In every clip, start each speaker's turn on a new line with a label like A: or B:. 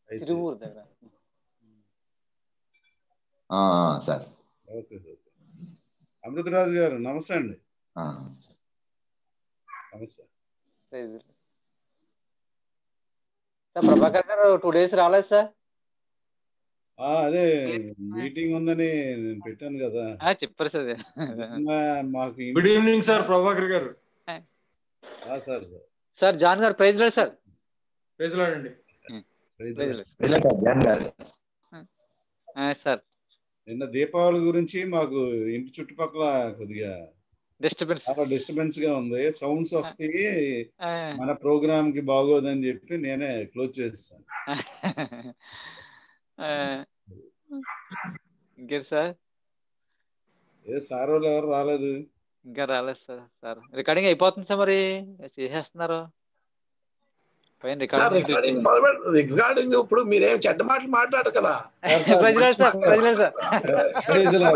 A: I see.
B: Tiruvuru దగ్గర
C: ఆ, ఆ, సార్
A: ఓకే సార్ అమృతరాజు గారు నమస్తే అండి
C: ఆ,
A: నమస్తే
B: Praise the Lord. Sir Prabhakar గారు టూ డేస్ రాలేదు సార్
A: ఆ, అదే మీటింగ్ ఉందని నేను పెట్టాను కదా
B: ఆ, చెప్పారు సార్
A: నిన్న మాకు ఇన్-
D: గుడ్ ఈవినింగ్ సార్ ప్రభాకర్ గారు
A: ఆ, సార్ సార్
B: సార్ జాన్ గారు ప్రైజ్ లేదు సార్
D: ప్రైజ్లాడండి
A: రైతు
B: ప్రైజ్ లేదు
C: వెళ్ళండి, జాన్ గారు.
B: సార్
A: నిన్న దీపావళి గురించి మాకు ఇంటి చుట్టుపక్కల కొద్దిగా
B: డిస్టర్బెన్స్
A: చాలా డిస్టర్బెన్స్ గా ఉంది సౌండ్స్ వస్తాయి మన ప్రోగ్రామ్ కి బాగోదని చెప్పి నేనే క్లోజ్ చేస్తాను
B: ఇంకేం సార్
A: ఏ సార్ వాళ్ళు ఎవరు రాలేదు
B: ఇంకా రాలేదు సార్ సార్ రికార్డింగ్ అయిపోతుంది సార్ మరి చేసేస్తున్నారు పైన
E: సార్
B: రికార్డింగ్
E: రికార్డింగ్ మొదలుపెట్టు రికార్డింగ్ ఇప్పుడు మీరేం చెడ్డ మాటలు మాట్లాడరు కదా
B: ప్రజలేదు సార్ ప్రజలేదు సార్
A: ప్రైజ్లా.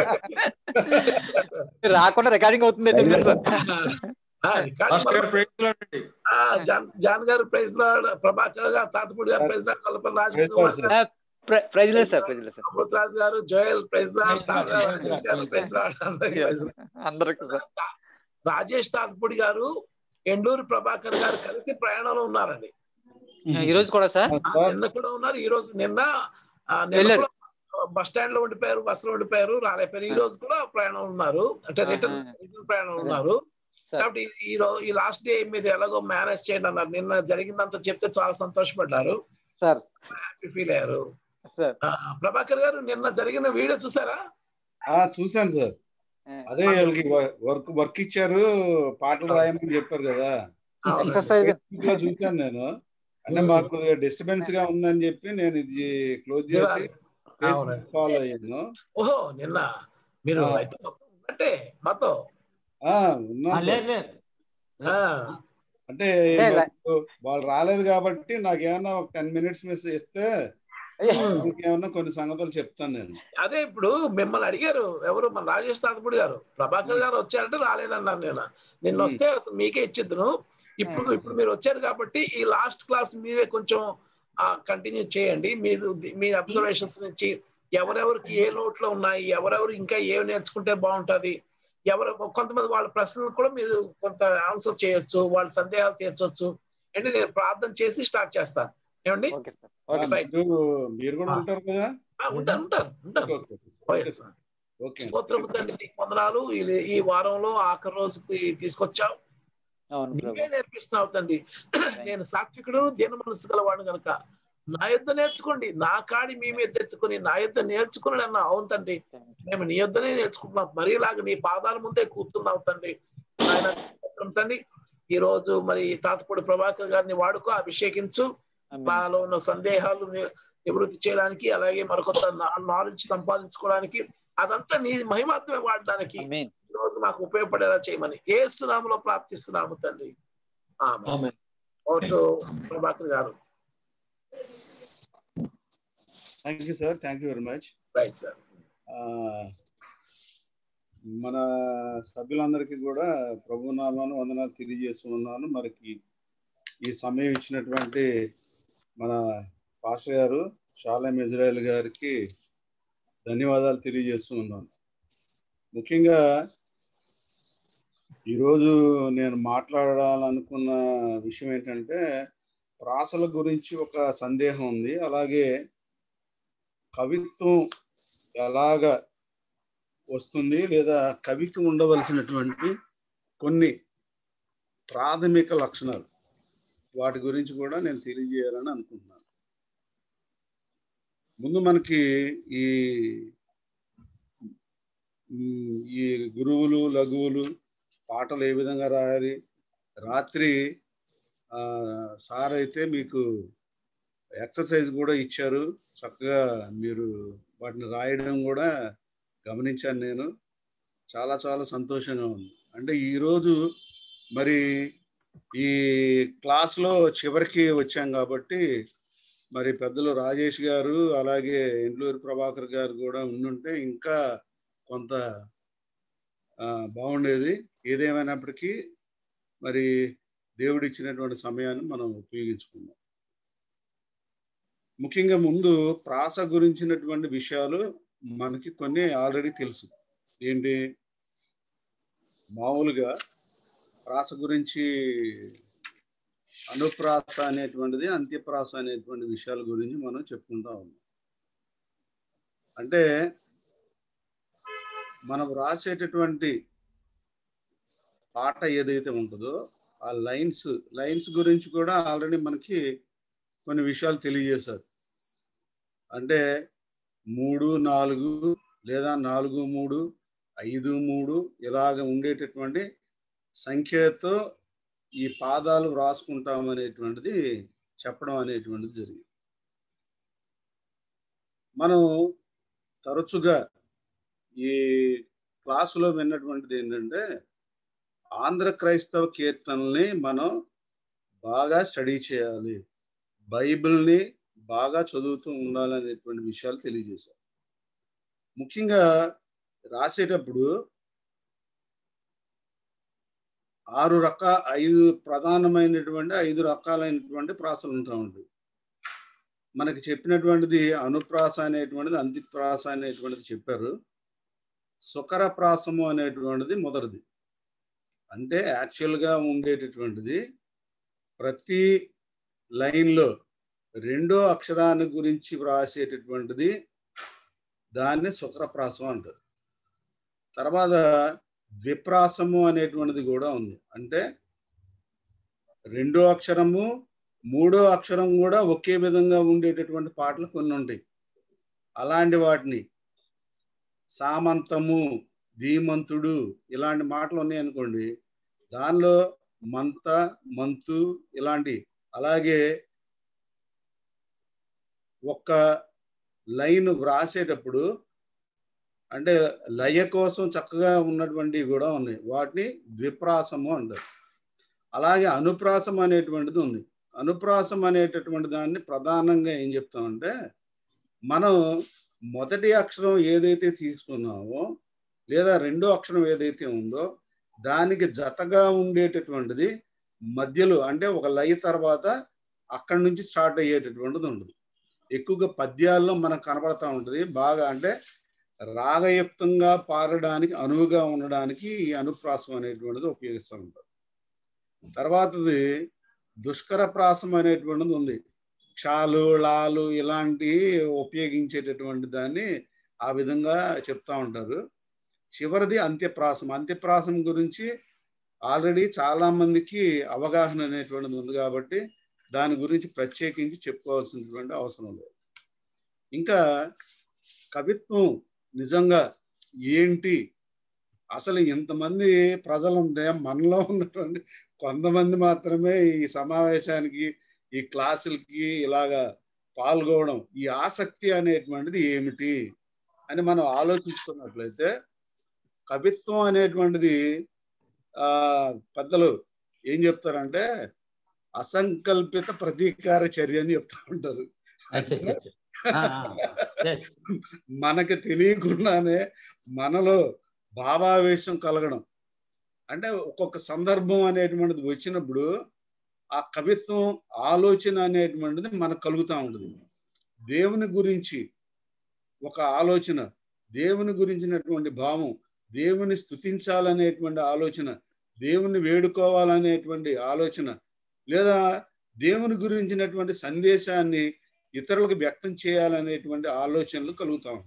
B: మీరు రాకుండా రికార్డింగ్ అవుతుంది ఏంటి మీరు సార్
E: ఆ, రికార్డింగ్
D: మాస్టర్ గారు ప్రైజ్లాడండి
E: ఆ, జాన్ జాన్ గారు ప్రైజ్ లాడ్ ప్రభాకర్ గారు తాతపూడి గారు praise lord Kalpana Raju
A: praise
E: Kumar
A: lord
E: గారు,
B: ప్రైజ్ లేదు సార్ ప్రైజ్ లేదు సార్
E: అమృతరాజు గారు Joel praise lord Tara Rajesh గారు ప్రైజ్ లాడ్ అందరికీ ప్రైజ్ లాడ్.
B: అందరికి సార్
E: రాజేష్ తాతపూడి గారు ఎండూరు ప్రభాకర్ గారు కలిసి ప్రయాణంలో ఉన్నారండి
B: ఈ రోజు కూడా సార్
E: ఆ, నిన్న కూడా ఉన్నారు ఈ రోజు నిన్న ఆ, నిన్న
B: వెళ్ళారు.
E: కూడా బస్ స్టాండ్ లో ఉండిపోయారు బస్ లో ఉండిపోయారు రాలేపోయారు ఈ రోజు కూడా ప్రయాణం ఉన్నారు అంటే రిటర్న్
B: ఆహా.
E: రిటర్న్ ప్రయాణం ఉన్నారు
B: సార్
E: కాబట్టి ఈ రోజు ఈ లాస్ట్ డే మీరు ఎలాగో మేనేజ్ చేయండి అన్నారు నిన్న జరిగిందంతా చెప్తే చాలా సంతోషపడ్డారు
B: సార్
E: హ్యాపీ ఫీల్ అయ్యారు
B: సార్
E: ఆ, ప్రభాకర్ గారు నిన్న జరిగిన వీడియో చూసారా
A: ఆ చూశాను సార్ అదే వీళ్ళకి వర్క్ వర్క్ ఇచ్చారు పాటలు రాయమని చెప్పారు కదా
B: ఎక్సర్సైజ్
A: ఫేస్బుక్ లో చూశాను నేను అంటే మాకు డిస్టర్బెన్స్ గా ఉందని చెప్పి నేను ఇది క్లోజ్ చేసి ఫేస్బుక్ ఫాలో అయ్యాను
E: ఓహో నిన్న మీరు
A: ఆ.
E: అయితే అంటే మాతో
A: ఆ ఉన్నాను సార్.
E: ఆ,
A: అంటే
B: అంటే
A: నాకు వాళ్ళు రాలేదు కాబట్టి నాకేమన్నా ఒక టెన్ మినిట్స్ మిస్ ఇస్తే ఏమన్నా కొన్ని సంగతులు చెప్తాను నేను
E: అదే ఇప్పుడు మిమ్మల్ని అడిగారు ఎవరు మన రాజేష్ తాతపూడి గారు ప్రభాకర్ గారు వచ్చారంటే రాలేదన్నాను నేను నిన్న
A: Hmm.
E: వస్తే అసలు మీకే ఇచ్చిద్దును ఇప్పుడు ఇప్పుడు మీరు వచ్చారు కాబట్టి ఈ లాస్ట్ క్లాస్ మీరే కొంచెం కంటిన్యూ చేయండి మీరు ది- మీ అబ్జర్వేషన్స్ నుంచి ఎవరెవరికి ఏ లోట్లో ఉన్నాయి ఎవరెవరు ఇంకా ఏమి నేర్చుకుంటే బాగుంటది ఎవరు కొంతమంది వాళ్ళ ప్రశ్నలు కూడా మీరు కొంత ఆన్సర్ చేయొచ్చు వాళ్ళ సందేహాలు తీర్చొచ్చు అంటే నేను ప్రార్థన చేసి స్టార్ట్ చేస్తాను ఏమండి
B: ఓకే సార్
A: ఆ,
B: ఓకే సార్
A: మీరు మీరు కూడా ఉంటారు కదా
E: ఆ, ఉంటాను ఉంటాను ఉంటాను
A: okay, okay.
E: Oh,
A: okay
E: yes,
A: sir.
E: sir.
A: Okay
E: స్తోత్రము తండ్రి నీకు వందనాలు ఈ- ఈ వారంలో ఆఖరి రోజుకి తీసుకొచ్చావు
B: అవును
E: నీవే
B: ప్రభు
E: నేర్పిస్తున్నావు తండ్రి నేను సాత్వికుడు దీన మనసు గలవాడు గనక నా యుద్ధ నేర్చుకోండి నా కాడి మీ మీద ఎత్తుకుని నా యుద్ధ నేర్చుకుని అన్న అవును తండ్రి మేము నీ యుద్ధనే నేర్చుకుంటున్నాం మరీలాగా నీ పాదాల ముందే కూర్చున్నావు తండ్రి ఆయన స్తోత్రం తండ్రి ఈ రోజు మరి తాతపూడి ప్రభాకర్ గారిని వాడుకో అభిషేకించు
B: ఆమేన్.
E: మాలో ఉన్న సందేహాలు ని- నివృత్తి చేయడానికి అలాగే మరొక నాలెడ్జ్ సంపాదించుకోవడానికి అదంతా నీ మహిమాత్మే వాడడానికి
B: ఆమేన్.
E: ఈ రోజు మాకు ఉపయోగపడేలా చేయమని ఏ సునామలో ప్రార్థిస్తున్నాము తండ్రి ఆమేన్. ఓటు ప్రభాకర్ గారు
A: thank you sir thank you very much
E: right sir
A: మన సభ్యులందరికీ కూడా ప్రభునామాను వందనాలు తెలియజేస్తున్నాను మనకి ఈ సమయం ఇచ్చినటువంటి మన పాస్టర్ గారు షాలేం ఇజ్రాయల్ గారికి ధన్యవాదాలు తెలియజేస్తున్నాను ముఖ్యంగా ఈరోజు నేను మాట్లాడాలనుకున్న విషయం ఏంటంటే ప్రాసల గురించి ఒక సందేహం ఉంది అలాగే కవిత్వం ఎలాగ వస్తుంది లేదా కవికి ఉండవలసినటువంటి కొన్ని ప్రాథమిక లక్షణాలు వాటి గురించి కూడా నేను తెలియజేయాలని అనుకుంటున్నాను ముందు మనకి ఈ ఉమ్, ఈ గురువులు లఘువులు పాటలు ఏ విధంగా రాయాలి రాత్రి ఆ, సార్ అయితే మీకు ఎక్సర్సైజ్ కూడా ఇచ్చారు చక్కగా మీరు వాటిని రాయడం కూడా గమనించాను నేను చాలా చాలా సంతోషంగా ఉంది అంటే ఈరోజు మరి ఈ క్లాస్లో చివరికి వచ్చాం కాబట్టి మరి పెద్దలు రాజేష్ గారు అలాగే ఎండ్లూరు ప్రభాకర్ గారు కూడా ఉండుంటే ఇంకా కొంత ఆ, బాగుండేది ఏదేమైనప్పటికీ మరి దేవుడు ఇచ్చినటువంటి సమయాన్ని మనం ఉపయోగించుకుందాం ముఖ్యంగా ముందు ప్రాస గురించినటువంటి విషయాలు మనకి కొన్ని ఆల్రెడీ తెలుసు ఏంటి మామూలుగా ప్రాస గురించి అనుప్రాస అనేటువంటిది అంత్యప్రాస అనేటువంటి విషయాల గురించి మనం చెప్పుకుంటా ఉన్నాం అంటే మనం రాసేటటువంటి పాట ఏదైతే ఉంటుందో ఆ లైన్స్ లైన్స్ గురించి కూడా ఆల్రెడీ మనకి కొన్ని విషయాలు తెలియజేశారు అంటే మూడు నాలుగు లేదా నాలుగు మూడు ఐదు మూడు ఇలాగ ఉండేటటువంటి సంఖ్యతో ఈ పాదాలు వ్రాసుకుంటాం అనేటువంటిది చెప్పడం అనేటువంటిది జరిగింది మనం తరచుగా ఈ క్లాసులో విన్నటువంటిది ఏంటంటే ఆంధ్ర క్రైస్తవ కీర్తనల్ని మనం బాగా స్టడీ చేయాలి బైబిల్ని బాగా చదువుతూ ఉండాలనేటువంటి విషయాలు తెలియజేశారు ముఖ్యంగా రాసేటప్పుడు ఆరు రక ఐదు ప్రధానమైనటువంటి ఐదు రకాలైనటువంటి ప్రాసలు ఉంటా ఉంటాయి మనకి చెప్పినటువంటిది అనుప్రాస అనేటువంటిది అంతిప్రాస అనేటువంటిది చెప్పారు సుకర ప్రాసము అనేటువంటిది మొదటిది అంటే యాక్చువల్గా ఉండేటటువంటిది ప్రతి లైన్లో రెండో అక్షరాన్ని గురించి వ్రాసేటటువంటిది దాన్ని సుకరప్రాసం అంటారు తర్వాత ద్విప్రాసము అనేటువంటిది కూడా ఉంది అంటే రెండో అక్షరము మూడో అక్షరం కూడా ఒకే విధంగా ఉండేటటువంటి పాటలు కొన్ని ఉంటాయి అలాంటి వాటిని సామంతము ధీమంతుడు ఇలాంటి మాటలు ఉన్నాయనుకోండి దానిలో మంత మంతు ఇలాంటి అలాగే ఒక్క లైన్ వ్రాసేటప్పుడు అంటే లయ కోసం చక్కగా ఉన్నటువంటివి కూడా ఉన్నాయి వాటిని ద్విప్రాసము అంటారు అలాగే అనుప్రాసం అనేటువంటిది ఉంది అనుప్రాసం అనేటటువంటి దాన్ని ప్రధానంగా ఏం చెప్తామంటే మనం మొదటి అక్షరం ఏదైతే తీసుకున్నామో లేదా రెండో అక్షరం ఏదైతే ఉందో దానికి జతగా ఉండేటటువంటిది మధ్యలో అంటే ఒక లయ తర్వాత అక్కడి నుంచి స్టార్ట్ అయ్యేటటువంటిది ఉంటుంది ఎక్కువగా పద్యాల్లో మనకు కనబడతా ఉంటుంది బాగా అంటే రాగయుక్తంగా పారడానికి అనువుగా ఉండడానికి ఈ అనుప్రాసం అనేటువంటిది ఉపయోగిస్తూ ఉంటారు తర్వాతది దుష్కర ప్రాసం అనేటువంటిది ఉంది క్షాలు లాలు ఇలాంటి ఉపయోగించేటటువంటి దాన్ని ఆ విధంగా చెప్తా ఉంటారు చివరిది అంత్యప్రాసం అంత్యప్రాసం గురించి ఆల్రెడీ చాలా మందికి అవగాహన అనేటువంటిది ఉంది కాబట్టి దాని గురించి ప్రత్యేకించి చెప్పుకోవాల్సినటువంటి అవసరం లేదు ఇంకా కవిత్వం నిజంగా ఏంటి అసలు ఇంతమంది ప్రజలు ఉంటే మనలో ఉన్నటువంటి కొంతమంది మాత్రమే ఈ సమావేశానికి ఈ క్లాసులకి ఇలాగా పాల్గొనడం ఈ ఆసక్తి అనేటువంటిది ఏమిటి అని మనం ఆలోచించుకున్నట్లయితే కవిత్వం అనేటువంటిది ఆ పెద్దలు ఏం చెప్తారంటే అసంకల్పిత ప్రతీకార చర్య అని చెప్తా ఉంటారు
F: అచ్చా, అచ్చా, అచ్చా. ఆ, ఆ, yes.
A: మనకి తెలియకుండానే మనలో భావావేశం కలగడం అంటే ఒక్కొక్క సందర్భం అనేటువంటిది వచ్చినప్పుడు ఆ కవిత్వం ఆలోచన అనేటువంటిది మనకు కలుగుతూ ఉంటుంది దేవుని గురించి ఒక ఆలోచన దేవుని గురించినటువంటి భావం దేవుని స్థుతించాలనేటువంటి ఆలోచన దేవుని వేడుకోవాలనేటువంటి ఆలోచన లేదా దేవుని గురించినటువంటి సందేశాన్ని ఇతరులకు వ్యక్తం చేయాలనేటువంటి ఆలోచనలు కలుగుతా ఉంటాయి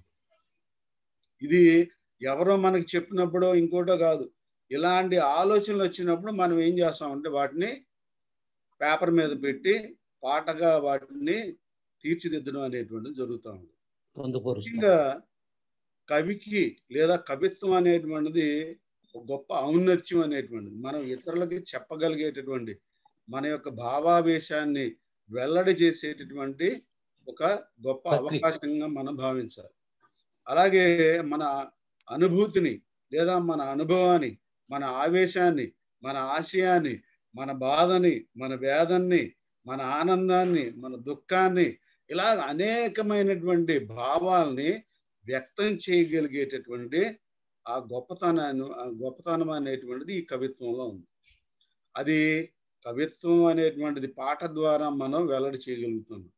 A: ఇది ఎవరో మనకి చెప్పినప్పుడో ఇంకోటో కాదు ఇలాంటి ఆలోచనలు వచ్చినప్పుడు మనం ఏం చేస్తామంటే వాటిని పేపర్ మీద పెట్టి పాటగా వాటిని తీర్చిదిద్దడం అనేటువంటిది జరుగుతూ ఉంది
F: పొందుపరుస్తాం
A: ముఖ్యంగా కవికి లేదా కవిత్వం అనేటువంటిది ఒక గొప్ప ఔన్నత్యం అనేటువంటిది మనం ఇతరులకి చెప్పగలిగేటటువంటి మన యొక్క భావావేశాన్ని వెల్లడి చేసేటటువంటి ఒక గొప్ప
F: ప్రక్రియ.
A: అవకాశంగా మనం భావించాలి అలాగే మన అనుభూతిని లేదా మన అనుభవాన్ని మన ఆవేశాన్ని మన ఆశయాన్ని మన బాధని మన వేదన్ని మన ఆనందాన్ని మన దుఃఖాన్ని ఇలా అనేకమైనటువంటి భావాల్ని వ్యక్తం చేయగలిగేటటువంటి ఆ గొప్పతనాన్ని ఆ గొప్పతనం అనేటువంటిది ఈ కవిత్వంలో ఉంది అది కవిత్వం అనేటువంటిది పాట ద్వారా మనం వెల్లడి చేయగలుగుతున్నాం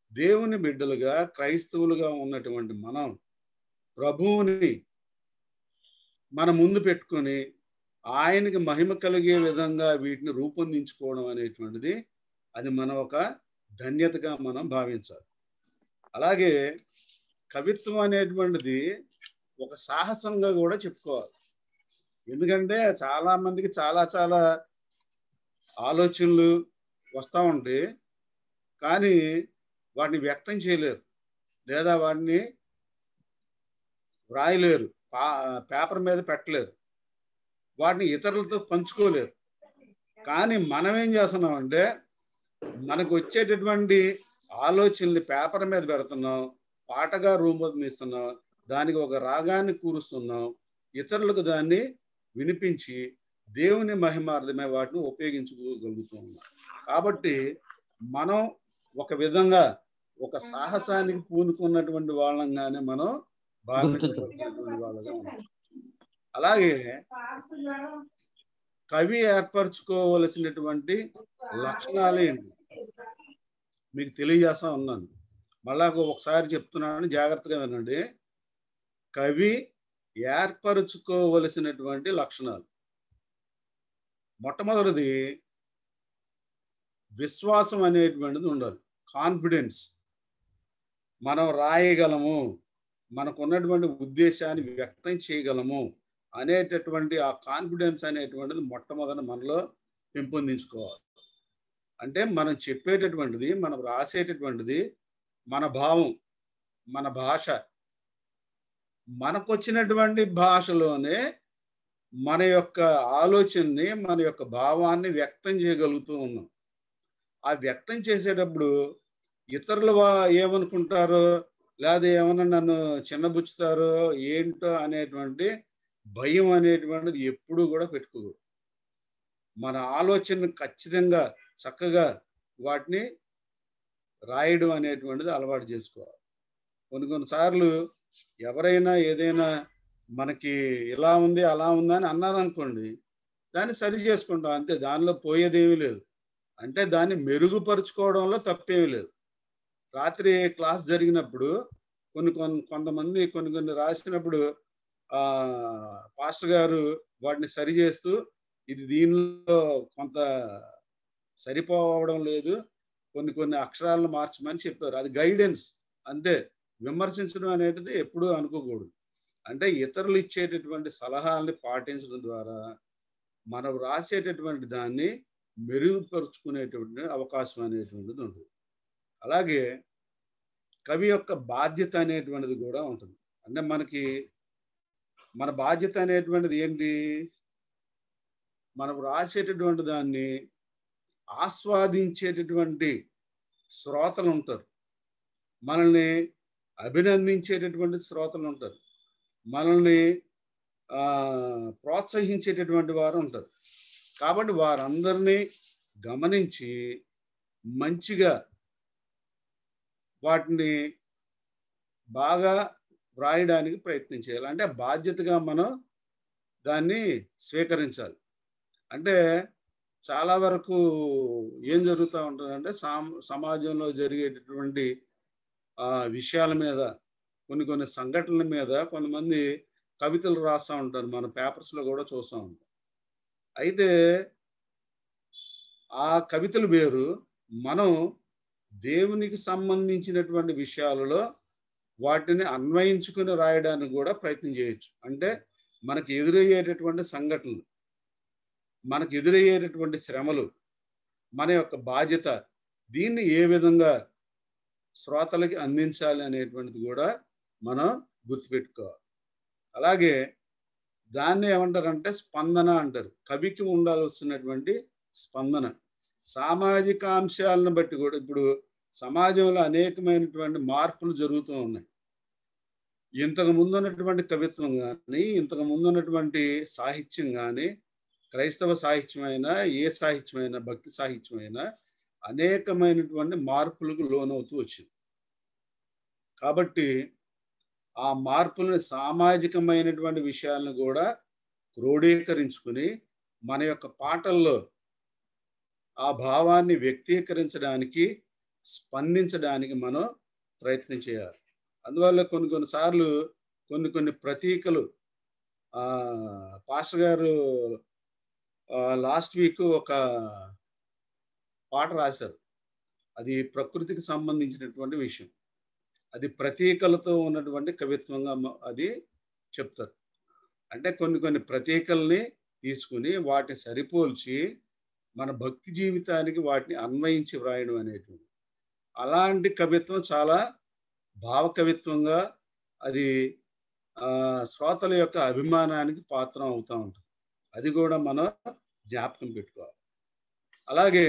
A: దేవుని బిడ్డలుగా క్రైస్తవులుగా ఉన్నటువంటి మనం ప్రభువుని మన ముందు పెట్టుకొని ఆయనకి మహిమ కలిగే విధంగా వీటిని రూపొందించుకోవడం అనేటువంటిది అది మన ఒక ధన్యతగా మనం భావించాలి అలాగే కవిత్వం అనేటువంటిది ఒక సాహసంగా కూడా చెప్పుకోవాలి ఎందుకంటే చాలా మందికి చాలా చాలా ఆలోచనలు వస్తూ ఉంటాయి కానీ వాటిని వ్యక్తం చేయలేరు లేదా వాటిని వ్రాయలేరు పా- పేపర్ మీద పెట్టలేరు వాటిని ఇతరులతో పంచుకోలేరు కానీ మనం ఏం చేస్తున్నామంటే మనకు వచ్చేటటువంటి ఆలోచనలు పేపర్ మీద పెడుతున్నాం పాటగా రూపొందిస్తున్నాం దానికి ఒక రాగాన్ని కూరుస్తున్నాం ఇతరులకు దాన్ని వినిపించి దేవుని మహిమార్థమే వాటిని ఉపయోగించుకోగలుగుతూ ఉన్నాం కాబట్టి మనం ఒక విధంగా ఒక సాహసానికి పూనుకున్నటువంటి వాళ్ళంగానే మనం భావించవలసినటువంటి వాళ్ళగా ఉన్నాం అలాగే కవి ఏర్పరచుకోవలసినటువంటి లక్షణాలు ఏంటి మీకు తెలియజేస్తా ఉన్నాను మళ్ళా ఒకసారి చెప్తున్నాను జాగ్రత్తగా వినండి కవి ఏర్పరచుకోవలసినటువంటి లక్షణాలు మొట్టమొదటిది విశ్వాసం అనేటువంటిది ఉండాలి కాన్ఫిడెన్స్ మనం రాయగలము మనకు ఉన్నటువంటి ఉద్దేశాన్ని వ్యక్తం చేయగలము అనేటటువంటి ఆ కాన్ఫిడెన్స్ అనేటువంటిది మొట్టమొదటి మనలో పెంపొందించుకోవాలి అంటే మనం చెప్పేటటువంటిది మనం రాసేటటువంటిది మన భావం మన భాష మనకొచ్చినటువంటి భాషలోనే మన యొక్క ఆలోచనని మన యొక్క భావాన్ని వ్యక్తం చేయగలుగుతూ ఉన్నాం ఆ వ్యక్తం చేసేటప్పుడు ఇతరులు వా- ఏమనుకుంటారో లేదా ఏమన్నా నన్ను చిన్నబుచ్చుతారో ఏంటో అనేటువంటి భయం అనేటువంటిది ఎప్పుడూ కూడా పెట్టుకోకూడదు మన ఆలోచనను ఖచ్చితంగా చక్కగా వాటిని రాయడం అనేటువంటిది అలవాటు చేసుకోవాలి కొన్ని కొన్నిసార్లు ఎవరైనా ఏదైనా మనకి ఇలా ఉంది అలా ఉంది అని అన్నారనుకోండి దాన్ని సరి చేసుకుంటాం అంతే దానిలో పోయేదేమీ లేదు అంటే దాన్ని మెరుగుపరుచుకోవడంలో తప్పేమీ లేదు రాత్రి క్లాస్ జరిగినప్పుడు కొన్ని కొన్ని కొంతమంది కొన్ని కొన్ని రాసినప్పుడు ఆ పాస్టర్ గారు వాటిని సరి చేస్తూ ఇది దీనిలో కొంత సరిపోవడం లేదు కొన్ని కొన్ని అక్షరాలను మార్చమని చెప్పారు అది గైడెన్స్ అంతే విమర్శించడం అనేది ఎప్పుడూ అనుకోకూడదు అంటే ఇతరులు ఇచ్చేటటువంటి సలహాలని పాటించడం ద్వారా మనం రాసేటటువంటి దాన్ని మెరుగుపరుచుకునేటువంటి అవకాశం అనేటువంటిది ఉంటుంది అలాగే కవి యొక్క బాధ్యత అనేటువంటిది కూడా ఉంటుంది అంటే మనకి మన బాధ్యత అనేటువంటిది ఏంటి మనం రాసేటటువంటి దాన్ని ఆస్వాదించేటటువంటి శ్రోతలు ఉంటారు మనల్ని అభినందించేటటువంటి శ్రోతలు ఉంటారు మనల్ని ఆ, ప్రోత్సహించేటటువంటి వారు ఉంటారు కాబట్టి వారందరినీ గమనించి మంచిగా వాటిని బాగా వ్రాయడానికి ప్రయత్నం చేయాలి అంటే బాధ్యతగా మనం దాన్ని స్వీకరించాలి అంటే చాలా వరకు ఏం జరుగుతూ ఉంటుందంటే సామ సమాజంలో జరిగేటటువంటి ఆ, విషయాల మీద కొన్ని కొన్ని సంఘటనల మీద కొంతమంది కవితలు రాస్తూ ఉంటారు మన పేపర్స్లో కూడా చూస్తూ ఉంటాం అయితే ఆ కవితలు వేరు మనం దేవునికి సంబంధించినటువంటి విషయాలలో వాటిని అన్వయించుకుని రాయడానికి కూడా ప్రయత్నం చేయొచ్చు అంటే మనకు ఎదురయ్యేటటువంటి సంఘటనలు మనకు ఎదురయ్యేటటువంటి శ్రమలు మన యొక్క బాధ్యత దీన్ని ఏ విధంగా శ్రోతలకి అందించాలి అనేటువంటిది కూడా మనం గుర్తుపెట్టుకోవాలి అలాగే దాన్ని ఏమంటారంటే స్పందన అంటారు కవికి ఉండాల్సినటువంటి స్పందన సామాజిక అంశాలను బట్టి కూడా ఇప్పుడు సమాజంలో అనేకమైనటువంటి మార్పులు జరుగుతూ ఉన్నాయి ఇంతకు ముందు ఉన్నటువంటి కవిత్వం కానీ ఇంతకు ముందు ఉన్నటువంటి సాహిత్యం కానీ క్రైస్తవ సాహిత్యమైనా ఏ సాహిత్యమైనా భక్తి సాహిత్యమైనా అనేకమైనటువంటి మార్పులకు లోనవుతూ వచ్చింది కాబట్టి ఆ మార్పులను సామాజికమైనటువంటి విషయాలను కూడా క్రోడీకరించుకుని మన యొక్క పాటల్లో ఆ భావాన్ని వ్యక్తీకరించడానికి స్పందించడానికి మనం ప్రయత్నం చేయాలి అందువల్ల కొన్ని కొన్నిసార్లు కొన్ని కొన్ని ప్రతీకలు ఆ, పాస్టర్ గారు లాస్ట్ వీక్ ఒక పాట రాశారు అది ప్రకృతికి సంబంధించినటువంటి విషయం అది ప్రతీకలతో ఉన్నటువంటి కవిత్వంగా మ- అది చెప్తారు అంటే కొన్ని కొన్ని ప్రతీకల్ని తీసుకుని వాటిని సరిపోల్చి మన భక్తి జీవితానికి వాటిని అన్వయించి వ్రాయడం అనేటువంటి అలాంటి కవిత్వం చాలా భావ కవిత్వంగా అది ఆ, శ్రోతల యొక్క అభిమానానికి పాత్రం అవుతూ ఉంటుంది అది కూడా మనం జ్ఞాపకం పెట్టుకోవాలి అలాగే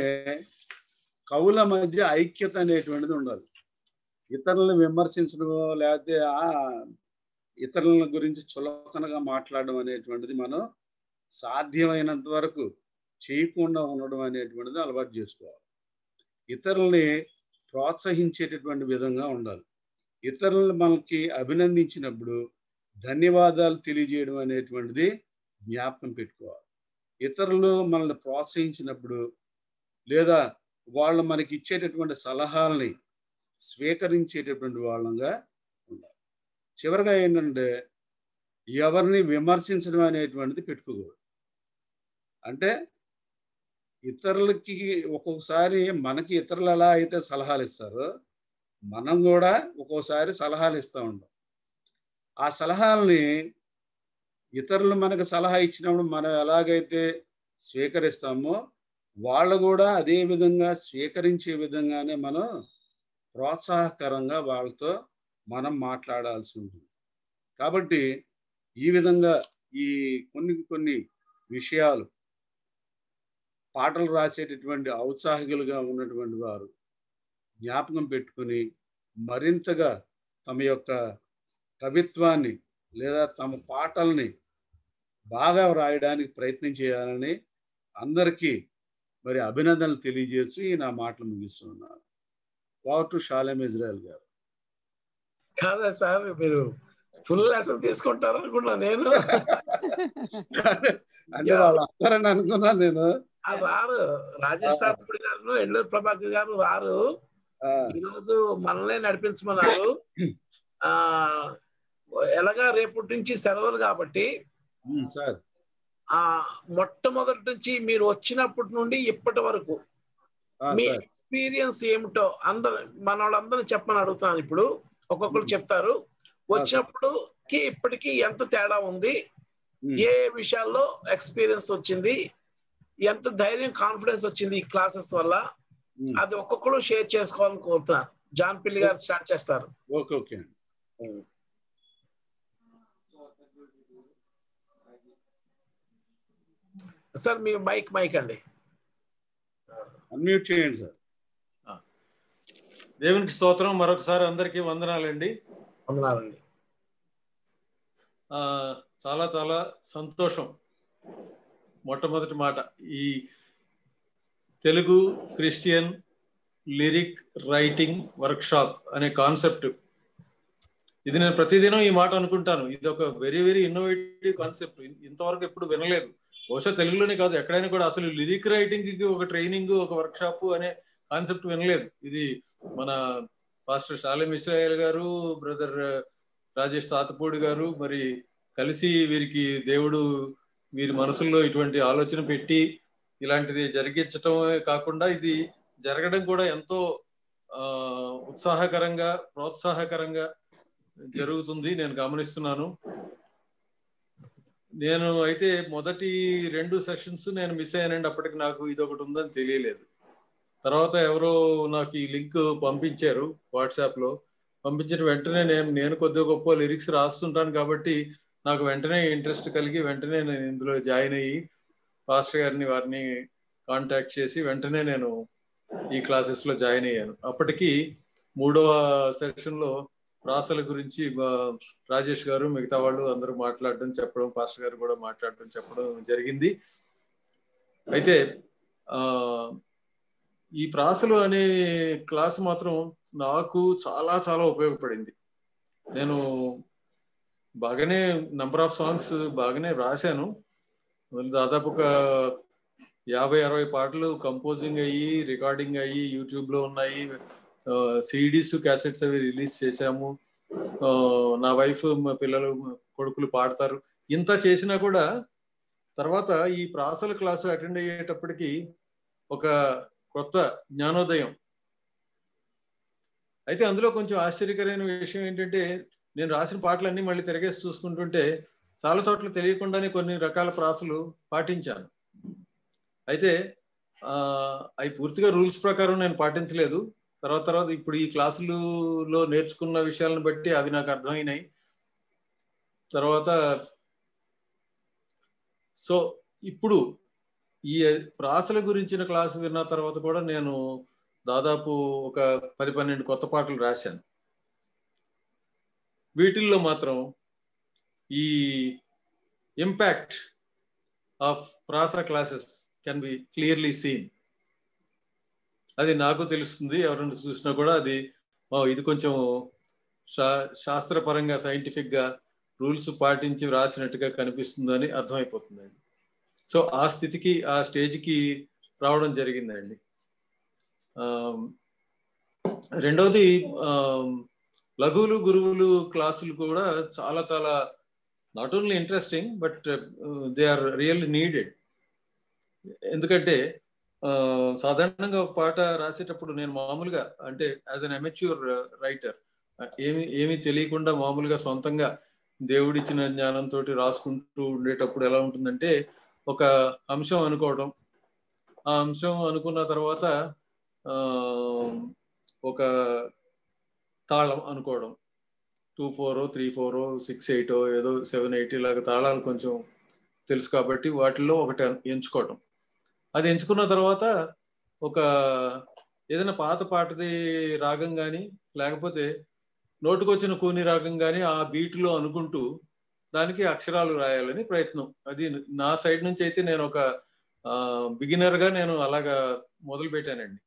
A: కవుల మధ్య ఐక్యత అనేటువంటిది ఉండాలి ఇతరులను విమర్శించడం లేకపోతే ఆ ఇతరుల గురించి చులకనగా మాట్లాడడం అనేటువంటిది మనం సాధ్యమైనంత వరకు చేయకుండా ఉండడం అనేటువంటిది అలవాటు చేసుకోవాలి ఇతరుల్ని ప్రోత్సహించేటటువంటి విధంగా ఉండాలి ఇతరులను మనకి అభినందించినప్పుడు ధన్యవాదాలు తెలియజేయడం అనేటువంటిది జ్ఞాపకం పెట్టుకోవాలి ఇతరులు మనల్ని ప్రోత్సహించినప్పుడు లేదా వాళ్ళు మనకి ఇచ్చేటటువంటి సలహాలని స్వీకరించేటటువంటి వాళ్ళంగా ఉండాలి చివరిగా ఏంటంటే ఎవరిని విమర్శించడం అనేటువంటిది పెట్టుకోకూడదు అంటే ఇతరులకి ఒక్కొక్కసారి మనకి ఇతరులు ఎలా అయితే సలహాలు ఇస్తారో మనం కూడా ఒక్కోసారి సలహాలు ఇస్తూ ఉంటాం ఆ సలహాలని ఇతరులు మనకు సలహా ఇచ్చినప్పుడు మనం ఎలాగైతే స్వీకరిస్తామో వాళ్ళు కూడా అదే విధంగా స్వీకరించే విధంగానే మనం ప్రోత్సాహకరంగా వాళ్ళతో మనం మాట్లాడాల్సి ఉంటుంది కాబట్టి ఈ విధంగా ఈ కొన్ని కొన్ని విషయాలు పాటలు రాసేటటువంటి ఔత్సాహికులుగా ఉన్నటువంటి వారు జ్ఞాపకం పెట్టుకుని మరింతగా తమ యొక్క కవిత్వాన్ని లేదా తమ పాటల్ని బాగా వ్రాయడానికి ప్రయత్నం చేయాలని అందరికీ మరి అభినందనలు తెలియజేసి నా మాటలు ముగిస్తున్నాను వావ్ టు షాలేం ఇజ్రాయల్ గారు
E: కాదా సార్ మీరు ఫుల్ లెసన్ తీసుకుంటారు అనుకున్నా నేను
A: అంటే వాళ్ళు వస్తారని అనుకున్నాను నేను
E: ఆ రారు రాజేష్ తాతపుడి గారు ఎల్లూరు ప్రభాకర్ గారు రారు
A: ఆ,
E: ఈరోజు మనల్నే నడిపించమన్నారు ఆ ఎలాగా రేపటి నుంచి సెలవులు కాబట్టి
A: ఉమ్, సార్
E: ఆ మొట్టమొదటి నుంచి మీరు వచ్చినప్పటి నుండి ఇప్పటి వరకు
A: ఆ,
E: మీ
A: సార్
E: ఎక్స్పీరియన్స్ ఏమిటో అందరు మన వాళ్ళందరూ చెప్పమని అడుగుతాను ఇప్పుడు ఒక్కొక్కరు చెప్తారు వచ్చినప్పుడుకి ఇప్పటికి ఎంత తేడా ఉంది
A: ఉమ్,
E: ఏ విషయాల్లో ఎక్స్పీరియన్స్ వచ్చింది ఎంత ధైర్యం కాన్ఫిడెన్స్ వచ్చింది ఈ క్లాసెస్ వల్ల
A: ఉమ్.
E: అది ఒక్కొక్కరు షేర్ చేసుకోవాలని కోరుతున్నాను జాన్ పిల్లి గారు స్టార్ట్ చేస్తారు
A: ఓకే ఓకే అండి
E: సార్ మీ మైక్ మైక్ అండి
A: అన్మ్యూట్ చేయండి సార్
D: దేవునికి స్తోత్రం మరొకసారి అందరికీ వందనాలండి
E: వందనాలండి
D: ఆ, చాలా చాలా సంతోషం మొట్టమొదటి మాట ఈ Telugu Christian lyric writing workshop అనే కాన్సెప్ట్ ఇది నేను ప్రతిదినం ఈ మాట అనుకుంటాను ఇది ఒక వెరీ వెరీ ఇన్నోవేటివ్ కాన్సెప్ట్ ఇంతవరకు ఎప్పుడు వినలేదు బహుశా తెలుగులోనే కాదు ఎక్కడైనా కూడా అసలు లిరిక్ రైటింగ్ కి ఒక ట్రైనింగ్ ఒక వర్క్షాప్ అనే కాన్సెప్ట్ వినలేదు ఇది మన పాస్టర్ షాలేం ఇస్రాయల్ గారు బ్రదర్ రాజేష్ తాతపూడి గారు మరి కలిసి వీరికి దేవుడు వీరి మనసుల్లో ఇటువంటి ఆలోచన పెట్టి ఇలాంటిది జరిగించటమే కాకుండా ఇది జరగడం కూడా ఎంతో ఆ, ఉత్సాహకరంగా ప్రోత్సాహకరంగా జరుగుతుంది నేను గమనిస్తున్నాను నేను అయితే మొదటి రెండు సెషన్స్ నేను మిస్ అయ్యానండి అప్పటికి నాకు ఇది ఒకటి ఉందని తెలియలేదు తర్వాత ఎవరో నాకు ఈ లింక్ పంపించారు వాట్సాప్ లో పంపించిన వెంటనే నేను నేను కొద్దిగా గొప్ప లిరిక్స్ రాస్తుంటాను కాబట్టి నాకు వెంటనే ఇంట్రెస్ట్ కలిగి వెంటనే నేను ఇందులో జాయిన్ అయ్యి పాస్టర్ గారిని వారిని కాంటాక్ట్ చేసి వెంటనే నేను ఈ క్లాసెస్ లో జాయిన్ అయ్యాను అప్పటికి మూడవ సెషన్ లో ప్రాసల గురించి మా రాజేష్ గారు మిగతా వాళ్ళు అందరూ మాట్లాడడం చెప్పడం పాస్టర్ గారు కూడా మాట్లాడడం చెప్పడం జరిగింది అయితే ఆ ఈ ప్రాసలు అనే క్లాస్ మాత్రం నాకు చాలా చాలా ఉపయోగపడింది నేను బాగానే నంబర్ ఆఫ్ సాంగ్స్ బాగానే రాశాను దాదాపు ఒక యాభై అరవై పాటలు కంపోజింగ్ అయ్యి రికార్డింగ్ అయ్యి యూట్యూబ్ లో ఉన్నాయి సిడీస్ క్యాసెట్స్ అవి రిలీజ్ చేశాము ఆ, నా వైఫ్ మా పిల్లలు మా కొడుకులు పాడతారు ఇంత చేసినా కూడా తర్వాత ఈ ప్రాసల క్లాసు అటెండ్ అయ్యేటప్పటికి ఒక కొత్త జ్ఞానోదయం అయితే అందులో కొంచెం ఆశ్చర్యకరమైన విషయం ఏంటంటే నేను రాసిన పాటలన్నీ మళ్ళీ తిరగేసి చూసుకుంటుంటే చాలా చోట్ల తెలియకుండానే కొన్ని రకాల ప్రాసలు పాటించాను అయితే ఆ, అవి పూర్తిగా రూల్స్ ప్రకారం నేను పాటించలేదు తర్వాత తర్వాత ఇప్పుడు ఈ క్లాసులలో నేర్చుకున్న విషయాలను బట్టి అవి నాకు అర్థమైనాయి తర్వాత సో ఇప్పుడు ఈ ప్రాసల గురించిన క్లాసు విన్న తర్వాత కూడా నేను దాదాపు ఒక పది పన్నెండు కొత్త పాటలు రాశాను వీటిల్లో మాత్రం ఈ ఇంపాక్ట్ ఆఫ్ ప్రాస classes can be clearly seen అది నాకు తెలుస్తుంది ఎవరైనా చూసినా కూడా అది "ఓ, ఇది కొంచెం శా శాస్త్రపరంగా సైంటిఫిక్ గా రూల్స్ పాటించి రాసినట్టుగా కనిపిస్తుందని అర్థమైపోతుందండి సో ఆ స్థితికి ఆ స్టేజ్కి రావడం జరిగిందండి ఆమ్, రెండవది ఆమ్, లఘువులు గురువులు క్లాసులు కూడా చాలా చాలా not only interesting but they are really needed ఎందుకంటే ఆ, సాధారణంగా ఒక పాట రాసేటప్పుడు నేను మామూలుగా అంటే యాజ్ అన్ అమెచ్యూర్ రైటర్ ఏమి ఏమీ తెలియకుండా మామూలుగా సొంతంగా దేవుడిచ్చిన జ్ఞానంతో రాసుకుంటూ ఉండేటప్పుడు ఎలా ఉంటుందంటే ఒక అంశం అనుకోవడం ఆ అంశం అనుకున్న తర్వాత ఆ, ఒక తాళం అనుకోవడం two four three four six eight ఏదో సెవెన్ ఎయిట్ ఇలాగ తాళాలు కొంచెం తెలుసు కాబట్టి వాటిల్లో ఒకటి ఎంచుకోవడం అది ఎంచుకున్న తర్వాత ఒక ఏదైనా పాత పాటది రాగం కానీ లేకపోతే నోటుకొచ్చిన కూని రాగం కానీ ఆ బీట్లో అనుకుంటూ దానికి అక్షరాలు రాయాలని ప్రయత్నం అది నా సైడ్ నుంచి అయితే నేను ఒక బిగినర్ గా నేను అలాగా మొదలు పెట్టానండి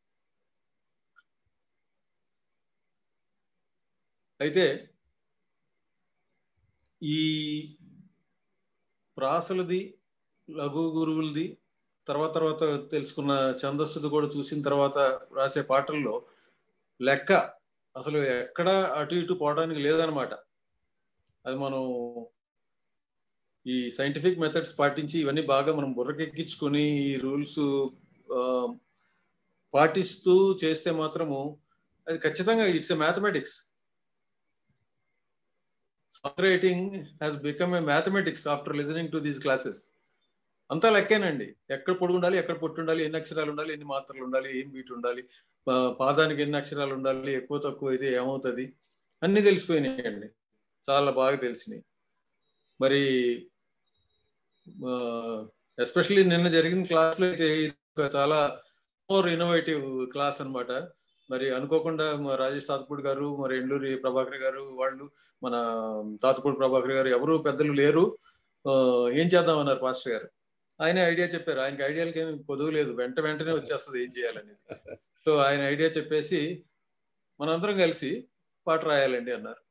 D: అయితే ఈ ప్రాసలది లఘు గురువులది తర్వాత తర్వాత తెలుసుకున్న ఛందస్సుది కూడా చూసిన తర్వాత రాసే పాటల్లో లెక్క అసలు ఎక్కడ అటు ఇటు పోవడానికి లేదనమాట అది మనం ఈ సైంటిఫిక్ మెథడ్స్ పాటించి ఇవన్నీ బాగా మనం బుర్రకెక్కించుకొని ఈ రూల్స్ పాటిస్తూ చేస్తే మాత్రము అది ఖచ్చితంగా it's a mathematics song writing has become a mathematics after listening to these classes అంతా లెక్కేనండి ఎక్కడ పొడుగు ఉండాలి ఎక్కడ పొట్టు ఉండాలి ఎన్ని అక్షరాలు ఉండాలి ఎన్ని మాత్రలు ఉండాలి ఏం బీట్ ఉండాలి పాదానికి ఎన్ని అక్షరాలు ఉండాలి ఎక్కువ తక్కువ అయితే ఏమవుతుంది అన్ని తెలిసిపోయినాయండి చాలా బాగా తెలిసినాయి మరి ఎస్పెషల్లీ నిన్న జరిగిన క్లాస్లో అయితే ఇది ఒక చాలా మోర్ ఇన్నోవేటివ్ క్లాస్ అనమాట మరి అనుకోకుండా రాజేష్ తాతపూడి గారు మరి ఎండూరి ప్రభాకర్ గారు వాళ్ళు మన తాతపూడి ప్రభాకర్ గారు ఎవరు పెద్దలు లేరు ఏం చేద్దాం అన్నారు పాస్టర్ గారు ఆయన ఐడియా చెప్పారు ఆయనకి ఐడియాలకి ఏమి పొదువు లేదు వెంట వెంటనే వచ్చేస్తుంది ఏం చేయాలనేది సో ఆయన ఐడియా చెప్పేసి మనందరం కలిసి పాట రాయాలండి అన్నారు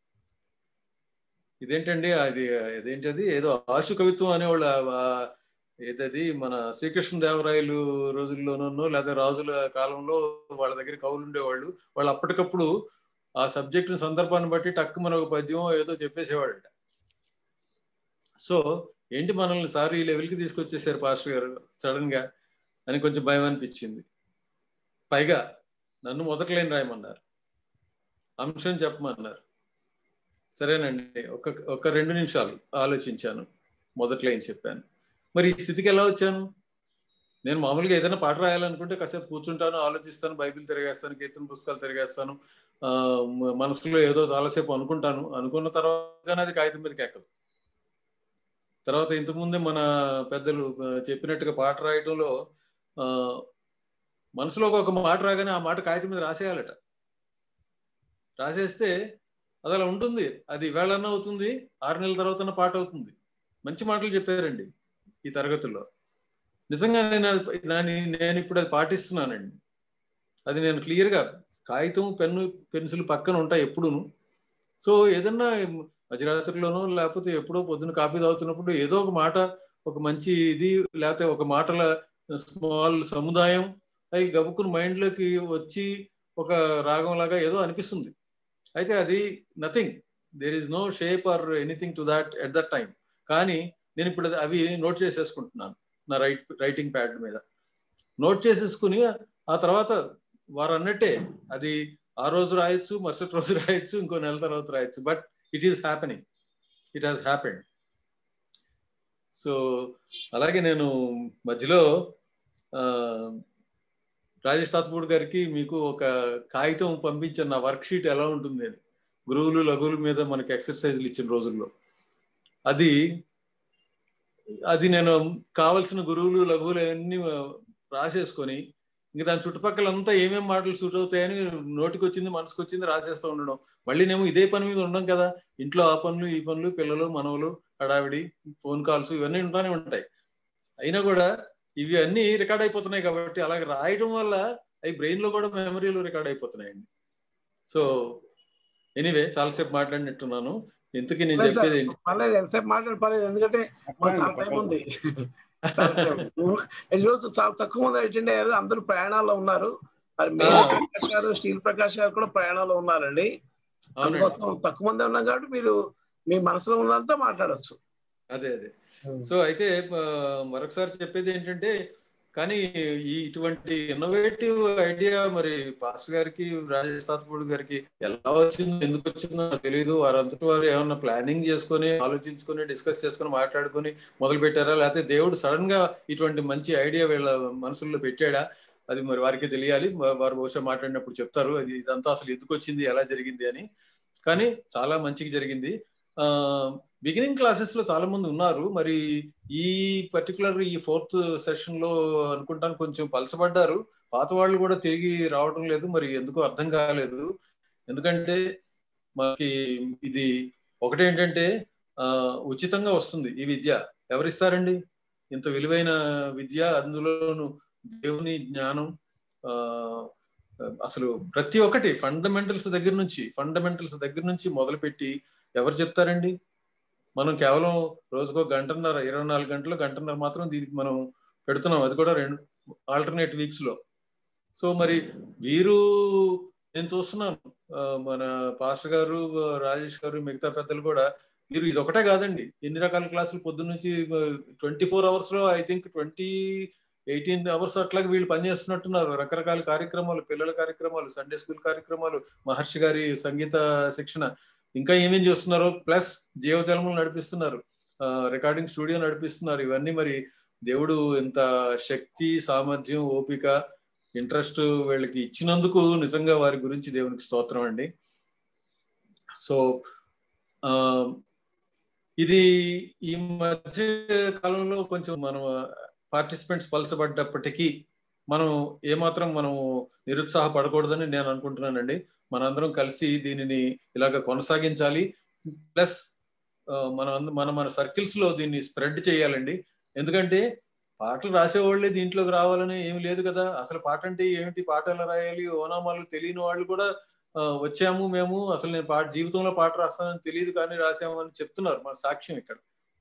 D: ఇదేంటండి అది ఇదేంటది ఏదో ఆశు కవిత్వం అనేవాళ్ళ ఏదది మన శ్రీకృష్ణదేవరాయలు రోజుల్లోనూ లేదా రాజుల కాలంలో వాళ్ళ దగ్గర కవులు ఉండేవాళ్ళు వాళ్ళు అప్పటికప్పుడు ఆ సబ్జెక్ట్ సందర్భాన్ని బట్టి టక్కు మన ఒక పద్యం ఏదో చెప్పేసేవాడట సో ఏంటి మనల్ని సార్ ఈ లెవెల్కి తీసుకొచ్చేసారు పాస్టర్ గారు సడన్ గా అని కొంచెం భయం అనిపించింది పైగా నన్ను మొదటి లైన్ రాయమన్నారు అంశం చెప్పమన్నారు సరేనండి ఒక ఒక రెండు నిమిషాలు ఆలోచించాను మొదటి లైన్ చెప్పాను మరి ఈ స్థితికి ఎలా వచ్చాను నేను మామూలుగా ఏదైనా పాట రాయాలనుకుంటే కాసేపు కూర్చుంటాను ఆలోచిస్తాను బైబిల్ తిరిగేస్తాను కీర్తన పుస్తకాలు తిరిగేస్తాను మనసులో ఏదో చాలాసేపు అనుకుంటాను అనుకున్న తర్వాత అది కాగితం మీదకి ఎక్కదు తర్వాత ఇంతకుముందే మన పెద్దలు చెప్పినట్టుగా పాట రాయటంలో మనసులో ఒక మాట రాగానే ఆ మాట కాగితం మీద రాసేయాలట రాసేస్తే అది అలా ఉంటుంది అది వేళన్న అవుతుంది ఆరు నెలల తర్వాత పాట అవుతుంది మంచి మాటలు చెప్పారండి ఈ తరగతుల్లో నిజంగా నేను నేను ఇప్పుడు అది పాటిస్తున్నానండి అది నేను క్లియర్గా కాగితం పెన్ను పెన్సిల్ పక్కన ఉంటాయి ఎప్పుడును సో ఏదన్నా మధ్యరాత్రిలోనో లేకపోతే ఎప్పుడో పొద్దున కాఫీ తాగుతున్నప్పుడు ఏదో ఒక మాట ఒక మంచి ఇది లేకపోతే ఒక మాటల స్మాల్ సముదాయం అవి గబుక్కుని మైండ్లోకి వచ్చి ఒక రాగం లాగా ఏదో అనిపిస్తుంది అయితే అది nothing there is no shape or anything to that at that time కానీ నేను ఇప్పుడు అది- అవి నోట్ చేసేసుకుంటున్నాను నా రైట్ రైటింగ్ ప్యాడ్ మీద నోట్ చేసేసుకుని ఆ తర్వాత వారు అన్నట్టే అది ఆ రోజు రాయొచ్చు మరుసటి రోజు రాయొచ్చు ఇంకో నెల తర్వాత రాయొచ్చు but it is happening it has happened so అలాగే నేను మధ్యలో ఆ, రాజేష్ తాతపూడి గారికి మీకు ఒక కాగితం పంపించాను నా వర్క్ షీట్ ఎలా ఉంటుంది అని గురువులు లఘువుల మీద మనకి ఎక్సర్సైజ్లు ఇచ్చిన రోజుల్లో అది అది నేను కావలసిన గురువులు లఘువులు అవన్నీ రాసేసుకొని ఇంక దాని చుట్టుపక్కల అంతా ఏమేం మాటలు సూట్ అవుతాయని నోటికి వచ్చింది మనసుకు వచ్చింది రాసేస్తూ ఉండడం మళ్ళీ నేను ఇదే పని మీద ఉండం కదా ఇంట్లో ఆ పనులు ఈ పనులు పిల్లలు మనవలు హడావిడి ఫోన్ కాల్స్ ఇవన్నీ ఉంటానే ఉంటాయి అయినా కూడా ఇవి అన్ని రికార్డ్ అయిపోతున్నాయి కాబట్టి అలాగే రాయడం వల్ల అవి బ్రెయిన్ లో కూడా మెమరీలో రికార్డ్ అయిపోతున్నాయండి సో ఎనీవే చాలాసేపు మాట్లాడినట్టున్నాను ఇంతకీ నేను
E: లేదు సార్,
D: చెప్పేది ఏంటి
E: పర్లేదు ఎంతసేపు మాట్లాడి పర్లేదు ఎందుకంటే మాకు చాలా టైం ఉంది చాలా టైం. ఈ రోజు చాలా తక్కువ మంది అటెండ్ అయ్యారు అందరూ ప్రయాణాల్లో ఉన్నారు మరి మేఘా ప్రకాష్ గారు స్టీల్ ప్రకాష్ గారు కూడా ప్రయాణాల్లో ఉన్నారండి
D: అవునండి
E: అందుకోసం తక్కువ మంది ఉన్నాం కాబట్టి మీరు మీ మనసులో ఉన్నంత మాట్లాడొచ్చు
D: అదే అదే సో అయితే ఆ, మరొకసారి చెప్పేది ఏంటంటే కానీ ఈ ఇటువంటి ఇన్నోవేటివ్ ఐడియా మరి పాస్టర్ గారికి రాజేష్ తాతపూడి గారికి ఎలా వచ్చిందో ఎందుకు వచ్చిందో నాకు తెలియదు వారంతటి వారు ఏమన్నా ప్లానింగ్ చేసుకొని ఆలోచించుకొని డిస్కస్ చేసుకొని మాట్లాడుకొని మొదలు పెట్టారా లేకపోతే దేవుడు సడన్ గా ఇటువంటి మంచి ఐడియా వీళ్ళ మనసుల్లో పెట్టాడా అది మరి వారికి తెలియాలి వా- వారు బహుశా మాట్లాడినప్పుడు చెప్తారు అది ఇదంతా అసలు ఎందుకు వచ్చింది ఎలా జరిగింది అని కానీ చాలా మంచిగా జరిగింది ఆ బిగినింగ్ క్లాసెస్ లో చాలా మంది ఉన్నారు మరి ఈ పర్టికులర్ ఈ ఫోర్త్ సెషన్ లో అనుకుంటాను కొంచెం పలచబడ్డారు పాత వాళ్ళు కూడా తిరిగి రావడం లేదు మరి ఎందుకో అర్థం కాలేదు ఎందుకంటే మనకి ఇది ఒకటేంటంటే ఆ ఉచితంగా వస్తుంది ఈ విద్య ఎవరిస్తారండి ఇంత విలువైన విద్య అందులోను దేవుని జ్ఞానం ఆ అసలు ప్రతి ఒక్కటి ఫండమెంటల్స్ దగ్గర నుంచి ఫండమెంటల్స్ దగ్గర నుంచి మొదలుపెట్టి ఎవరు చెప్తారండి మనం కేవలం రోజుకో గంటన్నర ఇరవై నాలుగు గంటలు గంటన్నర మాత్రం దీనికి మనం పెడుతున్నాం అది కూడా రెండు ఆల్టర్నేట్ వీక్స్ లో సో మరి వీరు నేను చూస్తున్నాను ఆ, మన పాస్టర్ గారు రాజేష్ గారు మిగతా పెద్దలు కూడా వీరు ఇది ఒకటే కాదండి ఎన్ని రకాల క్లాసులు పొద్దున్న నుంచి ట్వంటీ ఫోర్ అవర్స్ లో I think twenty eighteen hours అట్లాగే వీళ్ళు పనిచేస్తున్నట్టున్నారు రకరకాల కార్యక్రమాలు పిల్లల కార్యక్రమాలు సండే స్కూల్ కార్యక్రమాలు మహర్షి గారి సంగీత శిక్షణ ఇంకా ఏమేం చేస్తున్నారో ప్లస్ జీవజలములు నడిపిస్తున్నారు రికార్డింగ్ స్టూడియో నడిపిస్తున్నారు ఇవన్నీ మరి దేవుడు ఇంత శక్తి సామర్థ్యం ఓపిక ఇంట్రెస్ట్ వీళ్ళకి ఇచ్చినందుకు నిజంగా వారి గురించి దేవునికి స్తోత్రం అండి సో ఆ ఇది ఈ మధ్య కాలంలో కొంచెం మనం పార్టిసిపెంట్స్ పలచబడ్డప్పటికీ మనం ఏమాత్రం మనం నిరుత్సాహపడకూడదని నేను అనుకుంటున్నానండి మనందరం కలిసి దీనిని ఇలాగ కొనసాగించాలి ప్లస్ మన మన మన సర్కిల్స్ లో దీన్ని స్ప్రెడ్ చేయాలండి ఎందుకంటే పాటలు రాసేవాళ్ళే దీంట్లోకి రావాలని ఏమి లేదు కదా అసలు పాట అంటే ఏమిటి పాట ఎలా రాయాలి ఓనామాలు తెలియని వాళ్ళు కూడా ఆ, వచ్చాము మేము అసలు నేను పాట జీవితంలో పాట రాస్తానని తెలియదు కానీ రాసాము అని చెప్తున్నారు మన సాక్ష్యం ఇక్కడ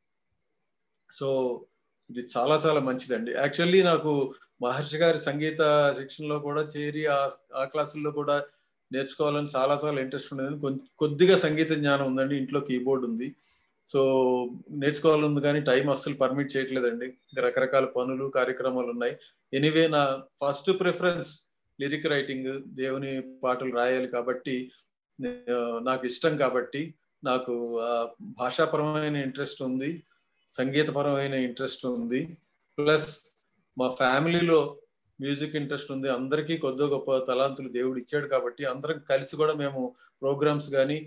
D: సో ఇది చాలా చాలా మంచిదండి యాక్చువల్లీ నాకు మహర్షి గారి సంగీత శిక్షణలో కూడా చేరి ఆ ఆ క్లాసుల్లో కూడా నేర్చుకోవాలని చాలా చాలా ఇంట్రెస్ట్ ఉండేది కొం- కొద్దిగా సంగీత జ్ఞానం ఉందండి ఇంట్లో కీబోర్డ్ ఉంది సో నేర్చుకోవాలని ఉంది కానీ టైం అస్సలు పర్మిట్ చేయట్లేదండి ఇంకా రకరకాల పనులు కార్యక్రమాలు ఉన్నాయి ఎనీవే నా ఫస్ట్ ప్రిఫరెన్స్ లిరిక్ రైటింగ్ దేవుని పాటలు రాయాలి కాబట్టి ఆ, నాకు ఇష్టం కాబట్టి నాకు ఆ, భాషాపరమైన ఇంట్రెస్ట్ ఉంది సంగీతపరమైన ఇంట్రెస్ట్ ఉంది ప్లస్ మా ఫ్యామిలీలో మ్యూజిక్ ఇంట్రెస్ట్ ఉంది అందరికీ కొద్ది గొప్ప తలాంతులు దేవుడు ఇచ్చాడు కాబట్టి అందరం కలిసి కూడా మేము ప్రోగ్రామ్స్ కానీ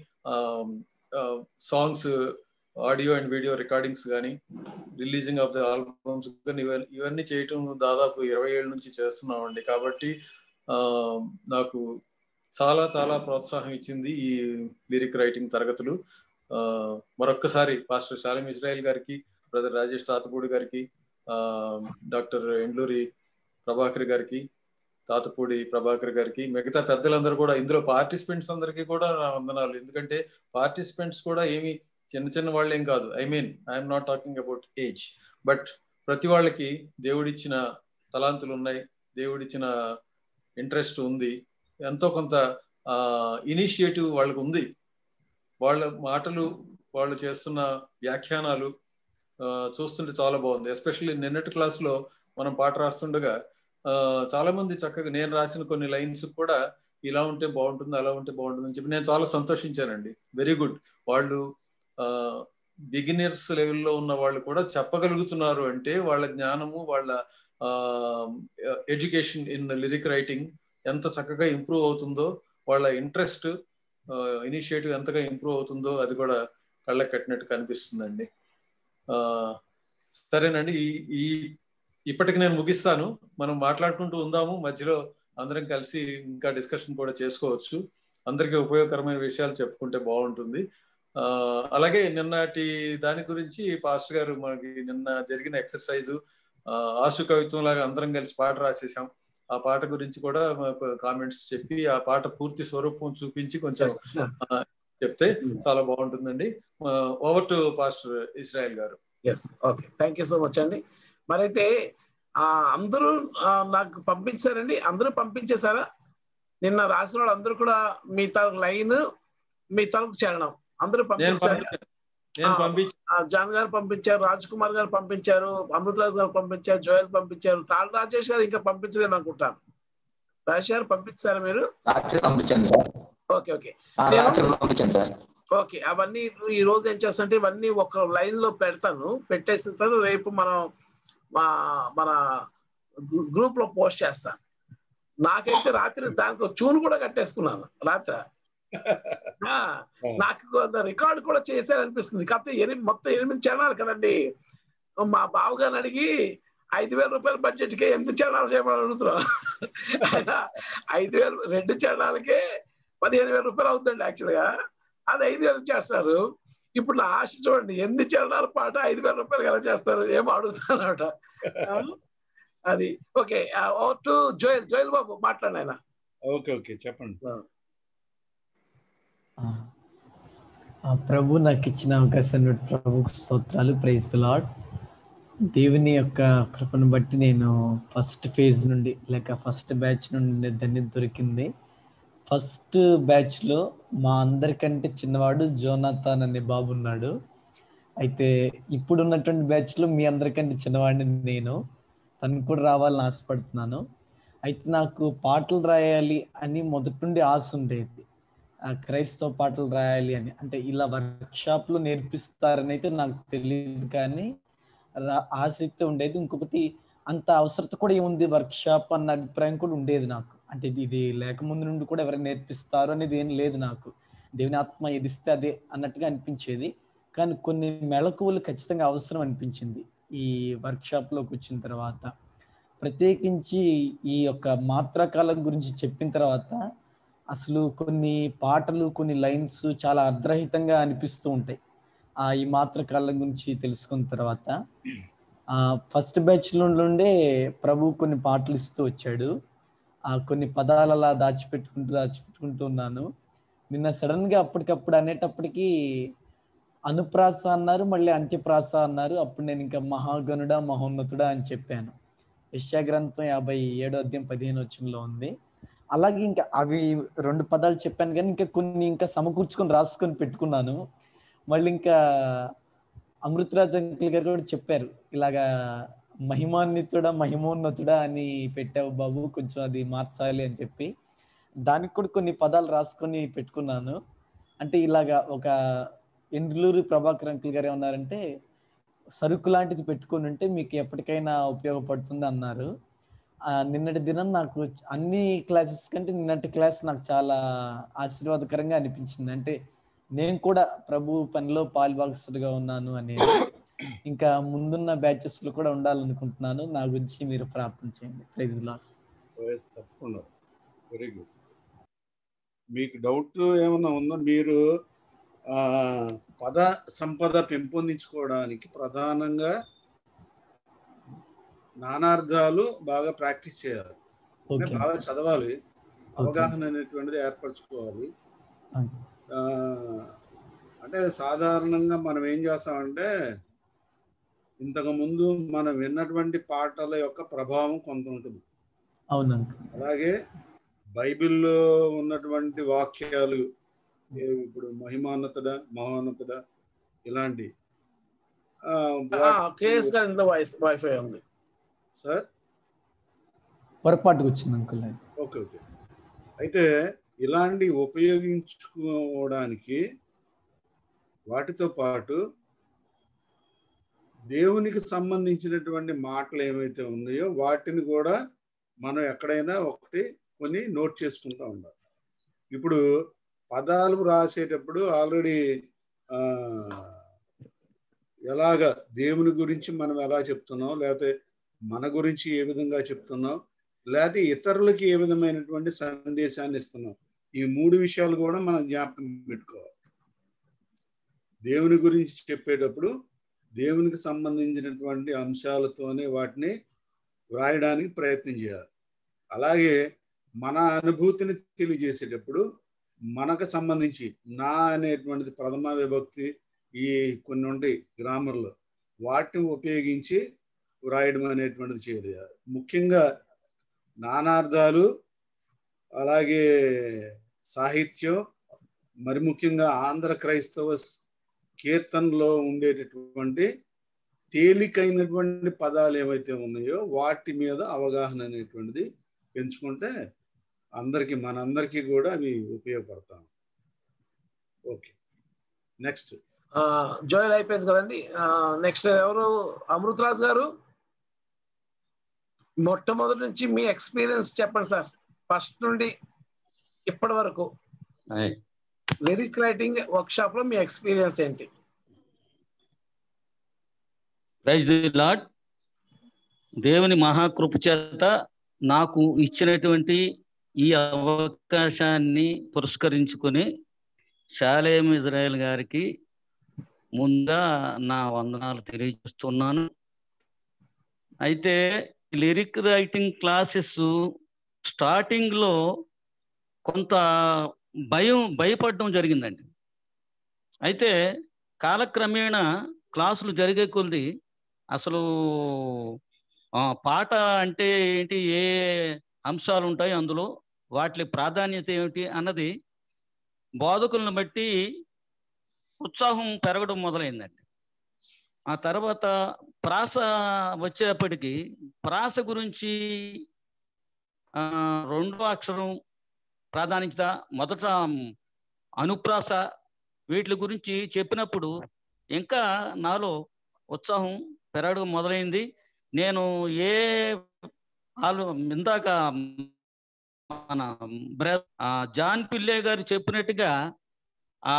D: songs audio and video recordings కానీ రిలీజింగ్ ఆఫ్ ద ఆల్బమ్స్ కానీ ఇవన్నీ ఇవన్నీ చేయటం దాదాపు ఇరవై ఏళ్ళ నుంచి చేస్తున్నామండి కాబట్టి ఆ, నాకు చాలా చాలా ప్రోత్సాహం ఇచ్చింది ఈ లిరిక్ రైటింగ్ తరగతులు ఆ, మరొక్కసారి పాస్టర్ శాలిం ఇజ్రాయల్ గారికి బ్రదర్ రాజేష్ తాతపూడి గారికి ఆ, డాక్టర్ ఎండ్లూరి ప్రభాకర్ గారికి తాతపూడి ప్రభాకర్ గారికి మిగతా పెద్దలందరూ కూడా ఇందులో పార్టిసిపెంట్స్ అందరికీ కూడా నా వందనాలు ఎందుకంటే పార్టిసిపెంట్స్ కూడా ఏమి చిన్న చిన్న వాళ్ళు ఏం కాదు I mean I'm not talking about age but ప్రతి వాళ్ళకి దేవుడిచ్చిన తలాంతులు ఉన్నాయి దేవుడిచ్చిన ఇంట్రెస్ట్ ఉంది ఎంతో కొంత ఇనిషియేటివ్ వాళ్ళకు ఉంది వాళ్ళ మాటలు వాళ్ళు చేస్తున్న వ్యాఖ్యానాలు ఆ, చూస్తుంటే చాలా బాగుంది ఎస్పెషల్లీ నిన్నటి క్లాస్లో మనం పాట రాస్తుండగా ఆ, చాలా మంది చక్కగా నేను రాసిన కొన్ని లైన్స్ కూడా ఇలా ఉంటే బాగుంటుంది అలా ఉంటే బాగుంటుంది అని చెప్పి నేను చాలా సంతోషించానండి వెరీ గుడ్ వాళ్ళు బిగినర్స్ లెవెల్లో ఉన్న వాళ్ళు కూడా చెప్పగలుగుతున్నారు అంటే వాళ్ళ జ్ఞానము వాళ్ళ ఎడ్యుకేషన్ ఇన్ లిరిక్ రైటింగ్ ఎంత చక్కగా ఇంప్రూవ్ అవుతుందో వాళ్ళ ఇంట్రెస్ట్ ఇనిషియేటివ్ ఎంతగా ఇంప్రూవ్ అవుతుందో అది కూడా కళ్ళకి కట్టినట్టు కనిపిస్తుందండి ఆ, సరేనండి ఈ ఈ ఇప్పటికి నేను ముగిస్తాను మనం మాట్లాడుకుంటూ ఉందాము మధ్యలో అందరం కలిసి ఇంకా డిస్కషన్ కూడా చేసుకోవచ్చు అందరికీ ఉపయోగకరమైన విషయాలు చెప్పుకుంటే బాగుంటుంది ఆ, అలాగే నిన్నటి దాని గురించి పాస్టర్ గారు మనకి నిన్న జరిగిన ఎక్సర్సైజ్ ఆశు కవిత్వం లాగా అందరం కలిసి పాట రాసేసాం ఆ పాట గురించి కూడా మాకు కామెంట్స్ చెప్పి ఆ పాట పూర్తి స్వరూపం చూపించి కొంచెం ఆ, చెప్తే చాలా బాగుంటుందండి ఓవర్ టు పాస్టర్ ఇస్రాయల్ గారు
E: yes okay thank you so much అండి మరైతే ఆ, అందరూ ఆ, నాకు పంపించారండి అందరూ పంపించేశారా నిన్న రాసిన వాళ్ళు అందరూ కూడా మీ తరకు లైన్ మీ తరకు చరణం అందరూ
D: నేను
E: పంపించారు
D: పంపి- నేను
E: ఆ,
D: పంపించి
E: ఆ, జాన్ గారు పంపించారు రాజ్ కుమార్ గారు పంపించారు అమృతరాజ్ గారు పంపించారు జోయల్ పంపించారు తాళ రాజేష్ గారు ఇంకా పంపించలేదు అనుకుంటాను రాజేష్ గారు పంపించారా మీరు
C: రాత్రి పంపించండి సార్
E: ఓకే ఓకే
C: ఆ,
E: నేను-
C: రాత్రి పంపించండి సార్
E: ఓకే అవన్నీ ఈ రోజు ఏం చేస్తానంటే ఇవన్నీ ఒక లైన్ లో పెడతాను పెట్టేసిన తర్వాత రేపు మనం మా మన గ్రూప్ లో పోస్ట్ చేస్తాను నాకైతే రాత్రి దానికి ఒక ట్యూన్ కూడా కట్టేసుకున్నాను రాత్రి ఆ, నాకు కొంత రికార్డ్ కూడా చేశారనిపిస్తుంది కాకపోతే ఎనిమిది మొత్తం ఎనిమిది చరణాలు కదండి మా బావగారిని అడిగి ఐదు వేల రూపాయల బడ్జెట్ కి ఎనిమిది చరణాలు చేయమని అడుగుతున్నాను ఆయన ఐదు వేలు రెండు చరణాలకే పదిహేను వేల రూపాయలు అవుతుందండి యాక్చువల్ గా అది ఐదు వేలు చేస్తారు ఇప్పుడు నా ఆశ చూడండి ఎనిమిది చరణాల పాట ఐదు వేల రూపాయలు ఎలా చేస్తారు ఏమో అడుగుతానట అది ఓకే టు జోయల్ జోయల్ బాబు మాట్లాడిన ఆయన
A: ఓకే ఓకే చెప్పండి
G: ఆ ప్రభు నాకు ఇచ్చిన అవకాశాన్ని బట్టి ప్రభుకు స్తోత్రాలు ప్రైజ్ లాడ్ దేవుని యొక్క కృపను బట్టి నేను ఫస్ట్ ఫేజ్ నుండి లేక ఫస్ట్ బ్యాచ్ నుండి దాన్ని దొరికింది ఫస్ట్ బ్యాచ్లో మా అందరికంటే చిన్నవాడు జోనాథాన్ అనే బాబు ఉన్నాడు అయితే ఇప్పుడు ఉన్నటువంటి బ్యాచ్లో మీ అందరికంటే చిన్నవాడిని నేను తను కూడా రావాలని ఆశపడుతున్నాను అయితే నాకు పాటలు రాయాలి అని మొదటి నుండి ఆశ ఉండేది ఆ క్రైస్తవ పాటలు రాయాలి అని అంటే ఇలా వర్క్షాప్లో నేర్పిస్తారని అయితే నాకు తెలియదు కానీ రా- ఆసక్తి ఉండేది ఇంకొకటి అంత అవసరత కూడా ఏముంది వర్క్షాప్ అన్న అభిప్రాయం కూడా ఉండేది నాకు అంటే ఇది ఇది లేకముందు నుండి కూడా ఎవరైనా నేర్పిస్తారు అనేది ఏం లేదు నాకు దేవుని ఆత్మ ఎదిస్తే అదే అన్నట్టుగా అనిపించేది కానీ కొన్ని మెళకువలు ఖచ్చితంగా అవసరం అనిపించింది ఈ వర్క్షాప్లోకి వచ్చిన తర్వాత ప్రత్యేకించి ఈ యొక్క మాత్రాకాలం గురించి చెప్పిన తర్వాత అసలు కొన్ని పాటలు కొన్ని లైన్స్ చాలా అర్ధరహితంగా అనిపిస్తూ ఉంటాయి ఆ ఈ మాత్రకాలం గురించి తెలుసుకున్న తర్వాత ఆ ఫస్ట్ బ్యాచ్ నుండే ప్రభు కొన్ని పాటలు ఇస్తూ వచ్చాడు ఆ కొన్ని పదాలు అలా దాచిపెట్టుకుంటూ దాచిపెట్టుకుంటూ ఉన్నాను నిన్న సడన్ గా అప్పటికప్పుడు అనేటప్పటికి అనుప్రాస అన్నారు మళ్ళీ అంత్యప్రాస అన్నారు అప్పుడు నేను ఇంకా మహాగణుడా మహోన్నతుడా అని చెప్పాను యశ్యా గ్రంథం యాభై ఏడో అధ్యాయం పదిహేను వచ్చంలో ఉంది అలాగే ఇంకా అవి రెండు పదాలు చెప్పాను కానీ ఇంకా కొన్ని ఇంకా సమకూర్చుకొని రాసుకొని పెట్టుకున్నాను మళ్ళీ ఇంకా అమృతరాజ్ అంకుల్ గారు కూడా చెప్పారు ఇలాగా మహిమాన్వితుడా మహిమోన్నతుడా అని పెట్టావు బాబు కొంచెం అది మార్చాలి అని చెప్పి దానికి కూడా కొన్ని పదాలు రాసుకొని పెట్టుకున్నాను అంటే ఇలాగా ఒక ఎండ్లూరు ప్రభాకర్ అంకుల్ గారు ఏమన్నారంటే సరుకు లాంటిది పెట్టుకొని ఉంటే మీకు ఎప్పటికైనా ఉపయోగపడుతుంది అన్నారు ఆ, నిన్నటి దినం నాకు అన్ని క్లాసెస్ కంటే నిన్నటి క్లాస్ నాకు చాలా ఆశీర్వాదకరంగా అనిపించింది అంటే నేను కూడా ప్రభు పనిలో పాల్భాగస్తుడిగా ఉన్నాను అనేది ఇంకా ముందున్న బ్యాచెస్ లో కూడా ఉండాలనుకుంటున్నాను నా గురించి మీరు ప్రార్థన చేయండి ప్రైజ్ లాడ్
A: ఓఎస్ తప్పకుండా వెరీ గుడ్ మీకు డౌట్ ఏమన్నా ఉందా మీరు ఆ, పద సంపద పెంపొందించుకోవడానికి ప్రధానంగా నానార్థాలు బాగా ప్రాక్టీస్ చేయాలి అంటే
G: ఓకే
A: బాగా చదవాలి అవగాహన అనేటువంటిది ఏర్పరచుకోవాలి ఆ, అంటే సాధారణంగా మనం ఏం చేస్తామంటే ఇంతకు ముందు మనం విన్నటువంటి పాటల యొక్క ప్రభావం కొంత ఉంటుంది
G: అవును అంకుల్
A: అలాగే బైబిల్లో ఉన్నటువంటి వాక్యాలు ఏ ఇప్పుడు మహిమాన్నతుడా మహోన్నతుడా ఇలాంటి ఆ, వాటి-
E: కేఎస్ గారి ఇంట్లో వాయిస్ వైఫై ఉంది
A: సార్
G: పొరపాటుకు వచ్చింది అంకుల్ అది
A: ఓకే ఓకే అయితే ఇలాంటి ఉపయోగించుకోవడానికి వాటితో పాటు దేవునికి సంబంధించినటువంటి మాటలు ఏమైతే ఉన్నాయో వాటిని కూడా మనం ఎక్కడైనా ఒకటి కొన్ని నోట్ చేసుకుంటూ ఉండాలి ఇప్పుడు పదాలు రాసేటప్పుడు ఆల్రెడీ ఎలాగ దేవుని గురించి మనం ఎలా చెప్తున్నాం లేకపోతే మన గురించి ఏ విధంగా చెప్తున్నాం లేకపోతే ఇతరులకి ఏ విధమైనటువంటి సందేశాన్ని ఇస్తున్నాం ఈ మూడు విషయాలు కూడా మనం జ్ఞాపకం పెట్టుకోవాలి దేవుని గురించి చెప్పేటప్పుడు దేవునికి సంబంధించినటువంటి అంశాలతోనే వాటిని వ్రాయడానికి ప్రయత్నం చేయాలి అలాగే మన అనుభూతిని తెలియజేసేటప్పుడు మనకు సంబంధించి నా అనేటువంటిది ప్రథమ విభక్తి ఈ కొన్ని ఉంటాయి గ్రామర్లో వాటిని ఉపయోగించి వ్రాయడం అనేటువంటిది చేయాలి ముఖ్యంగా నానార్థాలు అలాగే సాహిత్యం మరి ముఖ్యంగా ఆంధ్ర క్రైస్తవ కీర్తనలో ఉండేటటువంటి తేలికైనటువంటి పదాలు ఏవైతే ఉన్నాయో వాటి మీద అవగాహన అనేటువంటిది పెంచుకుంటే అందరికీ మనందరికీ కూడా అవి ఉపయోగపడతాం ఓకే నెక్స్ట్
E: జాయిన్ అయిపోయింది కదండి నెక్స్ట్ ఎవరు అమృతరాజ్ గారు మొట్టమొదటి నుంచి మీ ఎక్స్పీరియన్స్ చెప్పండి సార్ ఫస్ట్ నుండి ఇప్పటి వరకు
F: ఆయ్.
E: లిరిక్ రైటింగ్ వర్క్ షాప్ లో మీ ఎక్స్పీరియన్స్ ఏంటి
F: ప్రైజ్ ది లాడ్ దేవుని మహాకృప చేత నాకు ఇచ్చినటువంటి ఈ అవకాశాన్ని పురస్కరించుకొని శాలేం ఇజ్రాయెల్ గారికి ముందుగా నా వందనాలు తెలియజేస్తున్నాను అయితే లిరిక్ రైటింగ్ క్లాసెస్ స్టార్టింగ్లో కొంత భయం భయపడడం జరిగిందండి అయితే కాలక్రమేణా క్లాసులు జరిగే కొద్ది అసలు ఆ, పాట అంటే ఏంటి ఏ అంశాలు ఉంటాయి అందులో వాటి ప్రాధాన్యత ఏమిటి అన్నది బోధకులను బట్టి ఉత్సాహం పెరగడం మొదలైందండి ఆ తర్వాత ప్రాస వచ్చేప్పటికి ప్రాస గురించి ఆ, రెండో అక్షరం ప్రాధాన్యత మొదట అనుప్రాస వీటి గురించి చెప్పినప్పుడు ఇంకా నాలో ఉత్సాహం పెరగడం మొదలైంది నేను ఏ ఆలో ఇందాక మన బ్ర- ఆ జాన్ పిల్లే గారు చెప్పినట్టుగా ఆ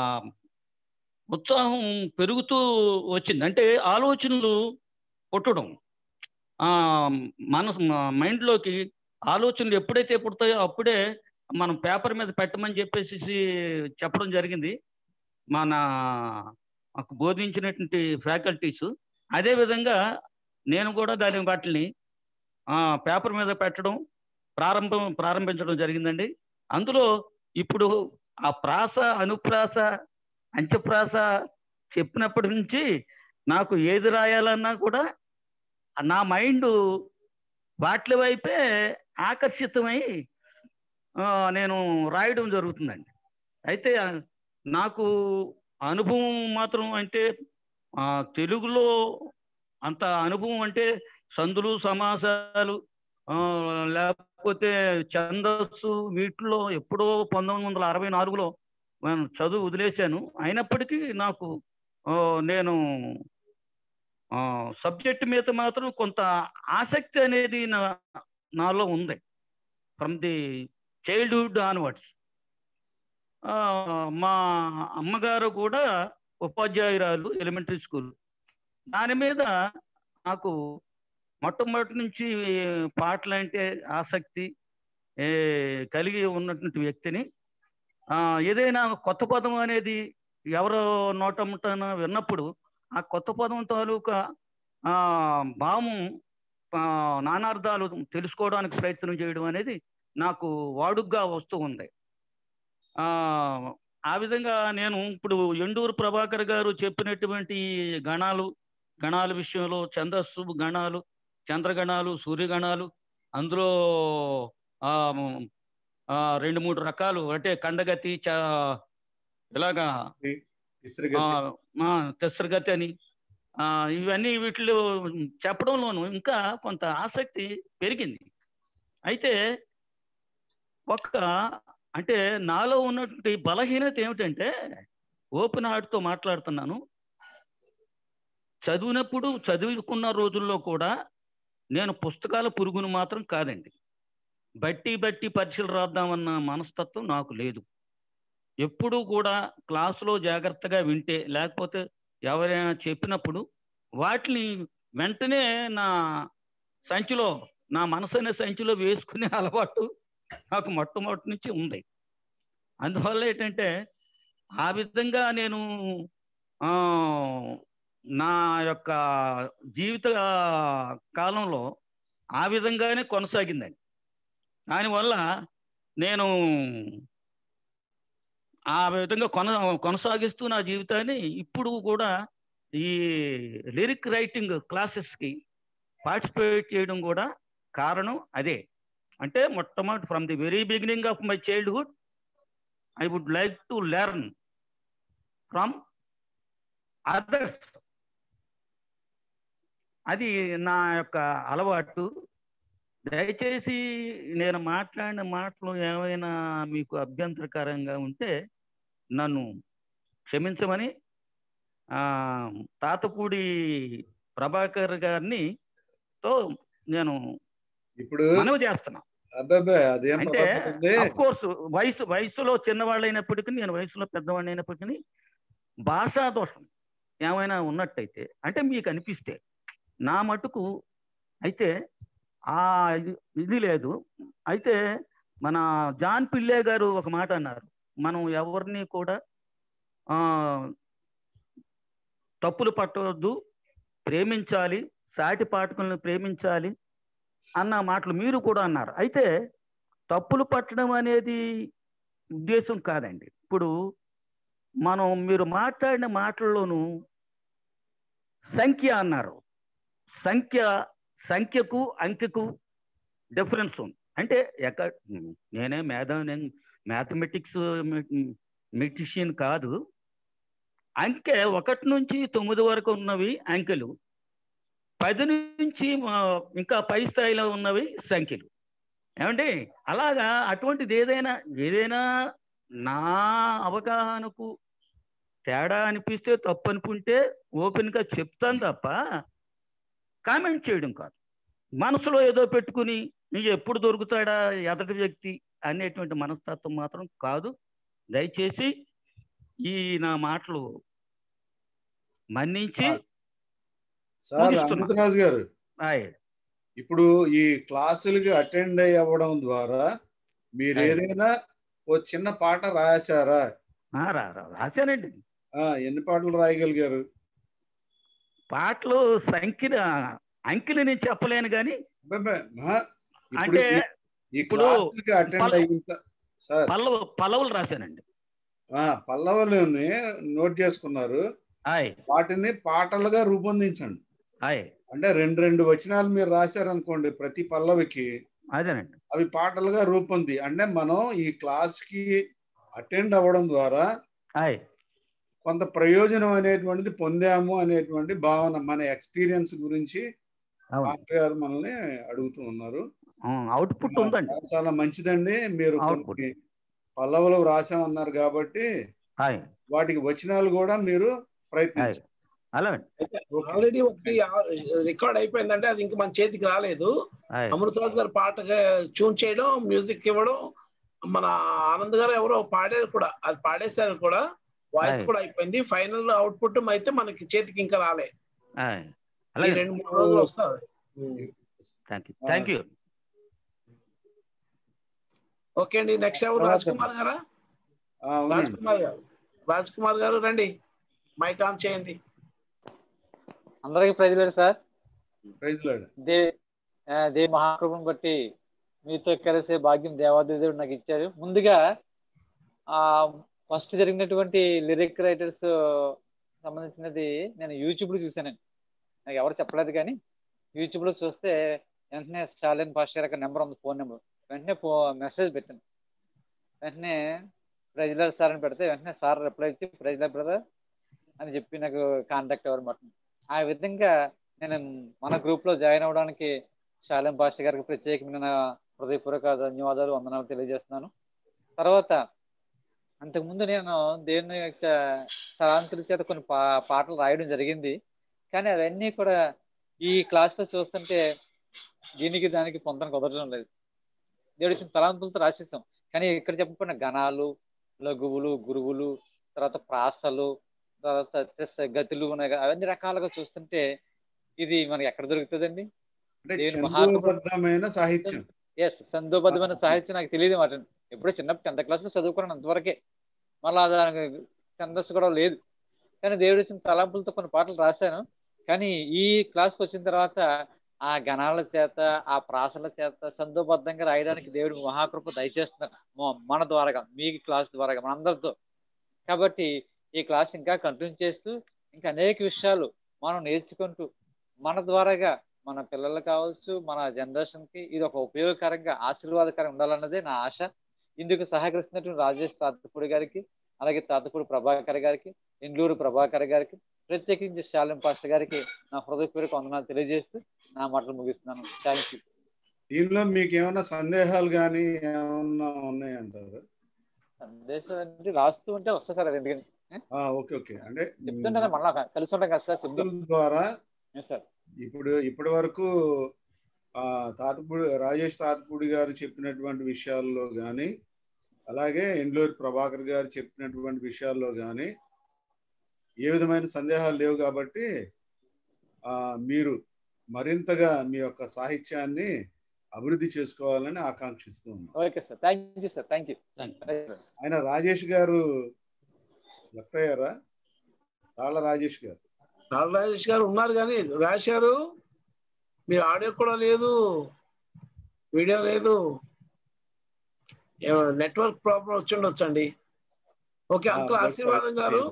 F: ఉత్సాహం పెరుగుతూ వచ్చింది అంటే ఆలోచనలు పుట్టడం ఆ మన మైండ్లోకి ఆలోచనలు ఎప్పుడైతే పుడతాయో అప్పుడే మనం పేపర్ మీద పెట్టమని చెప్పేసి చెప్పడం జరిగింది మన మాకు బోధించినటువంటి ఫ్యాకల్టీస్ అదే విధంగా నేను కూడా దాని వాటిని ఆ, పేపర్ మీద పెట్టడం ప్రారంభం ప్రారంభించడం జరిగిందండి అందులో ఇప్పుడు ఆ ప్రాస అనుప్రాస అంత్యప్రాస చెప్పినప్పటి నుంచి నాకు ఏది రాయాలన్నా కూడా నా మైండ్ వాటి వైపే ఆకర్షితమై ఆ, నేను రాయడం జరుగుతుందండి అయితే ఆ, నాకు అనుభవం మాత్రం అంటే ఆ, తెలుగులో అంత అనుభవం అంటే సందులు సమాసాలు ఆ, లేకపోతే ఛందస్సు వీటిలో ఎప్పుడో పంతొమ్మిది వందల అరవై నాలుగులో నేను చదువు వదిలేశాను అయినప్పటికీ నాకు ఆ, నేను సబ్జెక్ట్ మీద మాత్రం కొంత ఆసక్తి అనేది నా నాలో ఉంది ఫ్రమ్ ది చైల్డ్హుడ్ ఆన్వర్డ్స్ మా అమ్మగారు కూడా ఉపాధ్యాయురాలు ఎలిమెంటరీ స్కూల్ దాని మీద నాకు మొట్టమొదటి నుంచి పాటలు అంటే ఆసక్తి ఏ, కలిగి ఉన్నటువంటి వ్యక్తిని ఆ, ఏదైనా కొత్త పదం అనేది ఎవరో నోటముటన విన్నప్పుడు ఆ కొత్త పదం తాలూకా ఆ, భావం ఆ, నానార్థాలు తెలుసుకోవడానికి ప్రయత్నం చేయడం అనేది నాకు వాడుగ్గా వస్తూ ఉంది ఆ ఆ విధంగా నేను ఇప్పుడు ఎండూరు ప్రభాకర్ గారు చెప్పినటువంటి గణాలు గణాల విషయంలో ఛందస్సు గణాలు చంద్రగణాలు సూర్యగణాలు అందులో ఆ ఆ, రెండు మూడు రకాలు అంటే కండగతి చ ఇలాగా
A: ఇసురుగతి.
F: ఆ, ఆ, తెస్సరగతి అని ఆ, ఇవన్నీ వీటిలో చెప్పడంలోనూ ఇంకా కొంత ఆసక్తి పెరిగింది అయితే ఒక్క అంటే నాలో ఉన్నటువంటి బలహీనత ఏమిటంటే ఓపెన్ హార్ట్తో మాట్లాడుతున్నాను చదివినప్పుడు చదువుకున్న రోజుల్లో కూడా నేను పుస్తకాల పురుగును మాత్రం కాదండి బట్టి బట్టి పరీక్షలు రాద్దామన్న మనస్తత్వం నాకు లేదు ఎప్పుడూ కూడా క్లాసులో జాగ్రత్తగా వింటే లేకపోతే ఎవరైనా చెప్పినప్పుడు వాటిని వెంటనే నా సంచిలో నా మనసు అనే సంచిలో వేసుకునే అలవాటు నాకు మొట్టమొదటి నుంచి ఉంది అందువల్ల ఏంటంటే ఆ విధంగా నేను ఆ, నా యొక్క జీవిత కాలంలో ఆ విధంగానే కొనసాగిందండి దానివల్ల నేను ఆ విధంగా కొన కొనసాగిస్తూ నా జీవితాన్ని ఇప్పుడు కూడా ఈ లిరిక్ రైటింగ్ క్లాసెస్కి పార్టిసిపేట్ చేయడం కూడా కారణం అదే అంటే మొట్టమొదటి from the very beginning of my childhood I would like to learn from others అది నా యొక్క అలవాటు దయచేసి నేను మాట్లాడిన మాటలు ఏమైనా మీకు అభ్యంతరకరంగా ఉంటే నన్ను క్షమించమని ఆ, తాతపూడి ప్రభాకర్ గారిని తో నేను
A: ఇప్పుడు
F: మనవి చేస్తున్నా
A: అబ్బాయి అదేం
F: అంటే
A: పర్వాలేదండి.
F: అఫ్ కోర్స్ వయసు వయసులో చిన్నవాళ్ళు అయినప్పటికీ నేను వయసులో పెద్దవాడిని అయినప్పటికీ భాషా దోషం ఏమైనా ఉన్నట్టయితే అంటే మీకు అనిపిస్తే నా మటుకు అయితే ఆ ఇది- ఇది లేదు అయితే మన జాన్ పిల్లే గారు ఒక మాట అన్నారు మనం ఎవరిని కూడా ఆ తప్పులు పట్టవద్దు ప్రేమించాలి సాటి పాఠకులను ప్రేమించాలి అన్న మాటలు మీరు కూడా అన్నారు అయితే తప్పులు పట్టడం అనేది ఉద్దేశం కాదండి ఇప్పుడు మనం మీరు మాట్లాడిన మాటల్లోనూ సంఖ్య అన్నారు సంఖ్య సంఖ్యకు అంకెకు డిఫరెన్స్ ఉంది అంటే ఎక్క నేనే మేధ మ్యాథమెటిక్స్ మెటిషియన్ కాదు అంకె ఒకటి నుంచి తొమ్మిది వరకు ఉన్నవి అంకెలు పది నుంచి ఆ, ఇంకా పై స్థాయిలో ఉన్నవి సంఖ్యలు ఏమండి అలాగా అటువంటిది ఏదైనా ఏదైనా నా అవగాహనకు తేడా అనిపిస్తే తప్పు అనుకుంటే ఓపెన్గా చెప్తాను తప్ప కామెంట్ చేయడం కాదు మనసులో ఏదో పెట్టుకుని నీకు ఎప్పుడు దొరుకుతాడా ఎదటి వ్యక్తి అనేటువంటి మనస్తత్వం మాత్రం కాదు దయచేసి ఈ నా మాటలు మన్నించి
A: సార్
F: ముగిస్తున్నా.
A: అమృతరాజు గారు
F: ఆయ్
A: ఇప్పుడు ఈ క్లాసులకి అటెండ్ అయ్యి అవ్వడం ద్వారా మీరు
F: అయ్.
A: ఏదైనా ఓ చిన్న పాట రాశారా
F: ఆ, రా రా రాశానండి
A: ఆ, ఎన్ని పాటలు రాయగలిగారు
F: పాటలు సంఖ్య అంకెలు నేను చెప్పలేను కానీ
A: అబ్బబ్బే, మహా, ఇప్పుడు
F: అంటే
A: ఈ- ఈ
F: ఇప్పుడు
A: క్లాసులకి అటెండ్
F: పల్ల-
A: అయిన త- సార్
F: పల్లవ పల్లవులు రాశానండి
A: ఆ, పల్లవులని నోట్ చేసుకున్నారు
F: ఆయ్
A: వాటిని పాటలుగా రూపొందించండి
F: ఆయ్
A: అంటే రెండు రెండు వచనాలు మీరు రాశారనుకోండి ప్రతి పల్లవికి
F: అదేనండి
A: అవి పాటలుగా రూపొంది అంటే మనం ఈ క్లాస్ కి అటెండ్ అవ్వడం ద్వారా
F: ఆయ్
A: కొంత ప్రయోజనం అనేటువంటిది పొందాము అనేటువంటి భావన మన ఎక్స్పీరియన్స్ గురించి
F: అవును
A: డాక్టర్ గారు మనల్ని అడుగుతూ ఉన్నారు
F: అవుట్పుట్ ఉందండి
A: చాలా- చాలా మంచిదండి మీరు
F: Output.
A: కొన్ని పల్లవులు రాసామన్నారు కాబట్టి
F: ఆయ్
A: వాటికి వచనాలు కూడా మీరు
F: ఆయ్
A: ప్రయత్నించారు
F: అలాగే
A: ఓకే.
E: ఆల్రెడీ ఒకటి రికార్డ్ అయిపోయిందంటే అది ఇంకా మన చేతికి రాలేదు
F: ఆయ్
E: అమృతరాజు గారు పాటగా ట్యూన్ చేయడం మ్యూజిక్ ఇవ్వడం మన ఆనంద్ గారు ఎవరో పాడారు కూడా అది పాడేశారు కూడా వాయిస్
F: ఆయ్.
E: కూడా అయిపోయింది ఫైనల్ అవుట్పుట్ అయితే మనకి చేతికి ఇంకా రాలే
F: ఆయ్
E: ఈ
F: అలాగే
E: రెండు మూడు రోజులు వస్తారు
F: thank you thank you
E: okay అండి నెక్స్ట్ ఎవరు రాజ్ కుమార్ గారా
A: ఆ,
E: రాజ్
A: అవునండి
E: కుమార్ గారు రాజ్ కుమార్ గారు రండి మైక్ ఆన్ చేయండి
B: అందరికీ ప్రజలు సార్
A: ప్రైజ్ లార్డ్.
B: దే ఆ, దేవి మహాకృపను బట్టి మీతో కలిసే భాగ్యం దేవాదేవుడు నాకు ఇచ్చారు ముందుగా ఆ ఫస్ట్ జరిగినటువంటి లిరిక్ రైటర్స్ సంబంధించినది నేను యూట్యూబ్ లో చూశానండి నాకు ఎవరు చెప్పలేదు కానీ యూట్యూబ్ లో చూస్తే వెంటనే స్టాలిన్ పాస్టర్ యొక్క నెంబర్ ఉంది ఫోన్ నెంబర్ వెంటనే ఫో మెసేజ్ పెట్టాను వెంటనే ప్రెజలర్ సార్ అని పెడితే వెంటనే సార్ రిప్లై ఇచ్చి ప్రెజలర్ బ్రదర్ అని చెప్పి నాకు కాంటాక్ట్ అవ్వడం మాట ఆ విధంగా నేను మన గ్రూప్ లో జాయిన్ అవ్వడానికి శాలం పాస్టర్ గారికి ప్రత్యేకమైన హృదయపూర్వక ధన్యవాదాలు వందనాలు తెలియజేస్తున్నాను తర్వాత అంతకుముందు నేను దేవుని యొక్క తలాంతుల చేత కొన్ని పా పాటలు రాయడం జరిగింది కానీ అవన్నీ కూడా ఈ క్లాస్ లో చూస్తుంటే దీనికి దానికి పొందన కుదరడం లేదు దేవుడు ఇచ్చిన తలాంతులతో రాసేసాం కానీ ఇక్కడ చెప్పబడిన గణాలు లఘువులు గురువులు తర్వాత ప్రాసలు తర్వాత తెస్స- గతులు ఉన్నాయి కదా, అవన్నీ రకాలుగా చూస్తుంటే ఇది మనకి ఎక్కడ దొరుకుతుందండి
A: అంటే
B: దేవుని మహాకృప-
A: చందోబద్ధమైన సాహిత్యం
B: ఎస్ సందోబద్ధమైన సాహిత్యం నాకు తెలియదు మాట ఎప్పుడో చిన్నప్పుడు టెన్త్ క్లాస్ లో చదువుకున్నాను అంతవరకే మళ్ళా దానికి ఛందస్సు కూడా లేదు కానీ దేవుడు ఇచ్చిన తలంపులతో కొన్ని పాటలు రాశాను కానీ ఈ క్లాస్కి వచ్చిన తర్వాత ఆ గణాల చేత ఆ ప్రాసల చేత సందోబద్ధంగా రాయడానికి దేవుడు మహాకృప దయచేస్తున్నారు మొ- మన ద్వారాగా మీ క్లాస్ ద్వారాగా మనందరితో కాబట్టి ఈ క్లాస్ ఇంకా కంటిన్యూ చేస్తూ ఇంకా అనేక విషయాలు మనం నేర్చుకుంటూ మన ద్వారాగా మన పిల్లలు కావచ్చు మన జనరేషన్ కి ఇది ఒక ఉపయోగకరంగా ఆశీర్వాదకరంగా ఉండాలన్నదే నా ఆశ ఇందుకు సహకరిస్తున్నటువంటి రాజేష్ తాతపూడి గారికి అలాగే తాతపూడి ప్రభాకర్ గారికి ఎండ్లూరు ప్రభాకర్ గారికి ప్రత్యేకించి శాలం పాస్టర్ గారికి నా హృదయపూర్వక వందనాలు తెలియజేస్తూ నా మాటలు ముగిస్తున్నాను థ్యాంక్ యూ
A: దీనిలో మీకు ఏమైనా సందేహాలు కానీ ఏమన్నా ఉన్నాయంటారు
B: సందేశం అంటే రాస్తూ ఉంటే వస్తా సార్ అది ఎందుకని
A: ఆ, ఓకే ఓకే అంటే
B: చెప్తుంటే మళ్ళా కలిసి ఉంటాం కదా సార్ చెప్తాం
A: భక్తుల ద్వారా
B: Yes, సార్
A: ఇప్పుడు ఇప్పటి వరకు ఆ తాతపూడి రాజేష్ తాతపూడి గారు చెప్పినటువంటి విషయాల్లో కానీ అలాగే ఎండ్లూరు ప్రభాకర్ గారు చెప్పినటువంటి విషయాల్లో కానీ ఏ విధమైన సందేహాలు లేవు కాబట్టి ఆ మీరు మరింతగా మీ యొక్క సాహిత్యాన్ని అభివృద్ధి చేసుకోవాలని ఆకాంక్షిస్తూ ఉన్నాం
B: okay sir thank you sir thank you
A: ఆయన రాజేష్ గారు లెఫ్ట్ అయ్యారా తాళ్ళ రాజేష్ గారు
E: నారా రాజేష్ గారు ఉన్నారు కానీ రాశారు మీ ఆడియో కూడా లేదు వీడియో లేదు నెట్వర్క్ ప్రాబ్లం వచ్చి ఉండొచ్చండి ఓకే
A: ఆ,
E: అంకుల్
A: network
E: ఆశీర్వాదం గారు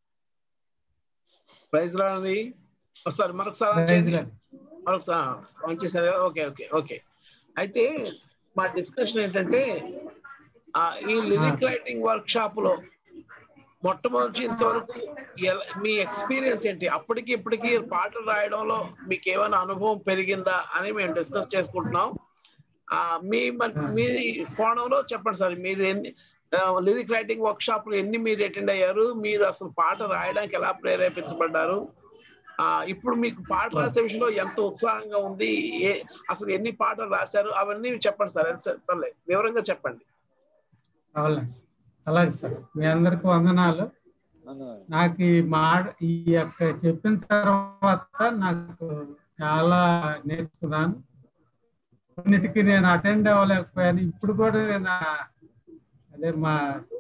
E: ప్రైజ్ రాండి ఒకసారి మరొకసారి
H: Praise
E: చేయండి.
H: Lord.
E: మరొకసారి ఆన్ చేశారు కదా? ఓకే ఓకే ఓకే అయితే మా డిస్కషన్ ఏంటంటే ఆ, ఈ లిరిక్ రైటింగ్ వర్క్ షాప్ లో మొట్టమొదటి ఇంతవరకు ఎలా- మీ ఎక్స్పీరియన్స్ ఏంటి అప్పటికి ఇప్పటికి పాటలు రాయడంలో మీకు ఏమైనా అనుభవం పెరిగిందా అని మేము డిస్కస్ చేసుకుంటున్నాం ఆ, మీ మన- మీ కోణంలో చెప్పండి సార్ మీరు ఎన్ని లిరిక్ రైటింగ్ వర్క్ షాప్ లో ఎన్ని మీరు అటెండ్ అయ్యారు మీరు అసలు పాట రాయడానికి ఎలా ప్రేరేపించబడ్డారు ఆ ఇప్పుడు మీకు పాట రాసే విషయంలో ఎంత ఉత్సాహంగా ఉంది ఏ అసలు ఎన్ని పాటలు రాశారు అవన్నీ చెప్పండి సార్ ఎంత సార్ పర్లేదు వివరంగా చెప్పండి
H: అవునండి అలాగే సార్ మీ అందరికి వందనాలు నాకు ఈ మాట ఈ యొక్క చెప్పిన తర్వాత నాకు చాలా నేర్చుకున్నాను కొన్నిటికి నేను అటెండ్ అవ్వలేకపోయాను ఇప్పుడు కూడా నేను ఆ- అదే మా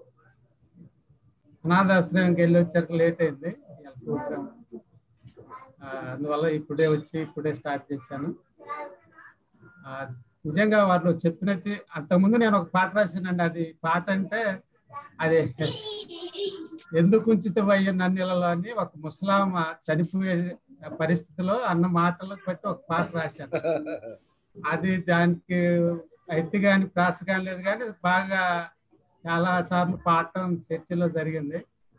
H: అనాథాశ్రయంకి వెళ్ళి వచ్చాక లేట్ అయింది ఇవాళ ప్రోగ్రామ్ ఆ, అందువల్ల ఇప్పుడే వచ్చి ఇప్పుడే స్టార్ట్ చేశాను ఆ, నిజంగా వాళ్ళు చెప్పినట్టు అంతకుముందు నేను ఒక పాట రాశానండి అది పాట అంటే అది ఎందుకు ఉంచితవయ్య నన్నిలలో అని ఒక ముసలామ చనిపోయే పరిస్థితిలో అన్న మాటలకు బట్టి ఒక పాట రాశాను అది దానికి ఎత్తి కానీ ప్రాస కానీ లేదు కానీ బాగా చాలా సార్లు పాడటం చర్చలో జరిగింది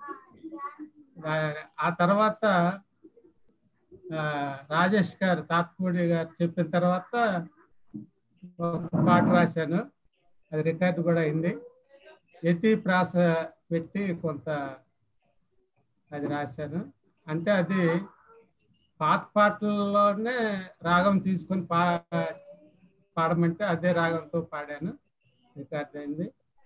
H: ఆ- ఆ తర్వాత ఆ, రాజేష్ గారు తాతపూడి గారు చెప్పిన తర్వాత ఒక పాట రాశాను అది రికార్డు కూడా అయింది యతి ప్రాస పెట్టి కొంత అది రాశాను అంటే అది పాత పాటల్లోనే రాగం తీసుకొని పా పాడమంటే అదే రాగంతో పాడాను రికార్డ్ అయింది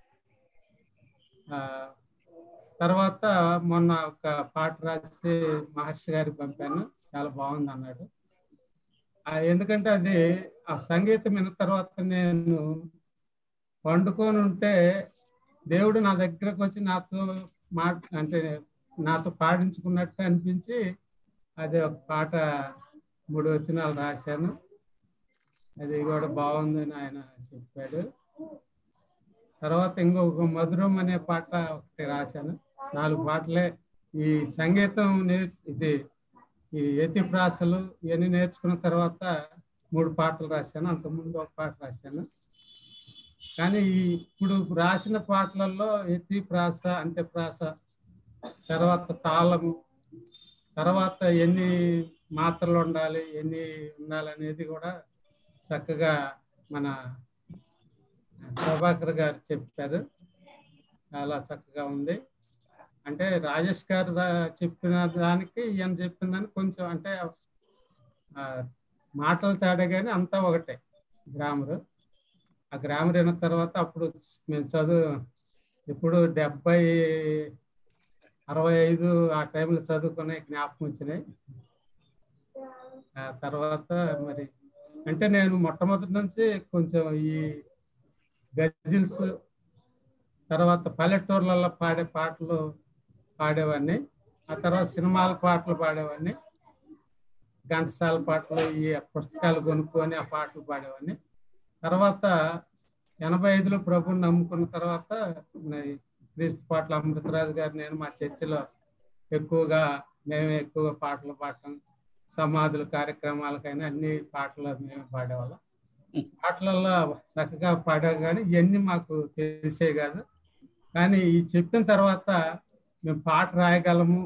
H: ఆ, తర్వాత మొన్న ఒక పాట రాసి మహర్షి గారికి పంపాను చాలా బాగుంది అన్నాడు ఆ, ఎందుకంటే అది ఆ సంగీతం విన్న తర్వాత నేను వండుకొని ఉంటే దేవుడు నా దగ్గరకు వచ్చి నాతో మాట అంటే నాతో పాడించుకున్నట్టు అనిపించి అది ఒక పాట మూడు వచనాలు రాశాను అది కూడా బాగుందని ఆయన చెప్పాడు తర్వాత ఇంకొక మధురం అనే పాట ఒకటి రాశాను నాలుగు పాటలే ఈ సంగీతం నే- ఇది ఈ యతి ప్రాసలు ఇవన్నీ నేర్చుకున్న తర్వాత మూడు పాటలు రాశాను అంతకుముందు ఒక పాట రాశాను కానీ ఈ ఇప్పుడు రాసిన పాటలలో ఎత్తి ప్రాస అంటే ప్రాస తర్వాత తాళము తర్వాత ఎన్ని మాత్రలు ఉండాలి ఎన్ని ఉండాలి అనేది కూడా చక్కగా మన ప్రభాకర్ గారు చెప్పారు చాలా చక్కగా ఉంది అంటే రాజేష్ గారు రా- చెప్పిన దానికి ఈయన చెప్పిన దానికి కొంచెం అంటే ఆ, మాటలు తేడా కానీ అంతా ఒకటే గ్రామరు ఆ గ్రామర్ అయిన తర్వాత అప్పుడు మేము చదువు ఇప్పుడు డెబ్బై అరవై ఐదు ఆ టైంలో చదువుకునే జ్ఞాపకం వచ్చినాయి ఆ తర్వాత మరి అంటే నేను మొట్టమొదటి నుంచి కొంచెం ఈ గజిల్స్ తర్వాత పల్లెటూర్లలో పాడే పాటలు పాడేవాడిని ఆ తర్వాత సినిమాల పాటలు పాడేవాడిని ఘంటసాల పాటలు ఈ పుస్తకాలు కొనుక్కొని ఆ పాటలు పాడేవాడిని తర్వాత ఎనభై ఐదులో ప్రభుని నమ్ముకున్న తర్వాత మరి క్రీస్తు పాటలు అమృతరాజు గారు నేను మా చర్చిలో ఎక్కువగా మేమే ఎక్కువగా పాటలు పాడటం సమాధుల కార్యక్రమాలకైనా అన్ని పాటలు మేము పాడేవాళ్ళం పాటలలో చక్కగా పాడే కానీ ఇవన్నీ మాకు తెలిసే కాదు కానీ ఈ చెప్పిన తర్వాత మేము పాట రాయగలము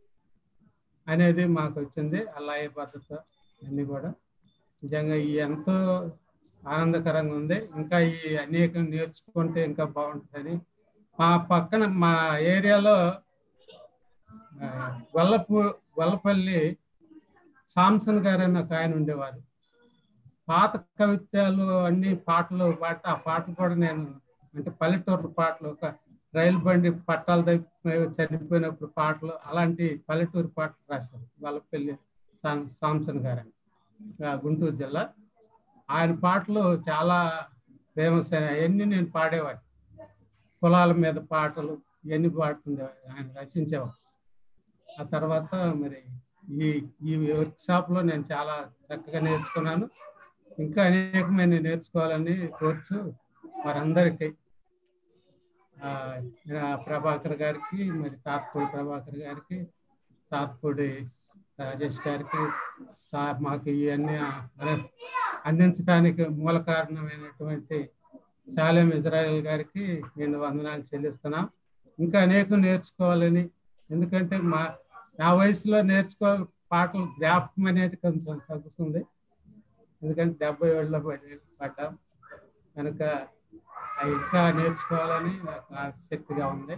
H: అనేది మాకు వచ్చింది అలాగే పద్ధతి అన్ని కూడా నిజంగా ఈ ఎంతో ఆనందకరంగా ఉంది ఇంకా ఈ అనేకం నేర్చుకుంటే ఇంకా బాగుంటుందని మా పక్కన మా ఏరియాలో ఆ, గొల్లపు గొల్లపల్లి సాంసన్ గారు అని ఒక ఆయన ఉండేవారు పాత కవిత్యాలు అన్ని పాటలు పాడితే ఆ పాటలు కూడా నేను అంటే పల్లెటూరు పాటలు ఒక రైలు బండి పట్టాల దగ్గర చనిపోయినప్పుడు పాటలు అలాంటి పల్లెటూరు పాటలు రాశారు గొల్లపల్లి సాం- సాంసన్ గారు అని ఆ, గుంటూరు జిల్లా ఆయన పాటలు చాలా ఫేమస్ అయినాయి అవన్నీ నేను పాడేవాడిని కులాల మీద పాటలు ఇవన్నీ పాడుతుండేవాడు ఆయన రచించేవాడు ఆ తర్వాత మరి ఈ ఈ వర్క్ షాప్ లో నేను చాలా చక్కగా నేర్చుకున్నాను ఇంకా అనేకమైన నేర్చుకోవాలని కోరుచు వారందరికీ ఆ, ఆ ప్రభాకర్ గారికి మరి తాత్పూడి ప్రభాకర్ గారికి తాత్పూడి రాజేష్ గారికి సా మాకు ఇవన్నీ అనే- అందించడానికి మూల కారణమైనటువంటి శాలెం ఇజ్రాయెల్ గారికి నేను వందనాలు చెల్లిస్తున్నాం ఇంకా అనేకం నేర్చుకోవాలని ఎందుకంటే మా నా వయసులో నేర్చుకో పాటలు జ్ఞాపకం అనేది కొంచెం తగ్గుతుంది ఎందుకంటే డెబ్బై ఏళ్ళలో పడి పడ్డాం కనుక అవి ఇంకా నేర్చుకోవాలని నాకు ఆసక్తిగా ఉంది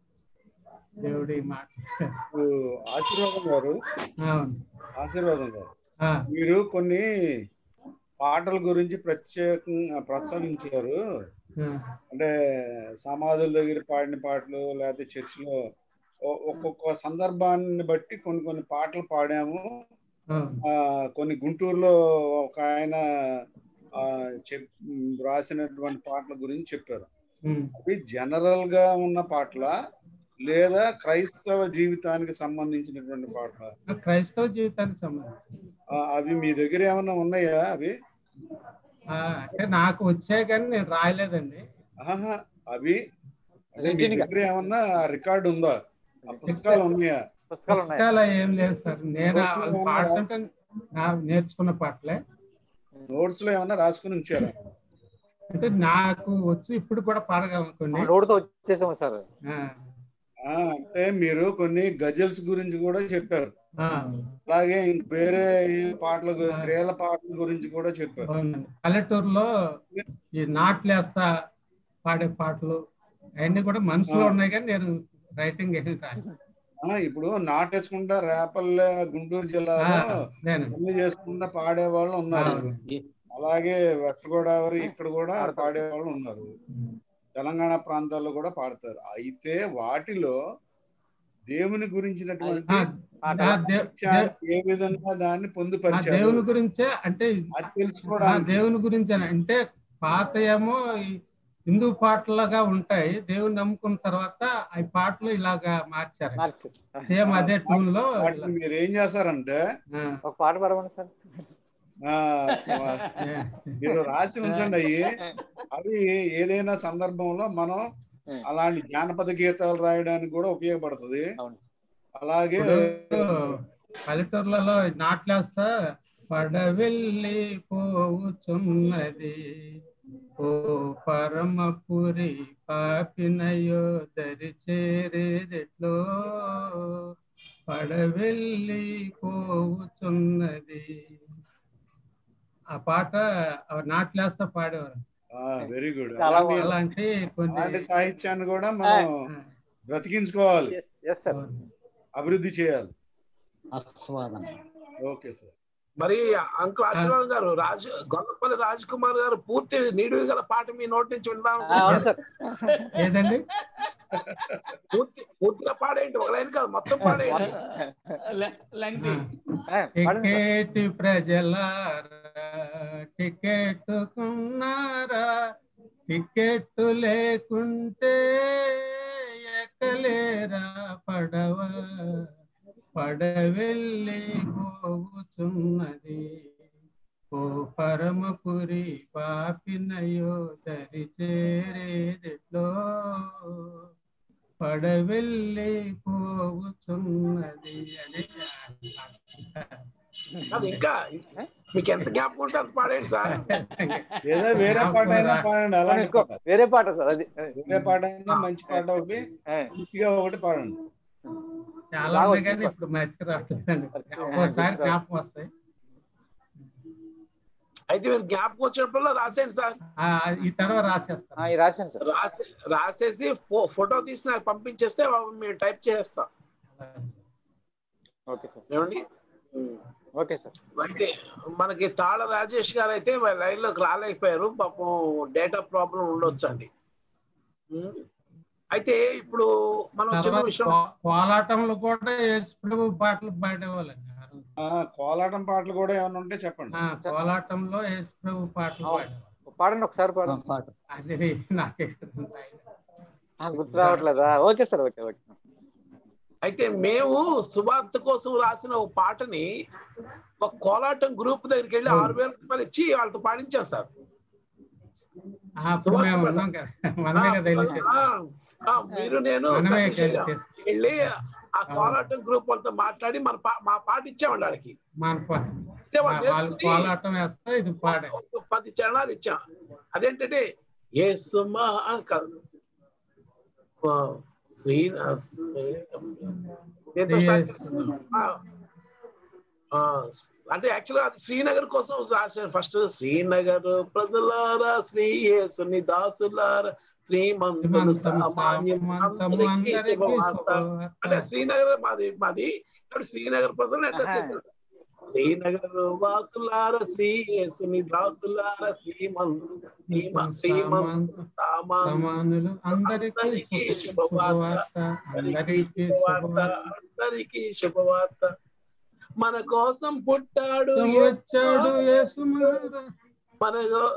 H: దేవుడి మాట
A: ఓ, ఆశీర్వాదం గారు
H: అవును.
A: ఆశీర్వాదం గారు
H: ఆ,
A: మీరు కొన్ని పాటల గురించి ప్రత్యేకంగా ప్రస్తావించారు
H: ఆ,
A: అంటే సమాధుల దగ్గర పాడిన పాటలు లేకపోతే చర్చిలో ఒ- ఒక్కొక్క సందర్భాన్ని బట్టి కొన్ని కొన్ని పాటలు పాడాము
H: అవును.
A: ఆ, కొన్ని గుంటూరులో ఒక ఆయన ఆ, చెప్ రాసినటువంటి పాటల గురించి చెప్పారు
H: ఉమ్.
A: అవి జనరల్ గా ఉన్న పాటల లేదా క్రైస్తవ జీవితానికి సంబంధించినటువంటి పాటల
H: ఆ క్రైస్తవ జీవితానికి సంబంధించి
A: అవి మీ దగ్గర ఏమైనా ఉన్నాయా అవి
H: ఆ, అంటే నాకు వచ్చాయి కానీ నేను రాయలేదండి
A: ఆహా అవి అదే మీ
B: ఇంటినిగా.
A: దగ్గర ఏమన్నా రికార్డు ఉందా ఆ పుస్తకాలు ఉన్నాయా
B: పుస్తకాలు ఉన్నాయి
H: పుస్తకాలు ఏం లేదు సార్ నేను వాళ్ళు పాడుతుంటే నా నేర్చుకున్న పాటలే
A: నోట్స్ లో ఏమన్నా రాసుకుని ఉంచారా
H: అంటే నాకు వచ్చి ఇప్పుడు కూడా పాడగలనుకోండి
B: నోడుతో వచ్చేసాము సార్
H: ఆ,
A: ఆ, అంటే మీరు కొన్ని గజల్స్ గురించి కూడా చెప్పారు
H: ఆ,
A: అలాగే ఇంక వేరే పాటల గు- స్త్రీల పాటల గురించి కూడా చెప్పారు
H: అవునండి పల్లెటూరులో ఈ నాట్లేస్తా పాడే పాటలు అవన్నీ కూడా మనసులో
A: ఆ.
H: ఉన్నాయి కానీ నేను రైటింగ్ ఏమి రాయలేదు.
A: ఆ, ఇప్పుడు నాటేసుకుంటా రేపల్లె గుంటూరు జిల్లాలో
H: ఆ, నేను
A: పెళ్లి చేసుకుంటా పాడే వాళ్ళు ఉన్నారు
H: అవునండి.
A: అలాగే వెస్ట్ గోదావరి ఇక్కడ కూడా పాడే వాళ్ళు ఉన్నారు తెలంగాణ ప్రాంతాల్లో కూడా పాడతారు అయితే వాటిలో దేవుని గురించినటువంటి
H: ఆ, ఆ దే- దే-
A: ఏ విధంగా దాన్ని
H: ఆ
A: పొందుపరిచారు
H: దేవుని గురించే అంటే
A: అది
H: ఆ
A: తెలుసుకోవడానికి
H: దేవుని గురించి అంటే పాత ఏమో ఈ హిందూ పాటలుగా ఉంటాయి దేవుని నమ్ముకున్న తర్వాత ఆ పాటలు ఇలాగా మార్చారు
B: మార్చి
H: సేమ్ అదే ట్యూన్ లో
A: వాటిని మీరు ఏం చేస్తారంటే
H: ఆ,
B: ఒక పాట పాడమని సార్
A: ఆ, మీరు రాసి ఉంచండి అయ్యి అవి ఏదైనా సందర్భంలో మనం అలాంటి జానపద గీతాలు రాయడానికి కూడా ఉపయోగపడుతుంది
B: అవును.
A: అలాగే
H: ఇప్పుడు పల్లెటూర్లలో నాట్లేస్తా పడవెళ్ళి పోవుచున్నది ఓ పరమపురి పాపినయో దరి చేరేదెట్లో పడవెళ్ళి పోవుచున్నది ఆ పాట నాట్లేస్తా పాడేవారు
A: వెరీ గుడ్
B: చాలా
A: అలాంటి
H: అలాంటి కొన్ని
A: అలాంటి సాహిత్యాన్ని కూడా మనం బ్రతికించుకోవాలి
B: ఎస్ సార్
A: అభివృద్ధి చేయాలి
I: ఆస్వాదన
A: ఓకే సార్
E: మరి అంకుల్ ఆశీర్వాదం గారు రాజు గొల్లపల్లి రాజ్ కుమార్ గారు పూర్తి నీడు గల పాట మీ నోటి నుంచి విందాం
B: అవును సార్
H: ఏదండి
E: పూర్తి పూర్తిగా పాడేయండి ఒక లైన్ కాదు మొత్తం పాడేయండి
I: లెంగ్తీ
H: టికెట్ ప్రజలారా టికెట్ కొన్నారా టికెట్ లేకుంటే ఎక్కలేరా పడవ పడవెళ్ళి పోవుచున్నది ఓ పరమపురి పాపినయో దరి చేరేదెట్లో పడవెళ్ళి పోవుచున్నది అని
E: అది ఇంకా మీకు ఎంత జ్ఞాపకం ఉంటే అంత పాడేయండి సార్
A: ఏదో వేరే పాట అయినా పాడండి అలాంటి
B: ఇంకో
A: పాట
B: వేరే పాట సార్ అది
A: వేరే పాట అయినా మంచి పాట ఒకటి
B: ఏ,
A: పూర్తిగా ఒకటి పాడండి
H: చాలా ఉన్నాయి కానీ ఇప్పుడు మధ్య రావట్లేదండి ఒక్కోసారి జ్ఞాపకం వస్తాయి
E: అయితే మీరు జ్ఞాపకం వచ్చినప్పుడు రాసేయండి సార్
H: ఆ, ఈ తర్వాత రాసేస్తాను
B: ఆ, ఇది రాశాను సార్
E: రాసే రాసేసి ఫో- ఫోటో తీసి నాకు పంపించేస్తే మేము టైప్ చేస్తాం
B: ఓకే సార్
E: ఏమండి
B: ఓకే సార్
E: అయితే మనకి తాళ రాజేష్ గారు అయితే లైన్ లోకి రాలేకపోయారు పాపం డేటా ప్రాబ్లం ఉండొచ్చు అండి ఉమ్. అయితే ఇప్పుడు మనం చిన్న
H: తర్వాత
E: విషయం
H: కో- కోలాటంలో కూడా యేసు ప్రభు పాటలు పాడేవాళ్ళండి ఆ రోజు.
A: ఆ, కోలాటం పాటలు కూడా ఏమైనా ఉంటే చెప్పండి
H: ఆ, కోలాటంలో యేసు ప్రభు పాటలు పాడేవాళ్ళు
B: పాడండి ఒకసారి పాడండి
I: పాట
H: అది నాకే
B: ఆ, గుర్తు రావట్లేదా ఓకే సార్ ఓకే ఓకే
E: అయితే మేము సువార్త కోసం రాసిన ఒక పాటని ఒక కోలాటం గ్రూప్ దగ్గరికి వెళ్ళి ఆరు వేల రూపాయలు ఇచ్చి వాళ్ళతో పాడించాం సార్
H: ఆ, అప్పుడు మేము ఉన్నాం కదా మనమే కదా వెళ్ళి
E: ఆ,
H: చేసాం.
E: ఆ, మీరు నేను
H: మనమే
E: సతీష్
H: వెళ్ళి
E: గారు
H: చేసాం.
E: వెళ్ళి ఆ కోలాటం గ్రూప్ వాళ్ళతో మాట్లాడి మన పా- మా పాట ఇచ్చామండి వాళ్ళకి
H: మన ప-
E: ఇస్తే వాళ్ళు
H: వాళ్ళు
E: నేర్చుకుని
H: కోలాటం వేస్తే ఇది పాడే
E: ఒక పది చరణాలు ఇచ్చాం అదేంటంటే ఏ సుమా కాదు ఆ, శ్రీ దేంతో స్టార్ట్ చేస్తాం? ఆ, ఆ, అంటే యాక్చువల్గా అది శ్రీనగర్ కోసం రాశాను ఫస్ట్ శ్రీనగర్ ప్రజలారా శ్రీ యేసుని దాసులారా శ్రీమంతులు సామాన్యం
H: సామంతము
E: అందరికీ
H: అందరికీ
E: శుభవార్త. అంటే
H: శుభవార్త.
E: శ్రీనగర్ మాది మాది ఇప్పుడు శ్రీనగర్ ప్రజలు అడ్రస్ చేశారు శ్రీనగర్ వాసులార శ్రీ యేసుని దాసులార శ్రీమంతు శ్రీమ- శ్రీమంతు సామాన్యులు
H: సమానులు అందరికీ
E: అందరికీ
H: శుభ-
E: శుభవార్త.
H: శుభవార్త అందరికీ
E: శుభవార్త
H: శుభవార్త
E: అందరికీ శుభవార్త మన కోసం పుట్టాడు
H: వచ్చాడు యేసు మహారా
E: మన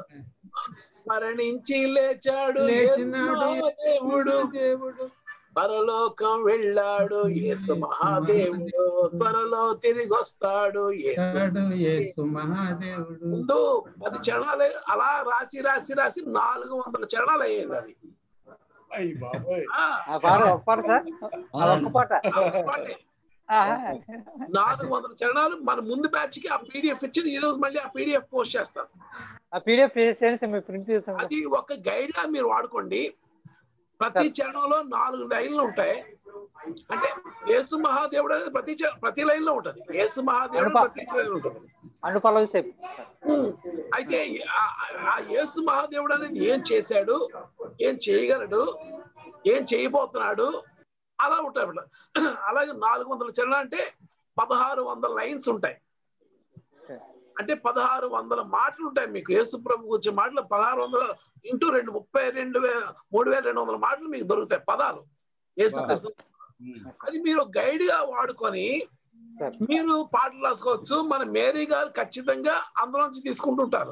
E: మరణించి లేచాడు
H: లేచినాడు
E: యేసు దేవుడు
H: దేవుడు
E: పరలోకం వెళ్ళాడు యేసు మహాదేవుడు త్వరలో తిరిగి వస్తాడు యేసు
H: వచ్చాడు యేసు మహాదేవుడు
E: ముందు పది చరణాలు అలా రాసి రాసి రాసి నాలుగు వందల చరణాలు అయ్యేది అది
A: అయ్యి బాబోయ్
E: ఆ,
B: ఆ పాట ఒక పాట సార్ ఆ ఒక్క పాట
E: ఆ పాటే.
B: ఆహా.
E: నాలుగు వందల చరణాలు మన ముందు బ్యాచ్ కి ఆ పీడిఎఫ్ ఇచ్చి ఈ రోజు మళ్ళీ ఆ పీడిఎఫ్ పోస్ట్ చేస్తాం
B: ఆ పీడిఎఫ్ చేసేయండి సార్ మీరు ప్రింట్ చేస్తాం సార్.
E: అది ఒక గైడ్ గా మీరు వాడుకోండి ప్రతి చరణంలో నాలుగు లైన్లు ఉంటాయి అంటే యేసు మహాదేవుడు అనేది ప్రతి చ- ప్రతి లైన్ లో ఉంటది యేసు మహాదేవుడు
B: అనుప-
E: ప్రతి లైన్ ఉంటుంది
B: అను పల్లవి సేపు
E: ఉమ్. అయితే ఆ- ఆ యేసు మహాదేవుడు అనేది ఏం చేశాడు ఏం చేయగలడు ఏం చేయబోతున్నాడు అలా ఉంటాయి అన్నమాట. అలాగే నాలుగు వందల చరణ అంటే పదహారు వందల లైన్స్ ఉంటాయి
B: సార్.
E: అంటే పదహారు వందల మాటలు ఉంటాయి మీకు యేసు ప్రభు గురించి మాటలు పదహారు వందల ఇంటూ రెండు ముప్పై రెండు వేల మూడు వేల రెండు వందల మాటలు మీకు దొరుకుతాయి పదాలు యేసు క్రీస్తు
A: ఉమ్.
E: అది మీరు గైడ్ గా వాడుకొని
B: సార్
E: మీరు పాటలు రాసుకోవచ్చు మన మేరీ గారు ఖచ్చితంగా అందులోంచి తీసుకుంటుంటారు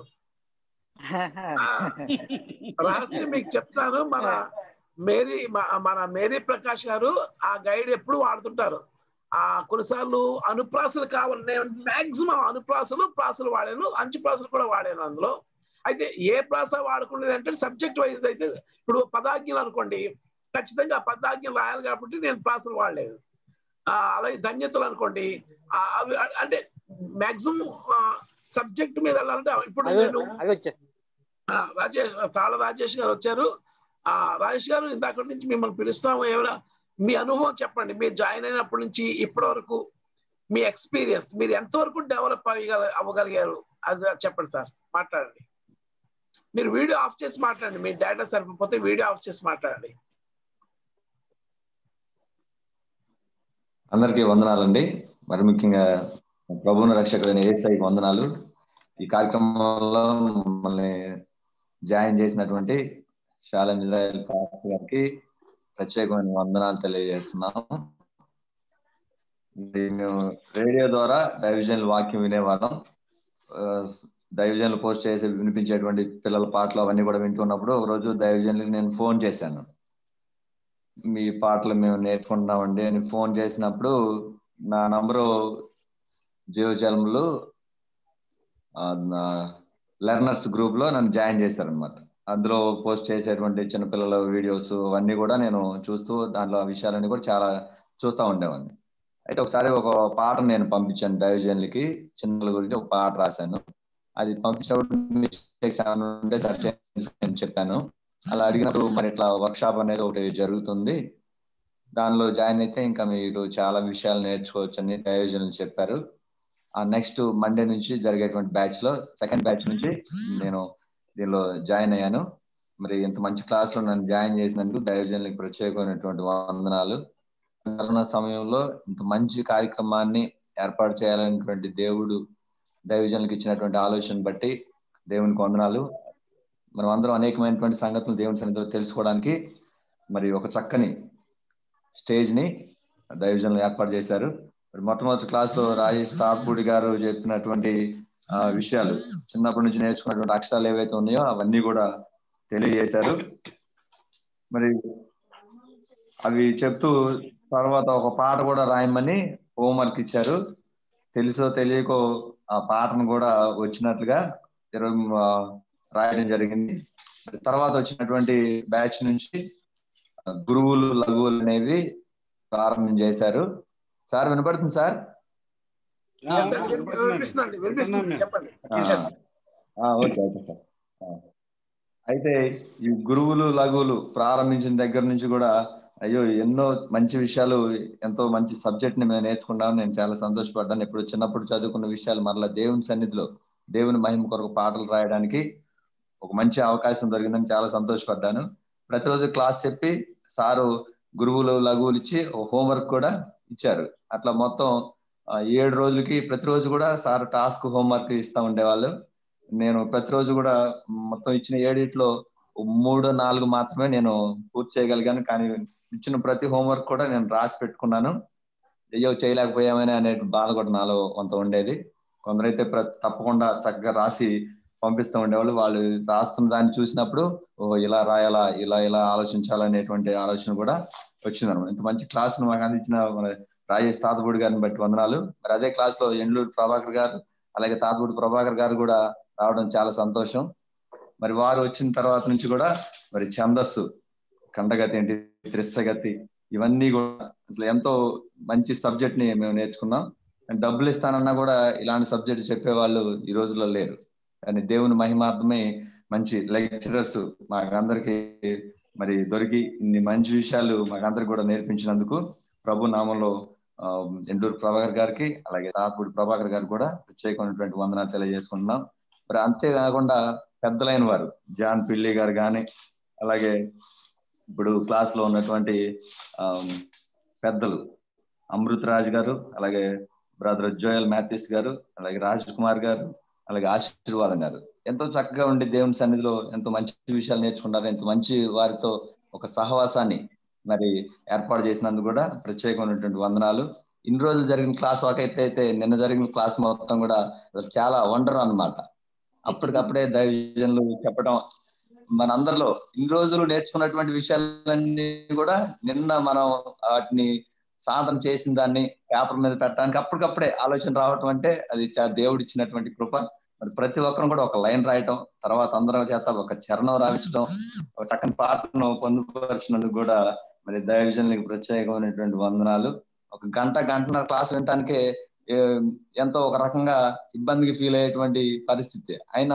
E: ఆ, రహస్యం మీకు చెప్తాను మన మేరీ మ- మన మేరీ ప్రకాష్ గారు ఆ గైడ్ ఎప్పుడు వాడుతుంటారు ఆ కొన్నిసార్లు అనుప్రాసలు కావాలి నేను మాక్సిమం అనుప్రాసలు ప్రాసలు వాడాను అంచు ప్రాసలు కూడా వాడాను అందులో అయితే ఏ ప్రాస వాడుకునేది అంటే సబ్జెక్ట్ వైజ్ అయితే ఇప్పుడు పదాజ్ఞలు అనుకోండి ఖచ్చితంగా ఆ పదాజ్ఞలు రాయాలి కాబట్టి నేను ప్రాసలు వాడలేదు ఆ, అలాగే ధన్యతలు అనుకోండి ఆ, అవి అంటే మాక్సిమం సబ్జెక్ట్ మీద వెళ్ళాలంటే ఇప్పుడు
B: అవి
E: నేను
B: అవి వచ్చాయి
E: ఆ, రాజేష్ తాళ రాజేష్ గారు వచ్చారు ఆ రాజేష్ గారు ఇందాక నుంచి మిమ్మల్ని పిలుస్తాము ఎవరా మీ అనుభవం చెప్పండి మీరు జాయిన్ అయినప్పటి నుంచి ఇప్పటి వరకు మీ ఎక్స్పీరియన్స్ మీరు ఎంతవరకు డెవలప్ అవ్వగల అవ్వగలిగారు అది చెప్పండి సార్ మాట్లాడండి మీరు వీడియో ఆఫ్ చేసి మాట్లాడండి మీ డేటా సరిపోతే వీడియో ఆఫ్ చేసి మాట్లాడండి
C: అందరికీ వందనాలండి మరి ముఖ్యంగా ప్రభువుని రక్షకుడైన ఏసైకి వందనాలు ఈ కార్యక్రమంలో మమ్మల్ని జాయిన్ చేసినటువంటి షాలం ఇజ్రాయెల్ పాస్టర్ గారికి ప్రత్యేకమైన వందనాలు తెలియజేస్తున్నాము మరి మేము రేడియో ద్వారా దైవజనుల వాక్యం వినేవాళ్ళం ఆ, దైవజనులు పోస్ట్ చేసి వినిపించేటువంటి పిల్లల పాటలు అవన్నీ కూడా వింటున్నప్పుడు ఒక రోజు దైవజనులకి నేను ఫోన్ చేశాను మీ పాటలు మేము నేర్చుకుంటున్నామండి అని ఫోన్ చేసినప్పుడు నా నంబరు జీవజలములు లెర్నర్స్ గ్రూప్ లో నన్ను జాయిన్ చేశారనమాట అందులో పోస్ట్ చేసేటువంటి చిన్నపిల్లల వీడియోస్ అవన్నీ కూడా నేను చూస్తూ దాంట్లో ఆ విషయాలన్నీ కూడా చాలా చూస్తూ ఉండేవాడిని అయితే ఒకసారి ఒక పాట నేను పంపించాను దైవజనులకి చిన్నల గురించి ఒక పాట రాశాను అది పంపించినప్పుడు మిస్టేక్స్ ఏమైనా ఉంటే సరి చేయండి అని చెప్పాను అలా అడిగినప్పుడు మరి ఇట్లా వర్క్ షాప్ అనేది ఒకటి జరుగుతుంది దానిలో జాయిన్ అయితే ఇంకా మీరు చాలా విషయాలు నేర్చుకోవచ్చు అని దైవజనులు చెప్పారు ఆ నెక్స్ట్ మండే నుంచి జరిగేటువంటి బ్యాచ్ లో సెకండ్ బ్యాచ్ నుంచి నేను దీనిలో జాయిన్ అయ్యాను మరి ఇంత మంచి క్లాస్ లో నన్ను జాయిన్ చేసినందుకు దైవజనులకు ప్రత్యేకమైనటువంటి వందనాలు కరోనా సమయంలో ఇంత మంచి కార్యక్రమాన్ని ఏర్పాటు చేయాలనేటువంటి దేవుడు దైవజనులకు ఇచ్చినటువంటి ఆలోచన బట్టి దేవునికి వందనాలు మనం అందరం అనేకమైనటువంటి సంగతులు దేవుని సన్నిధిలో తెలుసుకోవడానికి మరి ఒక చక్కని స్టేజ్ ని దైవజనులు ఏర్పాటు చేశారు మరి మొట్టమొదటి క్లాస్ లో రాజేష్ తాత్పూడి గారు చెప్పినటువంటి ఆ విషయాలు చిన్నప్పటి నుంచి నేర్చుకున్నటువంటి అక్షరాలు ఏవైతే ఉన్నాయో అవన్నీ కూడా తెలియజేశారు మరి అవి చెప్తూ తర్వాత ఒక పాట కూడా రాయమని హోంవర్క్ ఇచ్చారు తెలుసో తెలియకో ఆ పాటను కూడా వచ్చినట్లుగా ఇరవై ఆ, రాయడం జరిగింది తర్వాత వచ్చినటువంటి బ్యాచ్ నుంచి ఆ, గురువులు లఘువులు అనేవి ప్రారంభం చేశారు సార్ వినపడుతుంది సార్
E: Yes, sir. వినిపిస్తుందండి వినిపిస్తుంది చెప్పండి Yes.
C: ఆ, ఓకే ఓకే సార్ ఆ. అయితే ఈ గురువులు లఘువులు ప్రారంభించిన దగ్గర నుంచి కూడా అయ్యో ఎన్నో మంచి విషయాలు ఎంతో మంచి సబ్జెక్ట్ ని మేము నేర్చుకున్నాం నేను చాలా సంతోషపడ్డాను ఇప్పుడు చిన్నప్పుడు చదువుకున్న విషయాలు మరలా దేవుని సన్నిధిలో దేవుని మహిమ కొరకు పాటలు రాయడానికి ఒక మంచి అవకాశం దొరికిందని చాలా సంతోషపడ్డాను ప్రతిరోజు క్లాస్ చెప్పి సారు గురువులు లఘువులు ఇచ్చి ఒక హోంవర్క్ కూడా ఇచ్చారు అట్లా మొత్తం ఆ, ఏడు రోజులకి ప్రతిరోజు కూడా సార్ టాస్క్ హోంవర్క్ ఇస్తా ఉండేవాళ్ళు నేను ప్రతిరోజు కూడా మొత్తం ఇచ్చిన ఏడిట్లో మూడు నాలుగు మాత్రమే నేను పూర్తి చేయగలిగాను కానీ ఇచ్చిన ప్రతి హోంవర్క్ కూడా నేను రాసి పెట్టుకున్నాను అయ్యో చేయలేకపోయామని అనే బాధ కూడా నాలో కొంత ఉండేది కొందరైతే ప్ర- తప్పకుండా చక్కగా రాసి పంపిస్తూ ఉండేవాళ్ళు వాళ్ళు రాస్తున్న దాన్ని చూసినప్పుడు ఓ ఇలా రాయాలా ఇలా ఇలా ఆలోచించాలనేటువంటి ఆలోచన కూడా వచ్చింది అనమాట ఇంత మంచి క్లాస్ మాకు అందించిన మన రాజేష్ తాతపూడి గారిని బట్టి వందనాలు మరి అదే క్లాస్ లో ఎండ్లూరు ప్రభాకర్ గారు అలాగే తాతపూడి ప్రభాకర్ గారు కూడా రావడం చాలా సంతోషం మరి వారు వచ్చిన తర్వాత నుంచి కూడా మరి ఛందస్సు ఖండగతి ఏంటి త్రిస్సగతి ఇవన్నీ కూడా అసలు ఎంతో మంచి సబ్జెక్ట్ ని మేము నేర్చుకున్నాం డబ్బులు ఇస్తానన్నా కూడా ఇలాంటి సబ్జెక్ట్ చెప్పే వాళ్ళు ఈ రోజుల్లో లేరు కానీ దేవుని మహిమార్థమే మంచి లెక్చరర్స్ మాకందరికి మరి దొరికి ఇన్ని మంచి విషయాలు మాకందరికి కూడా నేర్పించినందుకు ప్రభు నామంలో ఆ, ఎండూరు ప్రభాకర్ గారికి అలాగే తాతపూడి ప్రభాకర్ గారికి కూడా ప్రత్యేకమైనటువంటి వందనాలు తెలియజేసుకుంటున్నాం మరి అంతేకాకుండా పెద్దలైన వారు జాన్ పిల్లి గారు కానీ అలాగే ఇప్పుడు క్లాస్ లో ఉన్నటువంటి ఆ, పెద్దలు అమృత్ రాజ్ గారు అలాగే బ్రదర్ జోయల్ మాథ్యూస్ గారు అలాగే రాజ్ కుమార్ గారు అలాగే ఆశీర్వాదం గారు ఎంతో చక్కగా ఉండి దేవుని సన్నిధిలో ఎంతో మంచి విషయాలు నేర్చుకుంటారు ఎంతో మంచి వారితో ఒక సహవాసాన్ని మరి ఏర్పాటు చేసినందుకు కూడా ప్రత్యేకమైనటువంటి వందనాలు ఇన్ని రోజులు జరిగిన క్లాస్ ఒక ఎత్తు అయితే నిన్న జరిగిన క్లాస్ మొత్తం కూడా అసలు చాలా వండర్ అన్నమాట అప్పటికప్పుడే దైవజనులు చెప్పడం మనందరిలో ఇన్ని రోజులు నేర్చుకున్నటువంటి విషయాలన్నీ కూడా నిన్న మనం వాటిని సాధన చేసిన దాన్ని పేపర్ మీద పెట్టడానికి అప్పటికప్పుడే ఆలోచన రావటం అంటే అది చా- దేవుడు ఇచ్చినటువంటి కృప మరి ప్రతి ఒక్కరు కూడా ఒక లైన్ రాయటం తర్వాత అందరం చేత ఒక చరణం రాయించడం ఒక చక్కని పాటను పొందుపరిచినందుకు కూడా మరి దైవజనులకు ప్రత్యేకమైనటువంటి వందనాలు ఒక గంట గంటన్నర క్లాస్ వినటానికే ఏ, ఎంతో ఒక రకంగా ఇబ్బందికి ఫీల్ అయ్యేటువంటి పరిస్థితి అయినా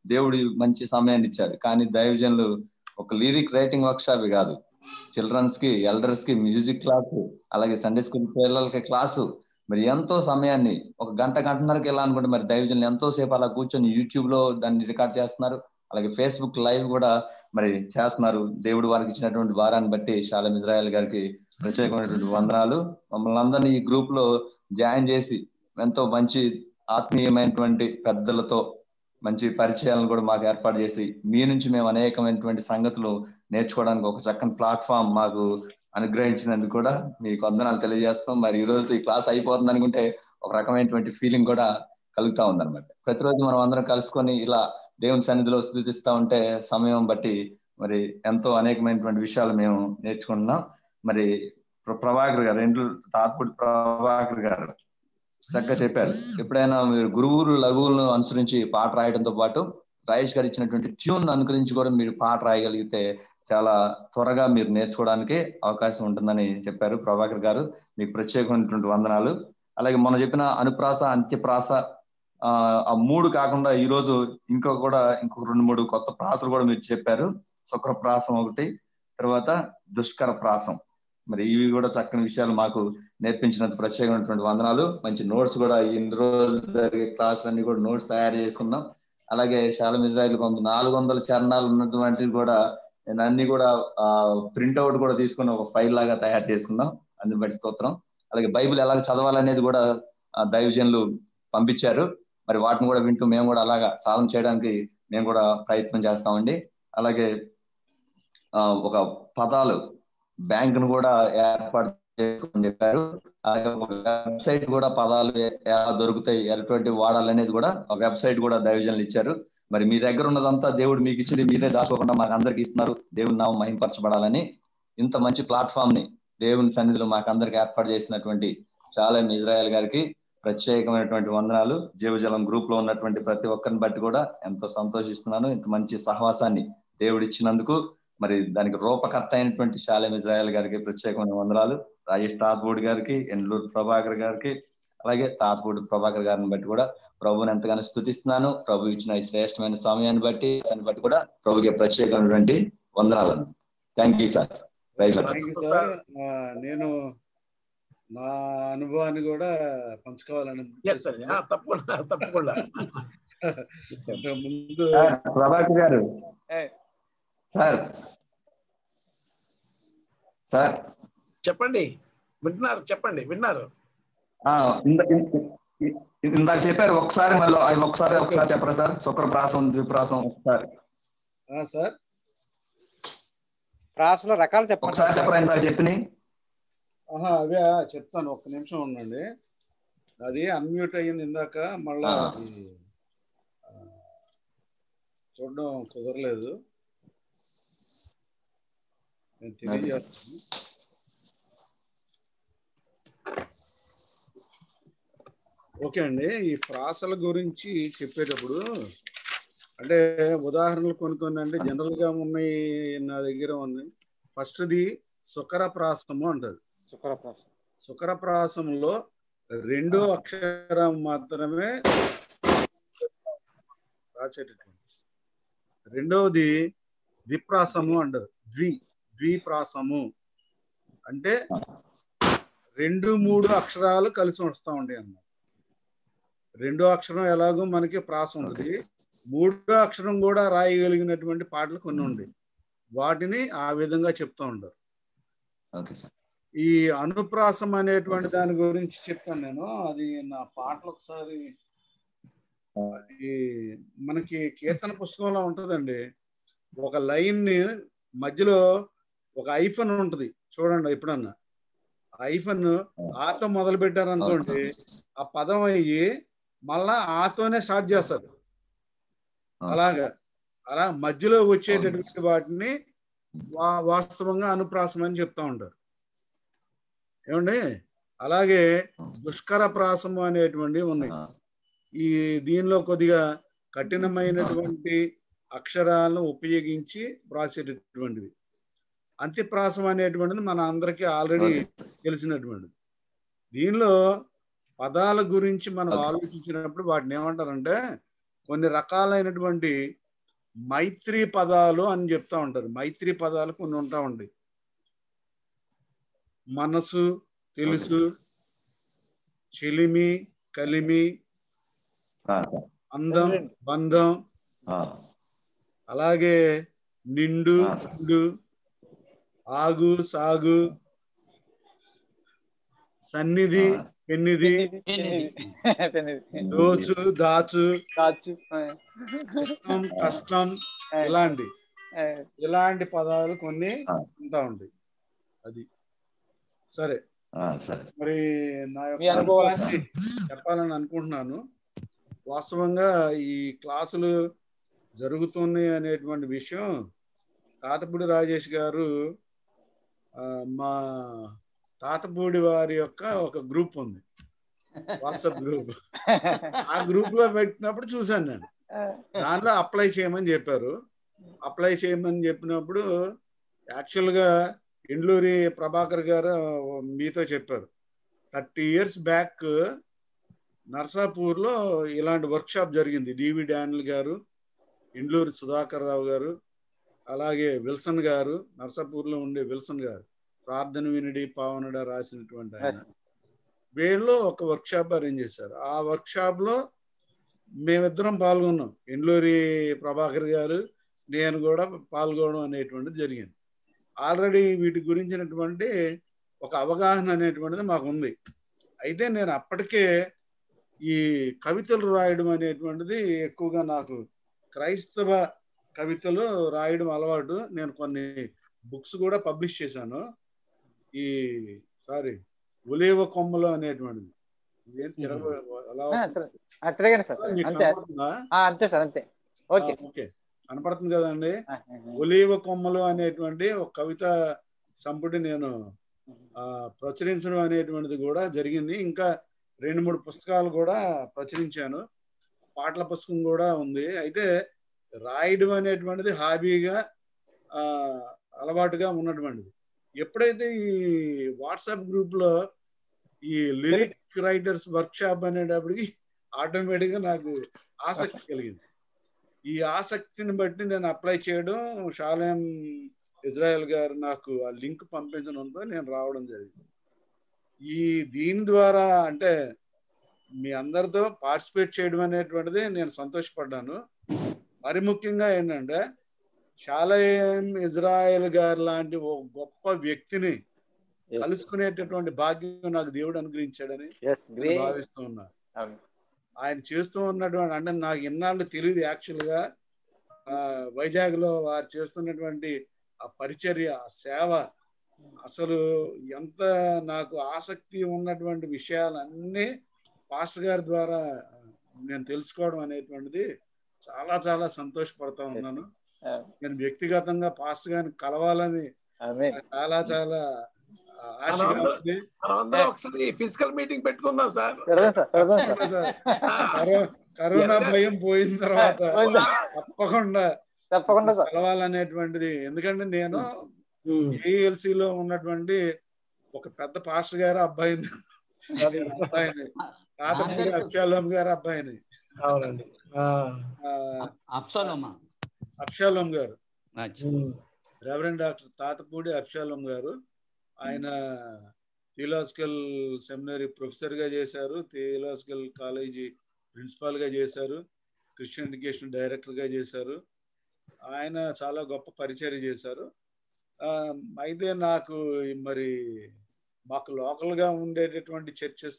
C: దేవుడు మంచి సమయాన్ని ఇచ్చాడు కానీ దైవజనులు ఒక లిరిక్ రైటింగ్ వర్క్ షాప్ కాదు చిల్డ్రన్స్ కి ఎల్డర్స్ కి మ్యూజిక్ క్లాసు అలాగే సండే స్కూల్ పిల్లలకి క్లాసు మరి ఎంతో సమయాన్ని ఒక గంట గంటన్నరకి వెళ్ళాలనుకుంటే మరి దైవజనులు ఎంతో సేపు అలా కూర్చొని యూట్యూబ్ లో దాన్ని రికార్డ్ చేస్తున్నారు అలాగే ఫేస్బుక్ లైవ్ కూడా మరి చేస్తున్నారు దేవుడు వారికి ఇచ్చినటువంటి వారాన్ని బట్టి షాలం ఇజ్రాయల్ గారికి ప్రత్యేకమైనటువంటి వందనాలు మమ్మల్ని అందరినీ ఈ గ్రూప్ లో జాయిన్ చేసి ఎంతో మంచి ఆత్మీయమైనటువంటి పెద్దలతో మంచి పరిచయాలను కూడా మాకు ఏర్పాటు చేసి మీ నుంచి మేము అనేకమైనటువంటి సంగతులు నేర్చుకోవడానికి ఒక చక్కని ప్లాట్ఫామ్ మాకు అనుగ్రహించినందుకు కూడా మీకు వందనాలు తెలియజేస్తాం మరి ఈ రోజు ఈ క్లాస్ అయిపోతుంది అనుకుంటే ఒక రకమైనటువంటి ఫీలింగ్ కూడా కలుగుతా ఉందన్నమాట ప్రతిరోజు మనం అందరం కలుసుకొని ఇలా దేవుని సన్నిధిలో స్థుతిస్తా ఉంటే సమయం బట్టి మరి ఎంతో అనేకమైనటువంటి విషయాలు మేము నేర్చుకుంటున్నాం మరి ప్ర- ప్రభాకర్ గారు రెండు తాత్పుడి ప్రభాకర్ గారు చక్కగా చెప్పారు ఎప్పుడైనా మీరు గురువులు లఘువులను అనుసరించి పాట రాయడంతో పాటు రాయేష్ గారు ఇచ్చినటువంటి ట్యూన్ అనుకరించి కూడా మీరు పాట రాయగలిగితే చాలా త్వరగా మీరు నేర్చుకోవడానికి అవకాశం ఉంటుందని చెప్పారు ప్రభాకర్ గారు మీకు ప్రత్యేకమైనటువంటి వందనాలు అలాగే మనం చెప్పిన అనుప్రాస అంత్యప్రాస ఆ ఆ మూడు కాకుండా ఈ రోజు ఇంకో కూడా ఇంకొక రెండు మూడు కొత్త ప్రాసలు కూడా మీరు చెప్పారు శుక్ర ప్రాసం ఒకటి తర్వాత దుష్కర ప్రాసం మరి ఇవి కూడా చక్కని విషయాలు మాకు నేర్పించినందుకు ప్రత్యేకమైనటువంటి వందనాలు మంచి నోట్స్ కూడా ఇన్ని రోజులు జరిగే క్లాసులన్నీ కూడా నోట్స్ తయారు చేసుకున్నాం అలాగే శాలం ఇజ్రాయిల్ పంపి నాలుగు వందల చరణాలు ఉన్నటువంటివి కూడా నేను అన్ని కూడా ఆ ప్రింట్అవుట్ కూడా తీసుకుని ఒక ఫైల్ లాగా తయారు చేసుకున్నాం అందుని బట్టి స్తోత్రం అలాగే బైబిల్ ఎలా చదవాలనేది కూడా ఆ, దైవజనులు పంపించారు మరి వాటిని కూడా వింటూ మేము కూడా అలాగా సాధన చేయడానికి మేము కూడా ప్రయత్నం చేస్తామండి అలాగే ఆ, ఒక పదాలు బ్యాంక్ ను కూడా ఏర్పాటు చేసుకుని చెప్పారు అలాగే ఒక వెబ్సైట్ కూడా పదాలు ఎ- ఎలా దొరుకుతాయి ఎటువంటి వాడాలనేది కూడా ఒక వెబ్సైట్ కూడా దైవజనులు ఇచ్చారు మరి మీ దగ్గర ఉన్నదంతా దేవుడు మీకు ఇచ్చింది మీరే దాచుకోకుండా మాకు అందరికి ఇస్తున్నారు దేవుని నామం మహింపరచబడాలని ఇంత మంచి ప్లాట్ఫామ్ ని దేవుని సన్నిధిలో మాకు అందరికి ఏర్పాటు చేసినటువంటి షాలేం ఇజ్రాయెల్ గారికి ప్రత్యేకమైనటువంటి వందనాలు జీవజలం గ్రూప్ లో ఉన్నటువంటి ప్రతి ఒక్కరిని బట్టి కూడా ఎంతో సంతోషిస్తున్నాను ఇంత మంచి సహవాసాన్ని దేవుడు ఇచ్చినందుకు మరి దానికి రూపకర్త అయినటువంటి షాలేం ఇజ్రాయెల్ గారికి ప్రత్యేకమైన వందనాలు రాజేష్ తాత్పూడి గారికి ఎండ్లూరు ప్రభాకర్ గారికి అలాగే తాత్పూడి ప్రభాకర్ గారిని బట్టి కూడా ప్రభుని ఎంతగానో స్థుతిస్తున్నాను ప్రభు ఇచ్చిన ఈ శ్రేష్టమైన సమయాన్ని బట్టి దాన్ని బట్టి కూడా ప్రభుకి ప్రత్యేకమైనటువంటి వందనాలను thank you sir right
A: thank you sir ఆ, నేను నా అనుభవాన్ని కూడా పంచుకోవాలని
E: ఎస్ సార్ తప్పకుండా తప్పకుండా
A: ఇంతకు ముందు
C: ప్రభాకర్ గారు సార్ సార్
E: చెప్పండి వింటున్నారు చెప్పండి విన్నారు
C: ఆ, ఇంద- ఇన్- ఇన్- ఇందాక చెప్పారు ఒకసారి మళ్ళీ అవి ఒకసారి ఒకసారి చెప్పరా సార్ శుక్రప్రాసం ద్విప్రాసం ఒకసారి
A: ఆ, సార్
B: ప్రాసలో రకాలు చెప్పండి
C: ఒకసారి చెప్పరా ఇందాక చెప్పినాయి
A: ఆహా అవే చెప్తాను ఒక్క నిమిషం ఉండండి అది అన్మ్యూట్ అయ్యింది ఇందాక మళ్ళా
C: ఆ.
A: అది ఆ, చూడడం కుదరలేదు నేను తెలియజేస్తాను ఓకే అండి ఈ ప్రాసల గురించి చెప్పేటప్పుడు అంటే ఉదాహరణలు కొన్ని కొన్ని అంటే జనరల్ గా ఉన్నాయి నా దగ్గర ఉన్నాయి ఫస్ట్ది సుకర ప్రాసము అంటారు
B: శుక్రప్రాసం
A: సుకర ప్రాసంలో రెండో అక్షరం మాత్రమే రాసేటటువంటి రెండవది ద్విప్రాసము అంటారు ద్వి ద్విప్రాసము అంటే రెండు మూడు అక్షరాలు కలిసి వస్తూ ఉంటాయి అన్నమాట రెండో అక్షరం ఎలాగో మనకి ప్రాసం ఉంది మూడో అక్షరం కూడా రాయగలిగినటువంటి పాటలు కొన్ని ఉన్నాయి వాటిని ఆ విధంగా చెప్తూ ఉంటారు
C: ఓకే సార్
A: ఈ అనుప్రాసం అనేటువంటి దాని గురించి చెప్పాను నేను అది నా పాటలు ఒకసారి అది మనకి కీర్తన పుస్తకంలో ఉంటుందండి ఒక లైన్ ని మధ్యలో ఒక ఐఫన్ ఉంటుంది చూడండి ఎప్పుడన్నా ఐఫన్ ఆతో మొదలు పెట్టారు అనుకోండి ఆ పదం అయ్యి మళ్ళా ఆతోనే స్టార్ట్ చేస్తారు అలాగా అలా మధ్యలో వచ్చేటటువంటి వాటిని వా- వాస్తవంగా అనుప్రాసం అని చెప్తా ఉంటారు ఏమండి అలాగే దుష్కర ప్రాసము అనేటువంటివి ఉన్నాయి ఈ దీనిలో కొద్దిగా కఠినమైనటువంటి అక్షరాలను ఉపయోగించి వ్రాసేటటువంటివి అంత్యప్రాసం అనేటువంటిది మన అందరికీ ఆల్రెడీ తెలిసినటువంటిది దీనిలో పదాల గురించి మనం ఆలోచించినప్పుడు వాటిని ఏమంటారంటే కొన్ని రకాలైనటువంటి మైత్రి పదాలు అని చెప్తా ఉంటారు మైత్రి పదాలు కొన్ని ఉంటా ఉంటాయి మనసు తెలుసు చెలిమి కలిమి
C: ఆ,
A: అందం
B: చంద్రుడు.
A: బంధం
C: ఆ,
A: అలాగే నిండు
C: ఆ.
A: నిండు ఆగు సాగు సన్నిధి
C: ఆ.
A: పెన్నిధి
B: పెన్నిది. పెన్నిది.
A: దోచు దాచు
B: కాచు ఆ.
A: కష్టం కష్టం ఇలాంటి
B: ఆ.
A: ఇలాంటి పదాలు కొన్ని
C: ఆ.
A: ఉంటా ఉంటాయి అది సరే
C: ఆ, సరే
A: మరి నా
B: మీ
A: యొక్క
B: అనుభవాలు.
A: అనుభవాన్ని చెప్పాలని అనుకుంటున్నాను వాస్తవంగా ఈ క్లాసులు జరుగుతున్నాయి అనేటువంటి విషయం తాతపూడి రాజేష్ గారు ఆ, మా తాతపూడి వారి యొక్క ఒక గ్రూప్ ఉంది వాట్సాప్ గ్రూప్ ఆ గ్రూప్ లో పెట్టినప్పుడు చూశాను నేను దాంట్లో అప్లై చేయమని చెప్పారు అప్లై చేయమని చెప్పినప్పుడు యాక్చువల్గా ఇండ్లూరి ప్రభాకర్ గారు మీతో చెప్పారు థర్టీ ఇయర్స్ బ్యాక్ నర్సాపూర్లో ఇలాంటి వర్క్షాప్ జరిగింది డివి డానిల్ గారు ఇండ్లూరి సుధాకర్ రావు గారు అలాగే విల్సన్ గారు నర్సాపూర్లో ఉండే విల్సన్ గారు ప్రార్థన వినిడి పావనుడ రాసినటువంటి ఆయన వీళ్ళు ఒక వర్క్షాప్ అరేంజ్ చేశారు ఆ వర్క్షాప్ లో మేమిద్దరం పాల్గొన్నాం ఎండ్లూరి ప్రభాకర్ గారు నేను కూడా పాల్గొనడం అనేటువంటిది జరిగింది ఆల్రెడీ వీటి గురించినటువంటి ఒక అవగాహన అనేటువంటిది మాకు ఉంది అయితే నేను అప్పటికే ఈ కవితలు రాయడం అనేటువంటిది ఎక్కువగా నాకు క్రైస్తవ కవితలు రాయడం అలవాటు నేను కొన్ని బుక్స్ కూడా పబ్లిష్ చేశాను ఈ సారీ ఉలేవ కొమ్మలు అనేటువంటిది ఇదేం తిరగ అలా
B: ఆ,
A: వస్తుంది.
B: సరే. ఆ, తిరగండి సార్
A: మీకు
B: అంతే
A: కనపడుతుందా?
B: ఆ, అంతే సార్ అంతే ఓకే
A: ఆ, ఓకే కనపడుతుంది కదండి
B: ఆ, ఆ, ఆ.
A: ఒలీవ కొమ్మలు అనేటువంటి ఒక కవిత సంపుటి నేను ఆ, ప్రచురించడం అనేటువంటిది కూడా జరిగింది ఇంకా రెండు మూడు పుస్తకాలు కూడా ప్రచురించాను పాటల పుస్తకం కూడా ఉంది అయితే రాయడం అనేటువంటిది హాబీగా ఆ, అలవాటుగా ఉన్నటువంటిది ఎప్పుడైతే ఈ వాట్సాప్ గ్రూప్లో ఈ లిరిక్ రైటర్స్ వర్క్షాప్ అనేటప్పటికి ఆటోమేటిక్గా నాకు ఆసక్తి కలిగింది ఈ ఆసక్తిని బట్టి నేను అప్లై చేయడం షాలేం ఇజ్రాయెల్ గారు నాకు ఆ లింక్ పంపించడంతో నేను రావడం జరిగింది ఈ దీని ద్వారా అంటే మీ అందరితో పార్టిసిపేట్ చేయడం అనేటువంటిది నేను సంతోషపడ్డాను మరి ముఖ్యంగా ఏంటంటే షాలయం ఇజ్రాయెల్ గారు లాంటి ఓ గొప్ప వ్యక్తిని కలుసుకునేటటువంటి భాగ్యం నాకు దేవుడు అనుగ్రహించాడని
B: Yes,
A: నేను
B: great.
A: భావిస్తూ ఉన్నా
B: అవును.
A: ఆయన చేస్తూ ఉన్నటువంటి అంటే నాకు ఇన్నాళ్ళు తెలియదు యాక్చువల్గా వైజాగ్ లో వారు చేస్తున్నటువంటి ఆ పరిచర్య ఆ సేవ అసలు ఎంత నాకు ఆసక్తి ఉన్నటువంటి విషయాలన్నీ పాస్టర్ గారి ద్వారా నేను తెలుసుకోవడం అనేటువంటిది చాలా చాలా సంతోషపడతా ఉన్నాను నేను వ్యక్తిగతంగా పాస్టర్ గారిని కలవాలని
B: ఆమేన్.
A: చాలా చాలా ఆ, ఆశగా ఉంది
E: మనం అందరం ఒకసారి ఫిజికల్ మీటింగ్ పెట్టుకుందాం సార్
B: పెడదాం సార్ పెడదాం సార్
A: తప్పకుండా సార్. కరో- కరోనా భయం పోయిన తర్వాత
B: పోయిందా?
A: తప్పకుండా
B: తప్పకుండా సార్
A: కలవాలనేటువంటిది ఎందుకంటే నేను ALC లో ఉన్నటువంటి ఒక పెద్ద పాస్టర్ గారు అబ్బాయిని అబ్బాయిని తాతపూడి అబ్షాలోం గారు అబ్బాయిని
H: అవునండి ఆ,
A: ఆ,
I: అప్సలోమా
A: అబ్షాలోం గారు
H: ఉమ్,
A: రెవరెండ్ డాక్టర్ తాతపూడి అబ్షాలోం గారు ఆయన థియలాజికల్ సెమినరీ ప్రొఫెసర్ గా చేశారు థియలాజికల్ కాలేజీ ప్రిన్సిపాల్ గా చేశారు క్రిస్టియన్ ఎడ్యుకేషన్ డైరెక్టర్ గా చేశారు ఆయన చాలా గొప్ప పరిచయం చేశారు ఆ, అయితే నాకు ఈ మరి మాకు లోకల్ గా ఉండేటటువంటి చర్చెస్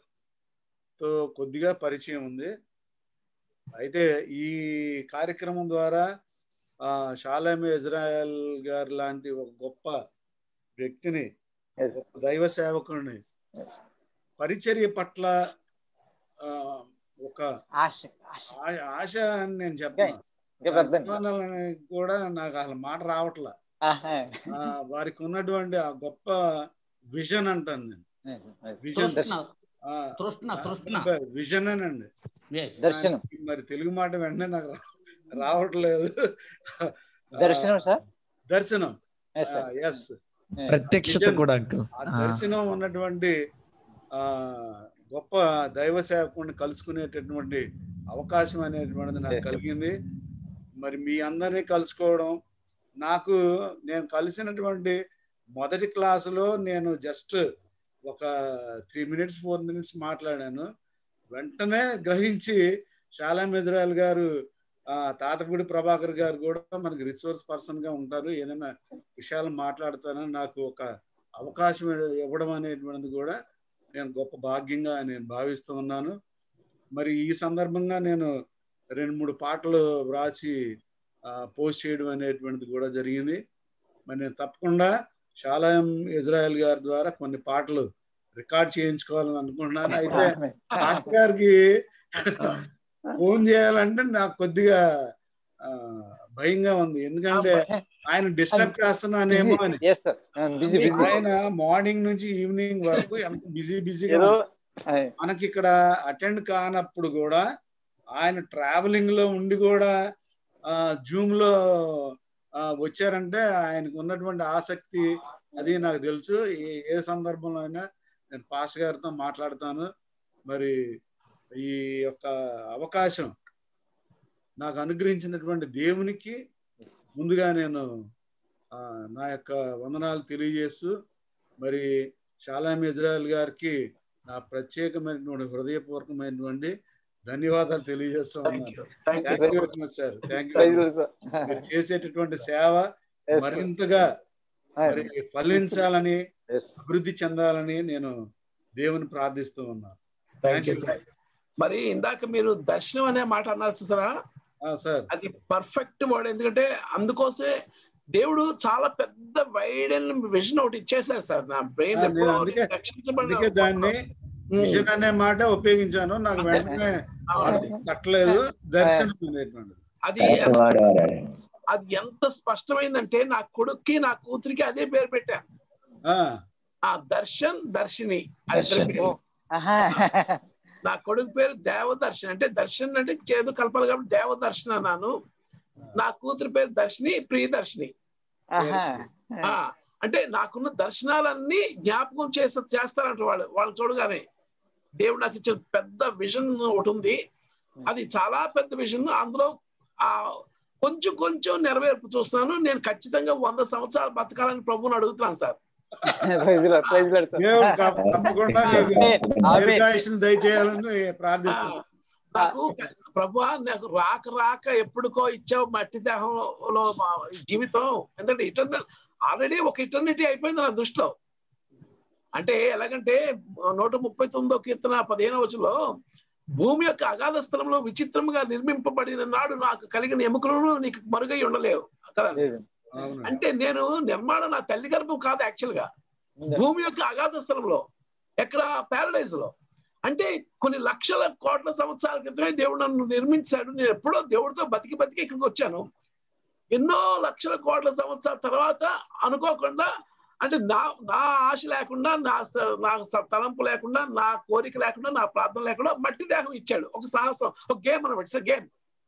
A: తో కొద్దిగా పరిచయం ఉంది అయితే ఈ కార్యక్రమం ద్వారా ఆ షాలేం ఇజ్రాయెల్ గారు లాంటి ఒక గొప్ప వ్యక్తిని
B: Yes, sir.
A: దైవ సేవకుడిని పరిచర్య పట్ల ఆ, ఒక
B: ఆశ ఆశ
A: ఆ- ఆశ అని నేను చెప్పను
B: ఇంకా పెద్ద
A: అభిమానాలని కూడా నాకు అసలు మాట రావట్లా
B: ఆహా.
A: ఆ, వారికి ఉన్నటువంటి ఆ గొప్ప విజన్ అంటాను నేను విజన్
I: తృష్ణ తృష్ణ తృష్ణ
A: విజన్ అనండి
I: Yes.
B: దర్శనం
A: మరి తెలుగు మాట వెంటనే నాకు రా- రావట్లేదు
B: దర్శనం సార్
A: దర్శనం
B: Yes, sir.
A: ఎస్
G: ప్రత్యక్షత కూడా అంకుల్
A: ఆ దర్శనం ఉన్నటువంటి ఆ గొప్ప దైవ సేవకుడిని కలుసుకునేటటువంటి అవకాశం అనేటువంటిది నాకు కలిగింది మరి మీ అందరినీ కలుసుకోవడం నాకు నేను కలిసినటువంటి మొదటి క్లాసులో నేను జస్ట్ ఒక త్రీ మినిట్స్ ఫోర్ మినిట్స్ మాట్లాడాను వెంటనే గ్రహించి షాలాం ఇజ్రాయల్ గారు ఆ, తాతపూడి ప్రభాకర్ గారు కూడా మనకి రిసోర్స్ పర్సన్ గా ఉంటారు ఏదైనా విషయాలు మాట్లాడతానని నాకు ఒక అవకాశం ఇవ్వడం అనేటువంటిది కూడా నేను గొప్ప భాగ్యంగా నేను భావిస్తూ ఉన్నాను మరి ఈ సందర్భంగా నేను రెండు మూడు పాటలు వ్రాసి పోస్ట్ చేయడం అనేటువంటిది కూడా జరిగింది మరి నేను తప్పకుండా షాలాయం ఇజ్రాయెల్ గారి ద్వారా కొన్ని పాటలు రికార్డ్ చేయించుకోవాలని అనుకుంటున్నాను అయితే మాస్టర్ గారికి ఫోన్ చేయాలంటే నాకు కొద్దిగా ఆ, భయంగా ఉంది ఎందుకంటే ఆయన డిస్టర్బ్ చేస్తున్నానేమో అని
B: ఎస్ సార్ బిజీ బిజీ
A: ఆయన మార్నింగ్ నుంచి ఈవినింగ్ వరకు ఎంత బిజీ బిజీగా
B: ఏదో
A: మనకి ఇక్కడ అటెండ్ కానప్పుడు కూడా ఆయన ట్రావెలింగ్ లో ఉండి కూడా జూమ్ లో ఆ, వచ్చారంటే ఆయనకు ఉన్నటువంటి ఆసక్తి అది నాకు తెలుసు ఏ- ఏ సందర్భంలో అయినా నేను పాస్ గారితో మాట్లాడతాను మరి ఈ యొక్క అవకాశం నాకు అనుగ్రహించినటువంటి దేవునికి ముందుగా నేను ఆ, నా యొక్క వందనాలు తెలియజేస్తూ మరి షాలాం ఇజ్రాయల్ గారికి నా ప్రత్యేకమైనటువంటి హృదయపూర్వకమైనటువంటి ధన్యవాదాలు తెలియజేస్తా ఉన్నాను
E: thank you
A: thank you very much sir thank you మీరు చేసేటటువంటి సేవ మరింతగా మరి ఫలించాలని అభివృద్ధి చెందాలని నేను దేవుని ప్రార్థిస్తూ ఉన్నాను
E: థ్యాంక్ యూ సార్ మరి ఇందాక మీరు దర్శనం అనే మాట అన్నారు చూసారా
A: సార్
E: అది పర్ఫెక్ట్ వర్డ్ ఎందుకంటే అందుకోసమే దేవుడు చాలా పెద్ద వైడ్ అండ్ విజన్ ఒకటి ఇచ్చేసారు సార్ నా బ్రెయిన్
A: ఆ, నేను అందుకే అందుకే దాన్ని విజన్ అనే మాట ఉపయోగించాను నాకు వెంటనే అర్థం తట్టలేదు దర్శనం అనేటువంటిది
E: అది
C: కరెక్ట్ వాడు వాడాడు
E: అది ఎంత స్పష్టమైందంటే నా కొడుక్కి నా కూతురికి అదే పేరు పెట్టాను
A: ఆ,
E: ఆ దర్శన్ దర్శిని అది ఇద్దరి
C: దర్శన్.
E: పేరు. నా కొడుకు పేరు దేవదర్శన్ అంటే దర్శన్ అంటే చేదు కలపాలి కాబట్టి దేవదర్శన్ అన్నాను నా కూతురు పేరు దర్శిని ప్రియదర్శిని ఆ అంటే నాకున్న దర్శనాలన్నీ జ్ఞాపకం చేస్త చేస్తారంట వాళ్ళు వాళ్ళు చూడగానే దేవుడు నాకు ఇచ్చిన పెద్ద విజన్ ఒకటి ఉంది అది చాలా పెద్ద విజన్ అందులో ఆ కొంచెం కొంచెం నెరవేర్పు చూస్తున్నాను నేను ఖచ్చితంగా వంద సంవత్సరాలు బతకాలని ప్రభువుని అడుగుతున్నాను sir
B: praise lord praise lord sir
A: దేవుడు తప్ప- తప్పకుండా నీకు
B: ఆమె
A: దీర్ఘాయుష్ను దయచేయాలని ప్రార్థిస్తున్నాను
E: నాకు ప్రభు నాకు రాక రాక ఎప్పుడుకో ఇచ్చావు మట్టి దేహంలో మా జీవితం ఎందుకంటే ఇటర్నల్ ఆల్రెడీ ఒక ఇటర్నిటీ అయిపోయింది నా దృష్టిలో అంటే ఎలాగంటే నూట ముప్పై తొమ్మిదో కీర్తన పదిహేను వచనంలో భూమి యొక్క అగాధ స్థలంలో విచిత్రముగా నిర్మింపబడిన నాడు నాకు కలిగిన ఎముకలను నీకు మరుగై ఉండలేవు కదా
A: అవును
E: అంటే నేను నిర్మాణం నా తల్లి గర్భం కాదు యాక్చువల్ గా భూమి యొక్క అగాధ స్థలంలో ఎక్కడ ప్యారడైజ్ లో అంటే కొన్ని లక్షల కోట్ల సంవత్సరాల క్రితమే దేవుడు నన్ను నిర్మించాడు నేను ఎప్పుడో దేవుడితో బతికి బతికి ఇక్కడికి వచ్చాను ఎన్నో లక్షల కోట్ల సంవత్సరాల తర్వాత అనుకోకుండా అంటే నా నా ఆశ లేకుండా నా స- నా స- తలంపు లేకుండా నా కోరిక లేకుండా నా ప్రార్థన లేకుండా మట్టి దేహం ఇచ్చాడు ఒక సాహసం ఒక గేమ్ అనమాట ఇట్స్ గేమ్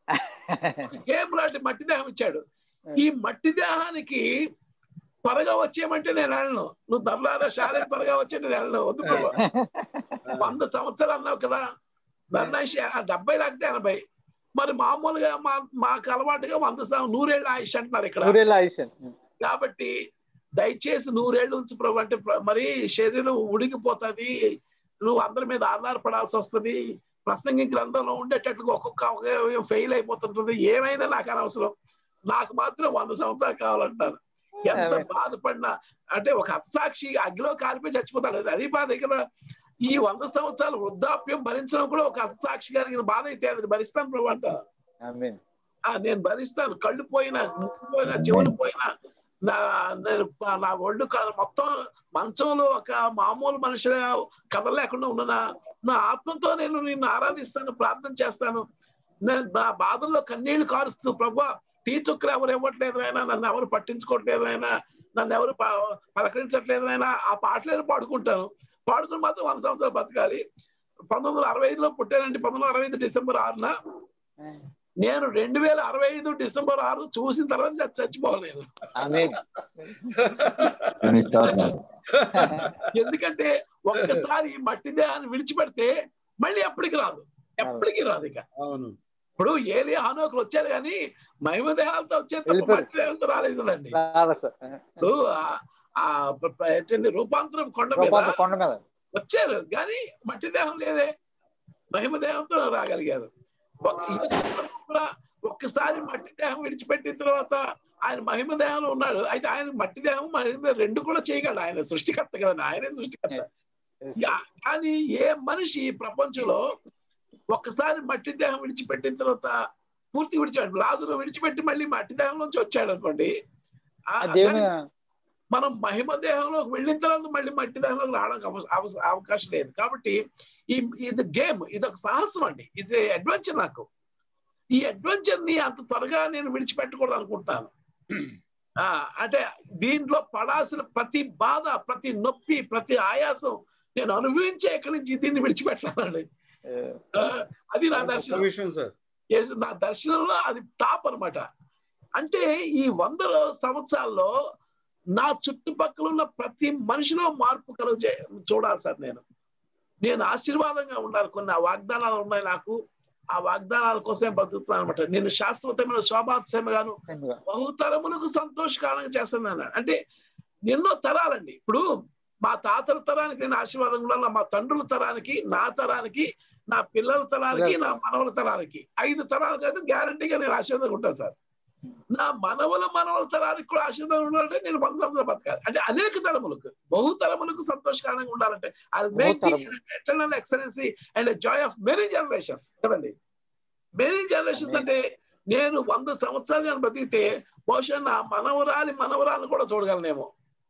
E: గేమ్ లాంటి మట్టి దేహం ఇచ్చాడు ఈ మట్టి దేహానికి త్వరగా వచ్చేయమంటే నేను వెళ్ళను నువ్వు దర్లారా శారీ త్వరగా వచ్చే నేను వెళ్ళను వద్దు ప్రభు. వంద సంవత్సరాలు అన్నావు కదా ధర్నాయిషి డెబ్బై లేకపోతే ఎనభై మరి మామూలుగా మా మాకు అలవాటుగా వంద సం- నూరేళ్ళ ఆయుష్ అంటున్నారు ఇక్కడ
B: నూరేళ్ళ ఆయుష్
E: కాబట్టి దయచేసి నూరేళ్ళు ఉంచు ప్రభు అంటే ప్ర- మరి శరీరం ఉడికిపోతుంది నువ్వు అందరి మీద ఆధారపడాల్సి వస్తుంది ప్రసంగి గ్రంథంలో ఉండేటట్టుగా ఒక్కొక్క అవయవం ఫెయిల్ అయిపోతుంటుంది ఏమైనా నాకు అనవసరం నాకు మాత్రం వంద సంవత్సరాలు కావాలంటారు ఎంత
B: Amen.
E: బాధపడినా అంటే ఒక హత్సాక్షి అగ్గిలో కాలిపోయి చచ్చిపోతాడు అది- అది బాధ ఇక్కడ ఈ వంద సంవత్సరాలు వృద్ధాప్యం భరించడం కూడా ఒక హత్సాక్షి కలిగిన బాధ అయితే అది భరిస్తాను ప్రభు అంట
B: ఆమేన్
E: ఆ, నేను భరిస్తాను కళ్ళు పోయినా ముక్కు పోయినా చెవులు పోయినా నా నేను నా ఒళ్ళు క- మొత్తం మంచంలో ఒక మామూలు మనిషిగా కదలేకుండా ఉన్ననా నా ఆత్మతో నేను నిన్ను ఆరాధిస్తాను ప్రార్థన చేస్తాను నేను నా బాధల్లో కన్నీళ్లు కారుస్తూ ప్రభు టీ చుక్కలు ఎవరు ఇవ్వట్లేదు అయినా నన్ను ఎవరు పట్టించుకోవట్లేదు అయినా నన్ను ఎవరు ప- పలకరించట్లేదు అయినా ఆ పాటలు పాడుకుంటాను పాడుకుని మాత్రం వంద సంవత్సరాలు బతకాలి పంతొమ్మిది వందల అరవై ఐదులో పుట్టానండి పంతొమ్మిది వందల అరవై ఐదు డిసెంబర్ ఆరున నేను రెండు వేల అరవై ఐదు డిసెంబర్ ఆరు చూసిన తర్వాత చచ్చి- చచ్చిపోవాలి నేను
B: ఆమేన్
C: దేవుని స్తోత్రం.
E: ఎందుకంటే ఒక్కసారి ఈ మట్టి దేహాన్ని విడిచిపెడితే మళ్ళీ ఎప్పటికి రాదు ఎప్పటికీ రాదు ఇక
A: అవును
E: ఇప్పుడు ఏలి హానోకులు వచ్చారు కానీ మహిమ దేహాలతో వచ్చారు తప్ప
B: వెళ్ళిపోయారు.
E: మట్టి దేహాలతో రాలేదు కదండి
B: రాదు సార్
E: ఇప్పుడు ఆ- ఆ ప్ర- ప్ర- ఏంటండి రూపాంతరం కొండ మీద
B: రూపాంతర కొండ మీద
E: వచ్చారు కానీ మట్టి దేహం లేదే మహిమ దేహంతో రాగలిగారు ఒక యేసు ప్రభు కూడా ఒక్కసారి మట్టి దేహం విడిచిపెట్టిన తర్వాత ఆయన మహిమ దేహంలో ఉన్నాడు అయితే ఆయన మట్టి దేహం మహిమ రెండు కూడా చేయగలడు ఆయన సృష్టికర్త కదండి ఆయనే సృష్టికర్త యా- కానీ ఏ మనిషి ఈ ప్రపంచంలో ఒక్కసారి మట్టి దేహం విడిచిపెట్టిన తర్వాత పూర్తి విడిచిపెట్టి లాజరు విడిచిపెట్టి మళ్ళీ మట్టి దేహం నుంచి వచ్చాడు అనుకోండి ఆ-
B: ఆ దేవుని
E: కానీ మనం మహిమ దేహంలోకి వెళ్ళిన తర్వాత మళ్ళీ మట్టి దేహంలోకి రావడానికి అవ- అవ- అవకాశం లేదు కాబట్టి ఈ ఇది గేమ్ ఇది ఒక సాహసం అండి ఇది అడ్వెంచర్ నాకు ఈ అడ్వెంచర్ ని అంత త్వరగా నేను విడిచిపెట్టకూడదు అనుకుంటాను ఆ అంటే దీంట్లో పడాల్సిన ప్రతి బాధ ప్రతి నొప్పి ప్రతి ఆయాసం నేను అనుభవించే ఎక్కడి నుంచి దీన్ని విడిచిపెట్టాలండి ఆ, అది నా
A: గొప్ప
E: దర్శనం
A: విషయం సార్
E: యేసు- నా దర్శనంలో అది టాప్ అన్నమాట అంటే ఈ వందల సంవత్సరాల్లో నా చుట్టుపక్కల ఉన్న ప్రతి మనిషిలో మార్పు కలుగు చూడాలి సార్ నేను నేను ఆశీర్వాదంగా ఉండాలి కొన్ని ఆ వాగ్దానాలు ఉన్నాయి నాకు ఆ వాగ్దానాల కోసమే బతుకుతున్నాను అనమాట నేను శాశ్వతమైన శోభాశ్రమగాను బహుతరములకు సంతోషకారంగా చేస్తున్నాను అంటే ఎన్నో తరాలండి ఇప్పుడు మా తాతల తరానికి నేను ఆశీర్వాదం ఉండాలి మా తండ్రుల తరానికి నా తరానికి నా పిల్లల తరానికి నా మనవల తరానికి ఐదు తరాలకు అయితే గ్యారంటీగా నేను ఆశీర్వాదంగా ఉంటాను సార్ నా మనవల మనవల తరానికి కూడా ఆశీర్వాదం ఉండాలంటే నేను వంద సంవత్సరాలు బతకాలి అంటే అనేక తరములకు బహు తరములకు సంతోషకరంగా ఉండాలంటే I make eternal excellency and joy of many generations కదండి మెనీ జనరేషన్స్ అంటే నేను వంద సంవత్సరాలు కానీ బతికితే బహుశా నా మనవరాలి మనవరాలను కూడా చూడగలనేమో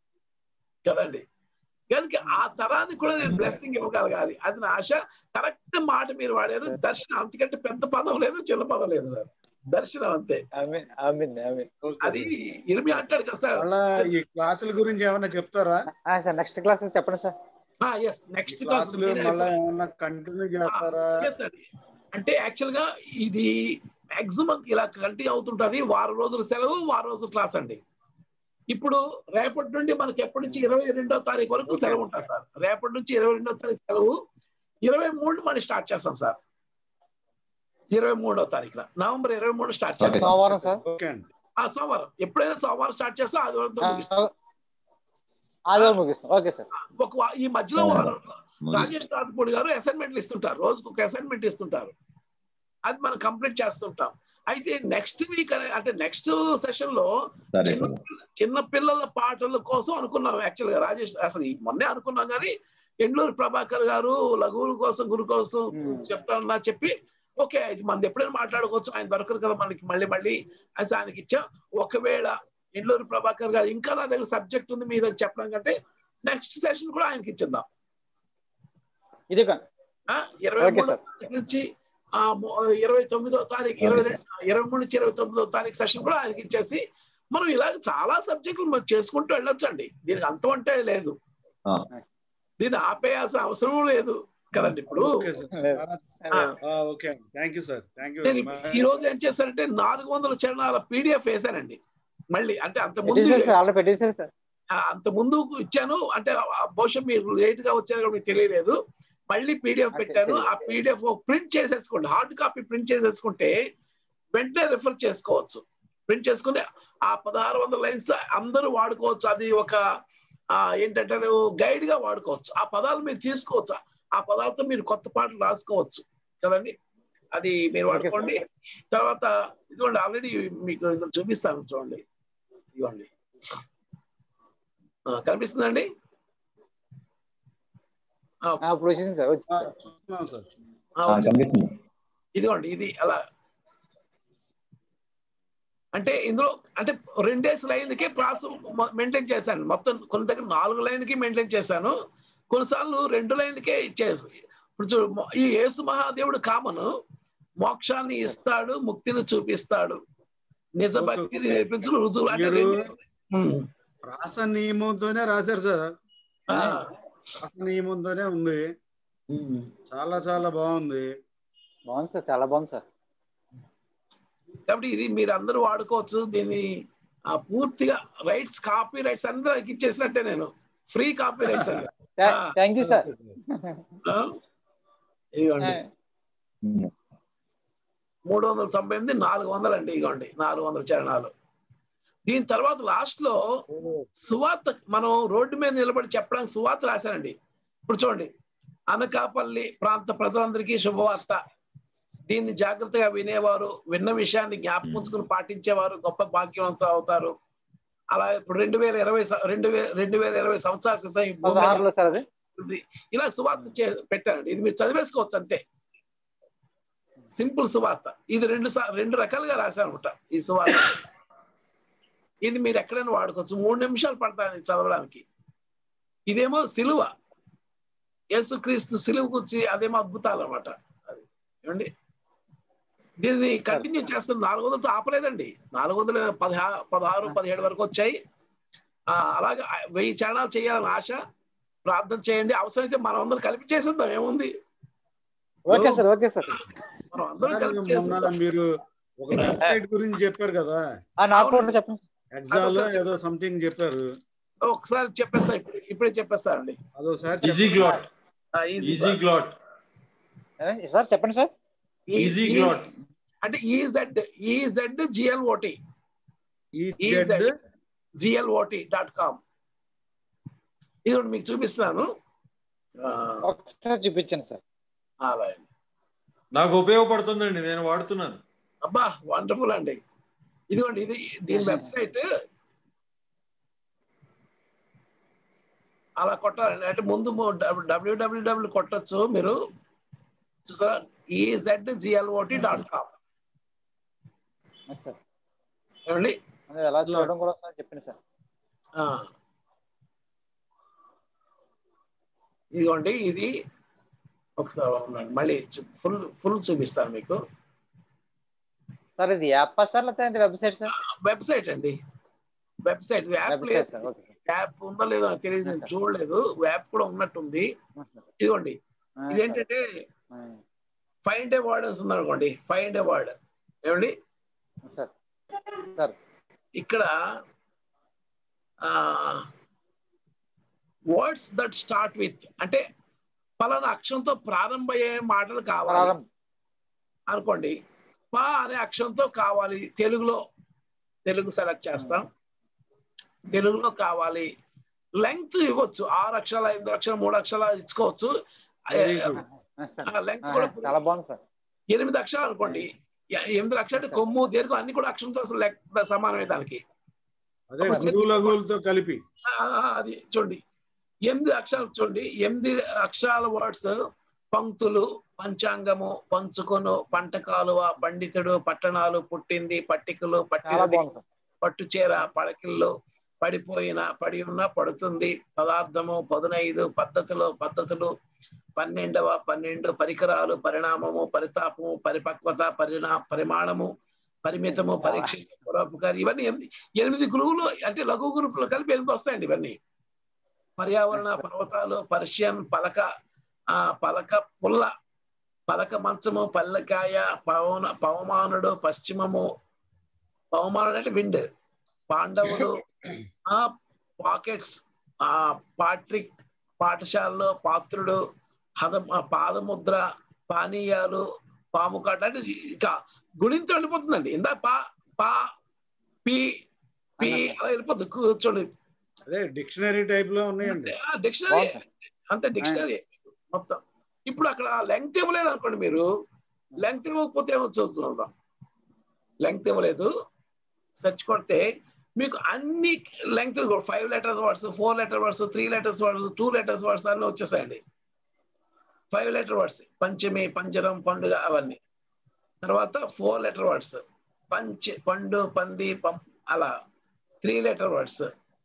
E: కదండి కనుక ఆ తరానికి కూడా నేను బ్లెస్సింగ్ ఇవ్వగలగాలి అది నా ఆశ కరెక్ట్ మాట మీరు వాడారు దర్శనం అంతకంటే పెద్ద పదం లేదు చిన్న పదం లేదు సార్ దర్శనం అంతే
B: ఆమేన్ ఆమేన్ ఆమేన్
E: అది ఇరిమి అంటాడు కదా సార్
A: మళ్ళా ఈ క్లాసుల గురించి ఏమైనా చెప్తారా
B: ఆ, సార్ నెక్స్ట్ క్లాస్ చెప్పండి సార్
E: ఎస్ నెక్స్ట్
A: క్లాసులు మళ్ళా ఏమన్నా కంటిన్యూ చేస్తారా
E: అంటే యాక్చువల్ గా ఇది మాక్సిమం ఇలా కంటిన్యూ అవుతుంటది వారం రోజుల సెలవు వారం రోజుల క్లాస్ అండి ఇప్పుడు రేపటి నుండి మనకి ఎప్పటి నుంచి ఇరవై రెండో తారీఖు వరకు సెలవు ఉంటుంది సార్ రేపటి నుంచి ఇరవై రెండో తారీఖు సెలవు ఇరవై మూడు మనం స్టార్ట్ చేస్తాం సార్ ఇరవై మూడో తారీఖున నవంబర్ ఇరవై మూడు స్టార్ట్ చేస్తాం
B: సోమవారం సార్
A: ఓకే అండి
E: ఆ సోమవారం ఎప్పుడైనా సోమవారం స్టార్ట్ చేస్తాం ఆదివారంతో ముగిస్తాం
B: ఆదివారం ముగిస్తాం ఓకే సార్
E: ఒక వా- ఈ మధ్యలో వారం రాజేష్ తాతపూడి గారు అసైన్మెంట్లు ఇస్తుంటారు రోజుకు ఒక అసైన్మెంట్ ఇస్తుంటారు అది మనం కంప్లీట్ చేస్తుంటాం అయితే నెక్స్ట్ వీక్ అంటే నెక్స్ట్ సెషన్ లో
C: సరే
E: చిన్న
C: సార్
E: పిల్ల- చిన్న పిల్లల పాటల కోసం అనుకున్నాం యాక్చువల్ గా రాజేష్ అసలు ఈ మొన్నే అనుకున్నాం కానీ ఎండ్లూరు ప్రభాకర్ గారు లఘువుల కోసం గురు కోసం చెప్తానన్నా చెప్పి ఓకే ఇది మనది ఎప్పుడైనా మాట్లాడుకోవచ్చు ఆయన దొరకరు కదా మనకి మళ్ళీ మళ్ళీ అది ఆయనకి ఇచ్చాం ఒకవేళ ఎండ్లూరు ప్రభాకర్ గారు ఇంకా నా దగ్గర సబ్జెక్ట్ ఉంది మీ దగ్గర చెప్పడం కంటే నెక్స్ట్ సెషన్ కూడా ఆయనకి ఇచ్చేద్దాం
B: ఇది
E: ఆ, ఇరవై
B: ఓకే
E: మూడో
B: సార్.
E: తారీఖు నుంచి ఆ, మొ- ఇరవై తొమ్మిదో తారీఖు ఇరవై రెండు ఇరవై మూడు నుంచి ఇరవై తొమ్మిదో తారీఖు సెషన్ కూడా ఆయనకి ఇచ్చేసి మనం ఇలాగ చాలా సబ్జెక్టులు మనం చేసుకుంటూ వెళ్ళొచ్చండి దీనికి అంతం అంటే లేదు
C: ఆ.
E: దీన్ని ఆపేయాల్సిన అవసరం లేదు కదండి ఇప్పుడు
A: ఓకే సార్
E: ఆ,
A: ఓకే అండి thank you sir thank you
E: నేను ఈ రోజు ఏం చేశానంటే నాలుగు వందల చరణాల పీడిఎఫ్ వేశానండి మళ్ళీ అంటే అంత ముందు
B: పెట్టేసారు సార్ ఆల్రెడీ పెట్టేసారు సార్
E: ఆ, అంత ముందు ఇచ్చాను అంటే ఆ బహుశా మీరు లేట్ గా వచ్చారు కాబట్టి మీకు తెలియలేదు మళ్ళీ పీడిఎఫ్
B: ఓకే,
E: పెట్టాను
B: తెలియదు.
E: ఆ పీడిఎఫ్ ప్రింట్ చేసేసుకోండి హార్డ్ కాపీ ప్రింట్ చేసేసుకుంటే వెంటనే రిఫర్ చేసుకోవచ్చు ప్రింట్ చేసుకుని ఆ పదహారు వందల లైన్స్ అందరూ వాడుకోవచ్చు అది ఒక ఆ, ఏంటంటే గైడ్ గా వాడుకోవచ్చు ఆ పదాలు మీరు తీసుకోవచ్చు ఆ పదాలతో మీరు కొత్త పాటలు రాసుకోవచ్చు కదండి అది మీరు
B: ఓకే,
E: వాడుకోండి తర్వాత ఇదిగోండి ఆల్రెడీ మీకు ఇందులో చూపిస్తాను చూడండి ఇదిగోండి ఆ, కనిపిస్తుందండి ఆ,
B: ఆ, ఇప్పుడు వచ్చింది సార్ వచ్చింది సార్
A: చూస్తున్నాం సార్
E: ఆ,
C: ఆ,
E: వచ్చింది.
C: కనిపిస్తుంది
E: ఇదిగోండి ఇది అలా అంటే ఇందులో అంటే రెండేసి లైన్లకే ప్రాస మెయింటైన్ చేశాను మొత్తం కొన్ని దగ్గర నాలుగు లైన్కి మెయింటైన్ చేశాను కొన్నిసార్లు రెండు లైన్లకే ఇచ్చేసి ఇప్పుడు చూడు మొ- ఈ యేసు మహాదేవుడు కామను మోక్షాన్ని ఇస్తాడు ముక్తిని చూపిస్తాడు నిజ
A: ఓకే.
E: భక్తిని నేర్పించు రుజువు అంటే
A: మీరు
E: రెండు- ఉమ్.
A: రాస నియమంతోనే రాశారు సార్
E: ఆ,
A: రాస నియమంతోనే ఉంది చాలా చాలా బాగుంది
B: బాగుంది సార్ చాలా బాగుంది సార్
E: కాబట్టి ఇది మీరు అందరూ వాడుకోవచ్చు దీన్ని ఆ, పూర్తిగా రైట్స్ కాపీ రైట్స్ అందరికి ఇచ్చేసినట్టే నేను ఫ్రీ కాపీ రైట్స్ అండి
B: థ్యాంక్ యూ సార్
E: ఆ, ఇదిగోండి మూడు వందల తొంభై ఎనిమిది నాలుగు వందలు అండి ఇగోండి నాలుగు వందల చరణాలు దీని తర్వాత లాస్ట్ లో సువార్త మనం రోడ్డు మీద నిలబడి చెప్పడానికి సువార్త రాశానండి ఇప్పుడు చూడండి అనకాపల్లి ప్రాంత ప్రజలందరికీ శుభవార్త దీన్ని జాగ్రత్తగా వినేవారు విన్న విషయాన్ని జ్ఞాపకుంచుకుని పాటించేవారు గొప్ప భాగ్యవంతులు అవుతారు అలా ఇప్పుడు రెండు వేల ఇరవై సం- రెండు వేల రెండు వేల ఇరవై సంవత్సరాల క్రితం ఈ భూమి మీద
B: పదహారులో సార్ అది
E: ఉంది. ఇలా సువార్త చే- పెట్టానండి ఇది మీరు చదివేసుకోవచ్చు అంతే సింపుల్ సువార్త ఇది రెండు సా- రెండు రకాలుగా రాశాను అనమాట ఈ సువార్త ఇది మీరు ఎక్కడైనా వాడుకోవచ్చు మూడు నిమిషాలు పడతాను ఇది చదవడానికి ఇదేమో సిలువ యేసుక్రీస్తు సిలువ గురించి అదేమో అద్భుతాలు అనమాట అది ఏమండి దీన్ని కంటిన్యూ చేస్తున్న నాలుగు వందలతో ఆపలేదండి నాలుగు వందల పదహా పదహారు పదిహేడు వరకు వచ్చాయి ఆ, అలాగే వెయ్యి చరణాలు చేయాలని ఆశ ప్రార్థన చేయండి అవసరమైతే మనం అందరం కలిపి చేసేద్దాం ఏముంది
B: ఓకే సార్ ఓకే సార్
E: మనం అందరం
A: సార్,
E: కలిపి
A: మొన్న
E: చేసేద్దాం
A: మీరు ఒక వెబ్సైట్ గురించి చెప్పారు కదా
B: ఆ, నాకు కూడా చెప్పండి
A: ఎగ్జాల్ ఏదో సంథింగ్ చెప్పారు
E: ఒకసారి చెప్పేస్తా ఇప్పుడు ఇప్పుడే చెప్పేస్తా అండి
A: అదోసారి
D: ఈజీ గ్లాట్ ఈజీ గ్లాట్
B: ఏ, సార్ చెప్పండి సార్
D: ఈజీ గ్లాట్
E: అంటే EZ EZ GLOT
A: E Z
E: జిఎల్ఓటి dot com ఇది ఒకటి మీకు చూపిస్తున్నాను ఆ,
B: ఒకసారి చూపించండి సార్
E: అలాగే
D: నాకు ఉపయోగపడుతుందండి నేను వాడుతున్నాను
E: అబ్బా వండర్ఫుల్ అండి ఇదిగోండి ఇది దీని వెబ్సైట్ అలా కొట్టాలండి అంటే ముందు డబ్ల్యూడబ్ల్యూడబ్ల్యూ కొట్టచ్చు మీరు చూసారా EZ GLOT dot com
B: yes sir
E: ఏమండి
B: అదే ఎలా చూడడం కూడా ఒకసారి చెప్పండి సార్
E: ఆ. ఇదిగోండి ఇది ఒకసారి ఉండండి. మళ్ళీ ఫుల్ ఫుల్ చూపిస్తాను మీకు
B: సార్ ఇది యాప్ సార్ లేకపోతే వెబ్సైట్ సార్
E: వెబ్సైట్ అండి వెబ్సైట్ యాప్
B: వెబ్సైట్
E: లేదు
B: సార్ ఓకే సార్
E: యాప్ ఉందో లేదో నాకు తెలియదు నేను చూడలేదు యాప్ కూడా ఉన్నట్టుంది ఇదిగోండి ఇదేంటంటే ఫైండ్ ఏ వర్డ్ వస్తుంది అనుకోండి ఫైండ్ ఏ వర్డ్ ఏమండి
B: సార్ సార్
E: ఇక్కడ వర్డ్స్ దట్ స్టార్ట్ విత్ అంటే పలానా అక్షరంతో ప్రారంభమయ్యే మాటలు కావాలి
B: ప్రారంభం
E: అనుకోండి పా అనే అక్షరంతో కావాలి తెలుగులో తెలుగు సెలెక్ట్ చేస్తాం తెలుగులో కావాలి లెంగ్త్ ఇవ్వచ్చు ఆరు అక్షరాలు ఐదు అక్షరాలు మూడు అక్షరాలు ఇచ్చుకోవచ్చు
A: Very good.
E: లెంగ్త్ కూడా
B: చాలా బాగుంది సార్
E: ఎనిమిది అక్షరాలు అనుకోండి ఎ- ఎనిమిది అక్షరాలు కొమ్ము దీర్ఘం అన్ని కూడా అక్షరంతో అసలు లెక్క సమానమే దానికి
A: అదే గురువు లఘువులతో కలిపి
E: ఆ, ఆ, అది చూడండి ఎనిమిది అక్షరాలు చూడండి ఎనిమిది అక్షరాల వర్డ్స్ పంక్తులు పంచాంగము పంచుకొను పంట కాలువ పండితుడు పట్టణాలు పుట్టింది పట్టికలు
B: చాలా
E: పట్టినది
B: బాగుంది సార్
E: పట్టుచీర పడకిళ్ళు పడిపోయిన పడి ఉన్న పడుతుంది పదార్థము పదునైదు పద్ధతులు పద్ధతులు పన్నెండవ పన్నెండు పరికరాలు పరిణామము పరితాపము పరిపక్వత పరిణా పరిమాణము పరిమితము పరీక్ష పరోపకారి ఇవన్నీ ఎనిమిది ఎనిమిది గురువులు అంటే లఘు గురువులు కలిపి ఎనిమిది వస్తాయండి ఇవన్నీ పర్యావరణ పర్వతాలు పర్షియన్ పలక ఆ పలక పుల్ల పలక మంచము పల్లెకాయ పవన పవమానుడు పశ్చిమము పవమానుడు అంటే విండ్ పాండవుడు ఆ పాకెట్స్ ఆ పాట్రిక్ పాఠశాలలో పాత్రుడు హద ఆ పాదముద్ర పానీయాలు పాము కాట అంటే ఇక గుణించి వెళ్ళిపోతుందండి ఇందా పా పా పి పి అలా వెళ్ళిపోతుంది కూర్చోండి
A: అదే డిక్షనరీ టైప్ లో ఉన్నాయండి
E: డిక్షనరీ
B: బాగుంది సార్
E: అంతే డిక్షనరీ మొత్తం ఇప్పుడు అక్కడ లెంగ్త్ ఇవ్వలేదు అనుకోండి మీరు లెంగ్త్ ఇవ్వకపోతే ఏమో చూస్తున్నాం లెంగ్త్ ఇవ్వలేదు సెర్చ్ కొడితే మీకు అన్ని length five letters words four letter words three letters words two letters words అన్నీ వచ్చేసాయండి ఫైవ్ లెటర్ వర్డ్స్ పంచమి పంజరం పండుగ అవన్నీ తర్వాత ఫోర్ లెటర్ వర్డ్స్ పంచ్ పండు పంది పం అలా three letter words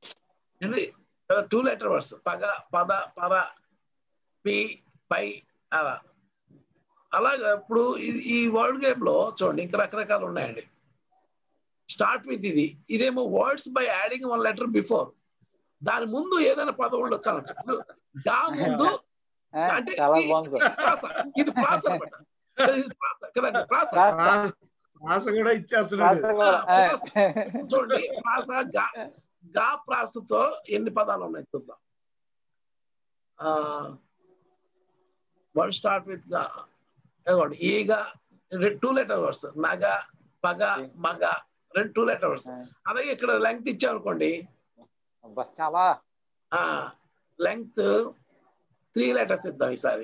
E: two letter words పగ పద పర పి పై అలా అలాగా ఇప్పుడు ఈ- ఈ వరల్డ్ గేమ్ లో చూడండి ఇంకా రకరకాలు ఉన్నాయండి స్టార్ట్ విత్ ఇది ఇదేమో words by adding one letter before దాని ముందు ఏదైనా పదం ఉండొచ్చు అనొచ్చు ఇప్పుడు దా ముందు
B: ఆ,
E: అంటే
B: చాలా
E: ఈ-
B: బాగుంది సార్
E: ప్రాస ఇది ప్రాస అనమాట ఇది ప్రాస కదండి ప్రాస
B: ప్రాస.
A: రా- రాస కూడా ఇచ్చేస్తున్నాడు
B: ప్రాస కూడా, ఆ,
E: చూడండి ప్రాస గా గా ప్రాసతో ఎన్ని పదాలు ఉన్నాయి చూద్దాం వర్డ్ స్టార్ట్ విత్ గా ఇదిగోండి ఈగ టూ లెటర్ వర్డ్స్ నగ పగ మగ రెండు టూ లెటర్ వర్డ్స్ అలాగే ఇక్కడ లెంగ్త్ ఇచ్చామనుకోండి
B: అబ్బా, చాలా
E: లెంగ్త్ త్రీ లెటర్స్ ఇద్దాం ఈసారి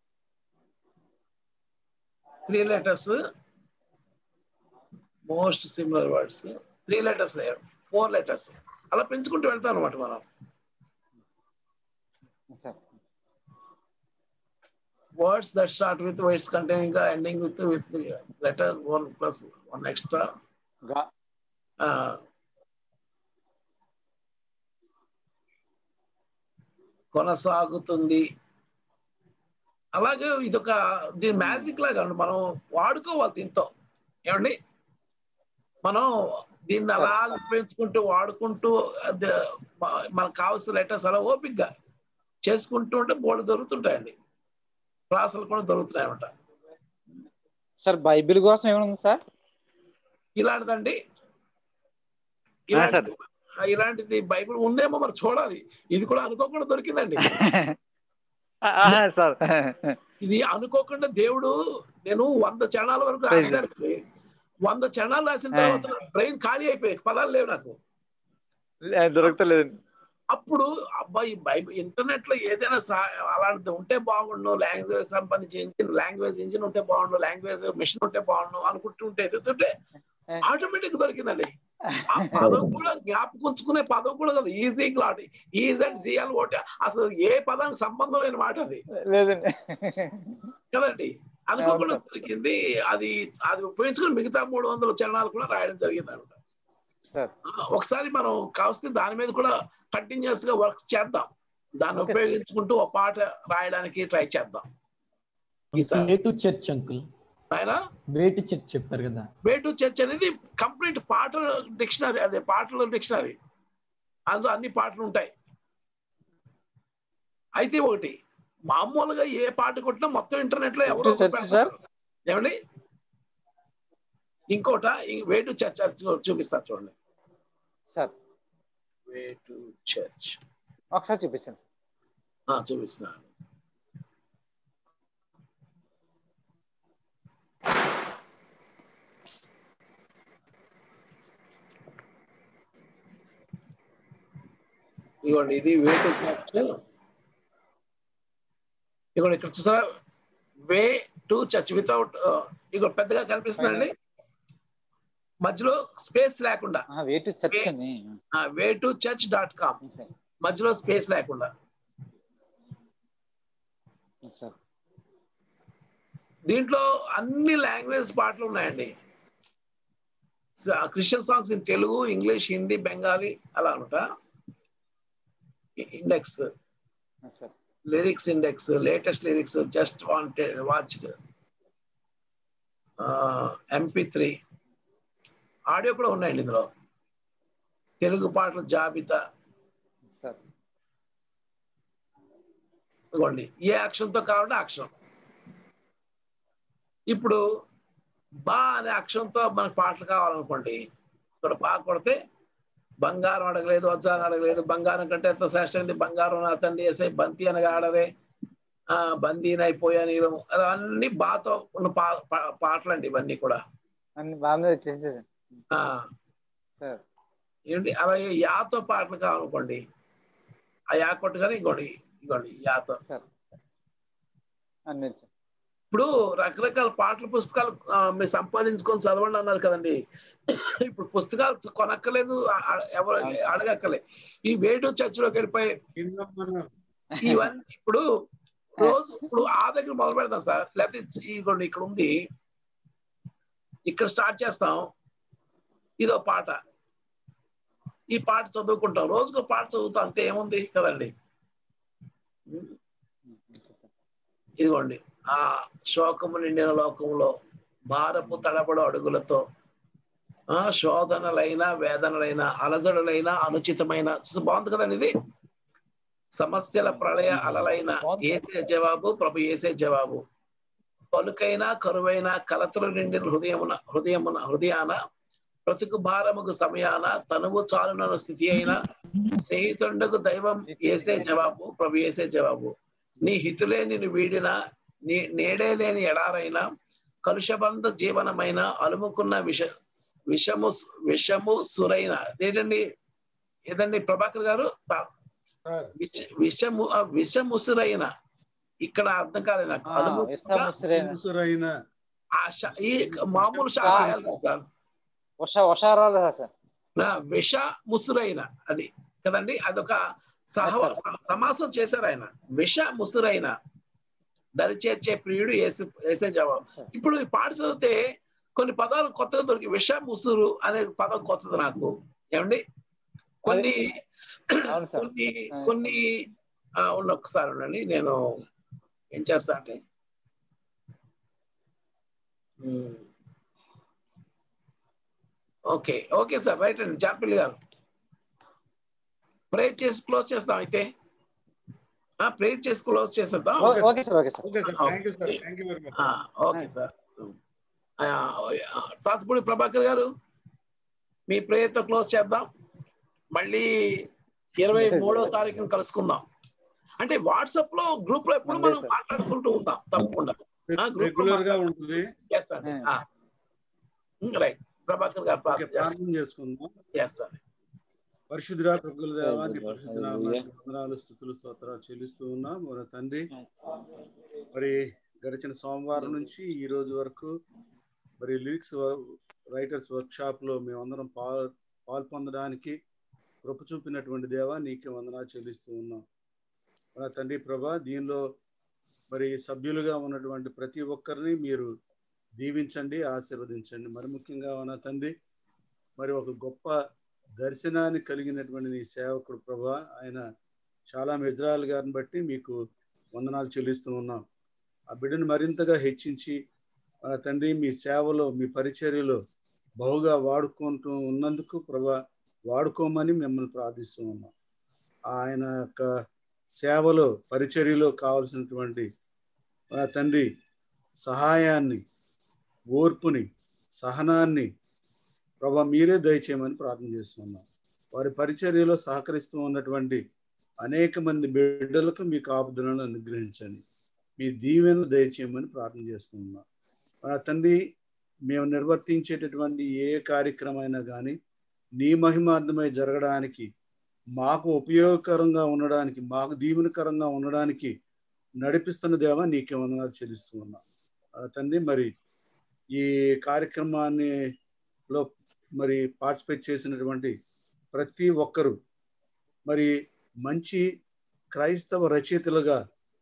E: three letters most similar words three letters లేవు ఫోర్ లెటర్స్ అలా పెంచుకుంటూ వెళ్తాం అనమాట మనం
B: sir
E: words that start with words containing ending with with letter one plus one extra
B: గా
E: కొనసాగుతుంది అలాగే ఇదొక దీని మ్యాజిక్ లాగా అండి మనం వాడుకోవాలి దీంతో ఏమండి మనం దీన్ని అలా ఉపయోగించుకుంటూ వాడుకుంటూ అది మ- మనకు కావాల్సిన లెటర్స్ అలా ఓపిక్గా చేసుకుంటూ ఉంటే బోర్డు దొరుకుతుంటాయండి క్లాసులు కూడా దొరుకుతున్నాయన్నమాట
B: సార్ బైబిల్ కోసం ఏమైనా ఉంది సార్
E: ఇలాంటిదండి
B: ఆ, సార్.
E: ఇలాంటిది ఇలాంటిది బైబిల్ ఉందేమో మరి చూడాలి ఇది కూడా అనుకోకుండా దొరికిందండి
B: ఆహా, సార్
E: ఇది అనుకోకుండా దేవుడు నేను వంద చరణాల వరకు
B: Praise
E: రాశాను వంద చరణాలు రాసిన తర్వాత నా బ్రెయిన్ ఖాళీ అయిపోయాయి పదాలు లేవు నాకు
B: దొరకలేదు
E: అప్పుడు అబ్బాయి బైబిల్ ఇంటర్నెట్ లో ఏదైనా సా- అలాంటిది ఉంటే బాగుండు లాంగ్వేజ్ సంబంధించి ఇంజిన్ లాంగ్వేజ్ ఇంజిన్ ఉంటే బాగుండు లాంగ్వేజ్ మిషన్ ఉంటే బాగుండు అనుకుంటుంటే ఎదుగుతుంటే ఆటోమేటిక్ దొరికిందండి ఆ పదం కూడా జ్ఞాపకుంచుకునే పదం కూడా కదా Ezglot is and G అని ఒకటి అసలు ఏ పదానికి సంబంధం లేని మాట అది
B: లేదండి
E: కదండి అనుకోకుండా దొరికింది అది అది ఉపయోగించుకుని మిగతా మూడు వందల చరణాలు కూడా రాయడం జరిగింది అనమాట
B: సార్
E: ఒకసారి మనం కావస్తే దాని మీద కూడా కంటిన్యూస్ గా వర్క్ చేద్దాం దాన్ని
B: Okay, sir.
E: ఉపయోగించుకుంటూ ఒక పాట రాయడానికి ట్రై చేద్దాం ఈసారి
G: వే టు చర్చ్ అంకుల్
E: ఆయన
G: వే టు చర్చ్ చెప్పారు కదా
E: వే టు చర్చ్ అనేది కంప్లీట్ పాటల డిక్షనరీ అదే పాటల డిక్షనరీ అందులో అన్ని పాటలు ఉంటాయి అయితే ఒకటి మామూలుగా ఏ పాట కొట్టినా మొత్తం ఇంటర్నెట్ లో ఎవరో
B: Way to church, sir?
E: ఏమండి ఇంకోట వే టు చర్చ్ అది చూ- చూపిస్తారు చూడండి
B: సార్
E: వే టు చర్చ్
B: ఒకసారి చూపించండి సార్
E: చూపిస్తున్నాను ఇదిగోండి ఇది వే టు చర్చ్ ఇదిగోండి ఇక్కడ చూసారా వే టు చర్చ్ వితౌట్ ఇగో పెద్దగా కనిపిస్తుందండి మధ్యలో స్పేస్ లేకుండా
B: వే టు చర్చ్ అని
E: way to church dot com
B: sir
E: మధ్యలో స్పేస్ లేకుండా
B: సార్
E: దీంట్లో అన్ని లాంగ్వేజ్ పాటలు ఉన్నాయండి Christian songs in Telugu English Hindi Bengali అలా అనమాట index
B: sir
E: lyrics index latest lyrics just wanted watched MP three audio కూడా ఉన్నాయండి ఇందులో తెలుగు పాటల జాబితా
B: సార్
E: ఇదిగోండి ఏ అక్షరంతో కావాలంటే అక్షరం ఇప్పుడు బా అనే అక్షరంతో మనకు పాటలు కావాలనుకోండి ఇక్కడ బా కొడితే బంగారం అడగలేదు వజ్రాన్ని అడగలేదు బంగారం కంటే ఎంత శ్రేష్టమైంది బంగారం నా తండ్రి వేసే బంతి అనగా ఆడరే ఆ బందీనైపోయా నీరు అన్ని బాతో ఉన్న పా పా- పాటలు అండి ఇవన్నీ కూడా
B: అన్ని బాగా చేసేసాను
E: ఆ
B: సార్
E: ఏంటి అలాగే యాతో పాటలు కావాలనుకోండి ఆ యా కొట్టుగానే ఇంకోటి ఇంకోటి యాతో
B: సార్ అన్ని వచ్చాయి
E: ఇప్పుడు రకరకాల పాటల పుస్తకాలు ఆ, మీరు సంపాదించుకొని చదవండి అన్నారు కదండి ఇప్పుడు పుస్తకాలు కొనక్కలేదు ఆ- ఆ- ఎవరు అడగక్కలే ఈ వేటు చర్చిలోకి వెళ్ళిపోయి
A: కింద మన
E: ఇవన్నీ ఇప్పుడు రోజు ఇప్పుడు ఆ దగ్గర మొదలు పెడతాం సార్ లేకపోతే ఇదిగోండి ఇక్కడ ఉంది ఇక్కడ స్టార్ట్ చేస్తాం ఇదో పాట ఈ పాట చదువుకుంటాం రోజుకో పాట చదువుతాం అంతే ఏముంది కదండి ఇదిగోండి ఆ శోకము నిండిన లోకంలో భారపు తడబడు అడుగులతో ఆ శోధనలైన వేదనలైన అలజడులైన అనుచితమైన చూస్తే బాగుంది కదండి ఇది సమస్యల ప్రళయ అలలైన ఏసే జవాబు ప్రభు ఏసే జవాబు పలుకైన కరువైన కలతలు నిండిన హృదయమున హృదయమున హృదయాన బ్రతుకు భారముకు సమయాన తనువు చాలునను స్థితి అయిన స్నేహితుండకు దైవం ఏసే జవాబు ప్రభు ఏసే జవాబు నీ హితులే నిన్ను వీడిన నే- నేడే లేని ఎడారైన కలుషబంధ జీవనమైన అలుముకున్న విష విషము విషము సురైన ఏంటండి ఏదండి ప్రభాకర్ గారు తా- విష- విషము ఆ విషముసురైన ఇక్కడ అర్థం కాలేదు నాకు
B: ఆ,
E: అలుముకున్న
B: విశ్వముశ్రైన
A: ముసురైన
E: ఆ శ- ఈ మామూలు శాఖ సార్
B: ఉష ఉషారాలు సార్
E: నా విష ముసురైన అది కదండి అదొక సహ
B: Yes, sir.
E: స- సమాసం చేశారు ఆయన విష ముసురైన దరి చేర్చే ప్రియుడు ఏసు ఏసే జవాబు ఇప్పుడు ఈ పాట చదివితే కొన్ని పదాలు కొత్తగా దొరికి విష ముసురు అనే పదం కొత్తది నాకు ఏమండి కొన్ని
B: అవును సార్
E: కొన్ని కొన్ని ఆ, ఉన్న ఒకసారి ఉండండి నేను ఏం చేస్తా అంటే ఓకే ఓకే సార్ రైట్ అండి జాపిల్ గారు ప్రేర్ చేసి క్లోజ్ చేస్తాం అయితే ప్రేర్ చేసి క్లోజ్ చేసేద్దాం
B: ఓ- okay sir okay sir
A: okay sir thank you sir thank you very much
E: ఆ, ఓకే సార్ ఆ, తాతపూడి ప్రభాకర్ గారు మీ ప్రేయర్తో క్లోజ్ చేద్దాం మళ్ళీ ఇరవై మూడో తారీఖున కలుసుకుందాం అంటే వాట్సాప్ లో గ్రూప్ లో ఎప్పుడు మనం మాట్లాడుకుంటూ ఉంటాం తప్పకుండా
A: రెగ్యులర్ గా ఉంటుంది
E: ఎస్ సార్ రైట్ ప్రభాకర్ గారు
A: ఓకే ప్రార్థన చేసుకుందాం
E: ఎస్ సార్
A: పరిశుద్ధురా కృపల దేవాన్ని పరిశుద్ధ నామానికి వందనాలు స్థుతులు స్తోత్రాలు చెల్లిస్తూ ఉన్నాం మన తండ్రి మరి గడిచిన సోమవారం నుంచి ఈ రోజు వరకు మరి లిరిక్స్ రైటర్స్ వర్క్ షాప్ లో మేమందరం పాల్ పాల్పొందడానికి కృప చూపినటువంటి దేవా నీకే వందనాలు చెల్లిస్తూ ఉన్నాం మన తండ్రి ప్రభా దీనిలో మరి సభ్యులుగా ఉన్నటువంటి ప్రతి ఒక్కరిని మీరు దీవించండి ఆశీర్వదించండి మరి ముఖ్యంగా మన తండ్రి మరి ఒక గొప్ప దర్శనాన్ని కలిగినటువంటి నీ సేవకుడు ప్రభా ఆయన చాలా ఇజ్రాయల్ గారిని బట్టి మీకు వందనాలు చెల్లిస్తూ ఉన్నాం ఆ బిడ్డను మరింతగా హెచ్చించి మన తండ్రి మీ సేవలో మీ పరిచర్యలో బహుగా వాడుకుంటూ ఉన్నందుకు ప్రభా వాడుకోమని మిమ్మల్ని ప్రార్థిస్తూ ఉన్నాం ఆయన యొక్క సేవలో పరిచర్యలో కావలసినటువంటి మన తండ్రి సహాయాన్ని ఓర్పుని సహనాన్ని ప్రభా మీరే దయచేయమని ప్రార్థన చేస్తున్నాం వారి పరిచర్యలో సహకరిస్తూ ఉన్నటువంటి అనేక మంది బిడ్డలకు మీ కాపుదలను అనుగ్రహించండి మీ దీవెనలు దయచేయమని ప్రార్థన చేస్తున్నాం మన తండ్రి మేము నిర్వర్తించేటటువంటి ఏ కార్యక్రమైనా కానీ నీ మహిమార్థమై జరగడానికి మాకు ఉపయోగకరంగా ఉండడానికి మాకు దీవెనకరంగా ఉండడానికి నడిపిస్తున్న దేవా నీకే వందనాలు చెల్లిస్తూ ఉన్నాం మన తండ్రి మరి ఈ కార్యక్రమాన్ని లో మరి పార్టిసిపేట్ చేసినటువంటి ప్రతి ఒక్కరూ మరి మంచి క్రైస్తవ రచయితలుగా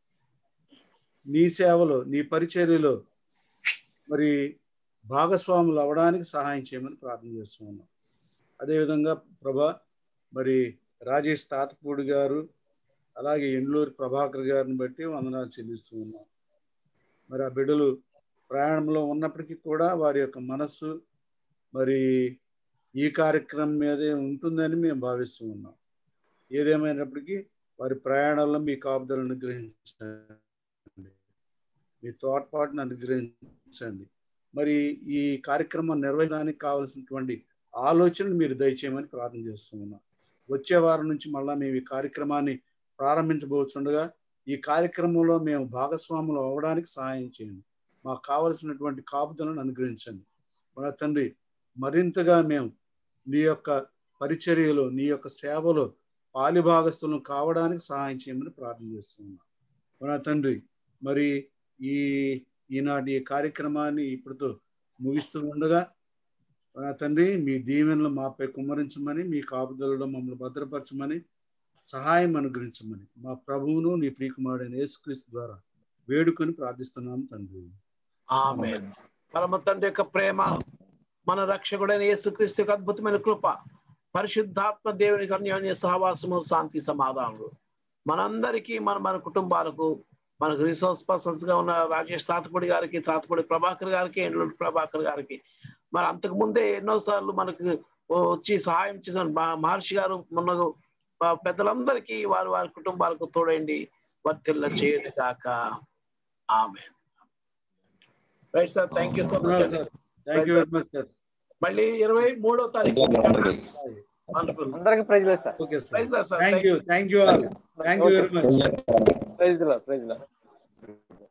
A: నీ సేవలో నీ పరిచర్యలో మరి భాగస్వాములు అవడానికి సహాయం చేయమని ప్రార్థన చేస్తున్నాం అదేవిధంగా ప్రభా మరి రాజేష్ తాతపూడి గారు అలాగే ఎండ్లూరి ప్రభాకర్ గారిని బట్టి వందనాలు చెల్లిస్తూ ఉన్నాం మరి ఆ బిడ్డలు ప్రయాణంలో ఉన్నప్పటికీ కూడా వారి యొక్క మనస్సు మరి ఈ కార్యక్రమం మీదే ఉంటుందని మేము భావిస్తూ ఉన్నాం ఏదేమైనప్పటికీ వారి ప్రయాణాల్లో మీ కాపుదలను అనుగ్రహించండి మీ తోడ్పాటును అనుగ్రహించండి మరి ఈ కార్యక్రమం నిర్వహించడానికి కావాల్సినటువంటి ఆలోచనలు మీరు దయచేయమని ప్రార్థన చేస్తూ ఉన్నాం వచ్చే వారం నుంచి మళ్ళా మేము ఈ కార్యక్రమాన్ని ప్రారంభించబోతుండగా ఈ కార్యక్రమంలో మేము భాగస్వాములు అవ్వడానికి సహాయం చేయండి మాకు కావలసినటువంటి కాపుదలను అనుగ్రహించండి మన తండ్రి మరింతగా మేము నీ యొక్క పరిచర్యలో నీ యొక్క సేవలో పాలిభాగస్తులను కావడానికి సహాయం చేయమని ప్రార్థన చేస్తున్నాం మన తండ్రి మరి ఈ ఈనాటి ఈ కార్యక్రమాన్ని ఇప్పుడుతో ముగిస్తూ ఉండగా మన తండ్రి మీ దీవెనలు మాపై కుమ్మరించమని మీ కాపుదలలో మమ్మల్ని భద్రపరచమని సహాయం అనుగ్రహించమని మా ప్రభువును నీ ప్రియకుమారుడైన యేసుక్రీస్తు ద్వారా వేడుకొని ప్రార్థిస్తున్నాం తండ్రి
E: ఆమె పరమ తండ్రి యొక్క ప్రేమ మన రక్షకుడైన యేసుక్రీస్తు యొక్క అద్భుతమైన కృప పరిశుద్ధాత్మ దేవుని అన్యోన్య సహవాసము శాంతి సమాధానములు మనందరికీ మన మన కుటుంబాలకు మనకు రిసోర్స్ పర్సన్స్ గా ఉన్న రాజేష్ తాతపూడి గారికి తాతపూడి ప్రభాకర్ గారికి ఎండ్లూరి ప్రభాకర్ గారికి మరి అంతకు ముందే ఎన్నోసార్లు మనకు వచ్చి సహాయం చేసిన మా- మహర్షి గారు మొన్న ఆ పెద్దలందరికీ వారి వారి కుటుంబాలకు తోడండి వర్తిల్ల చేయదు కాక ఆమె right sir thank you so much అండి
A: thank you very much sir
E: మళ్ళీ ఇరవై మూడో తారీఖు వండర్ఫుల్
B: అందరికి ప్రైజ్ లేదు sir
A: okay
E: praise
A: sir
E: sir
A: thank you thank you all thank you very much
B: praise లో ప్రైజ్ లో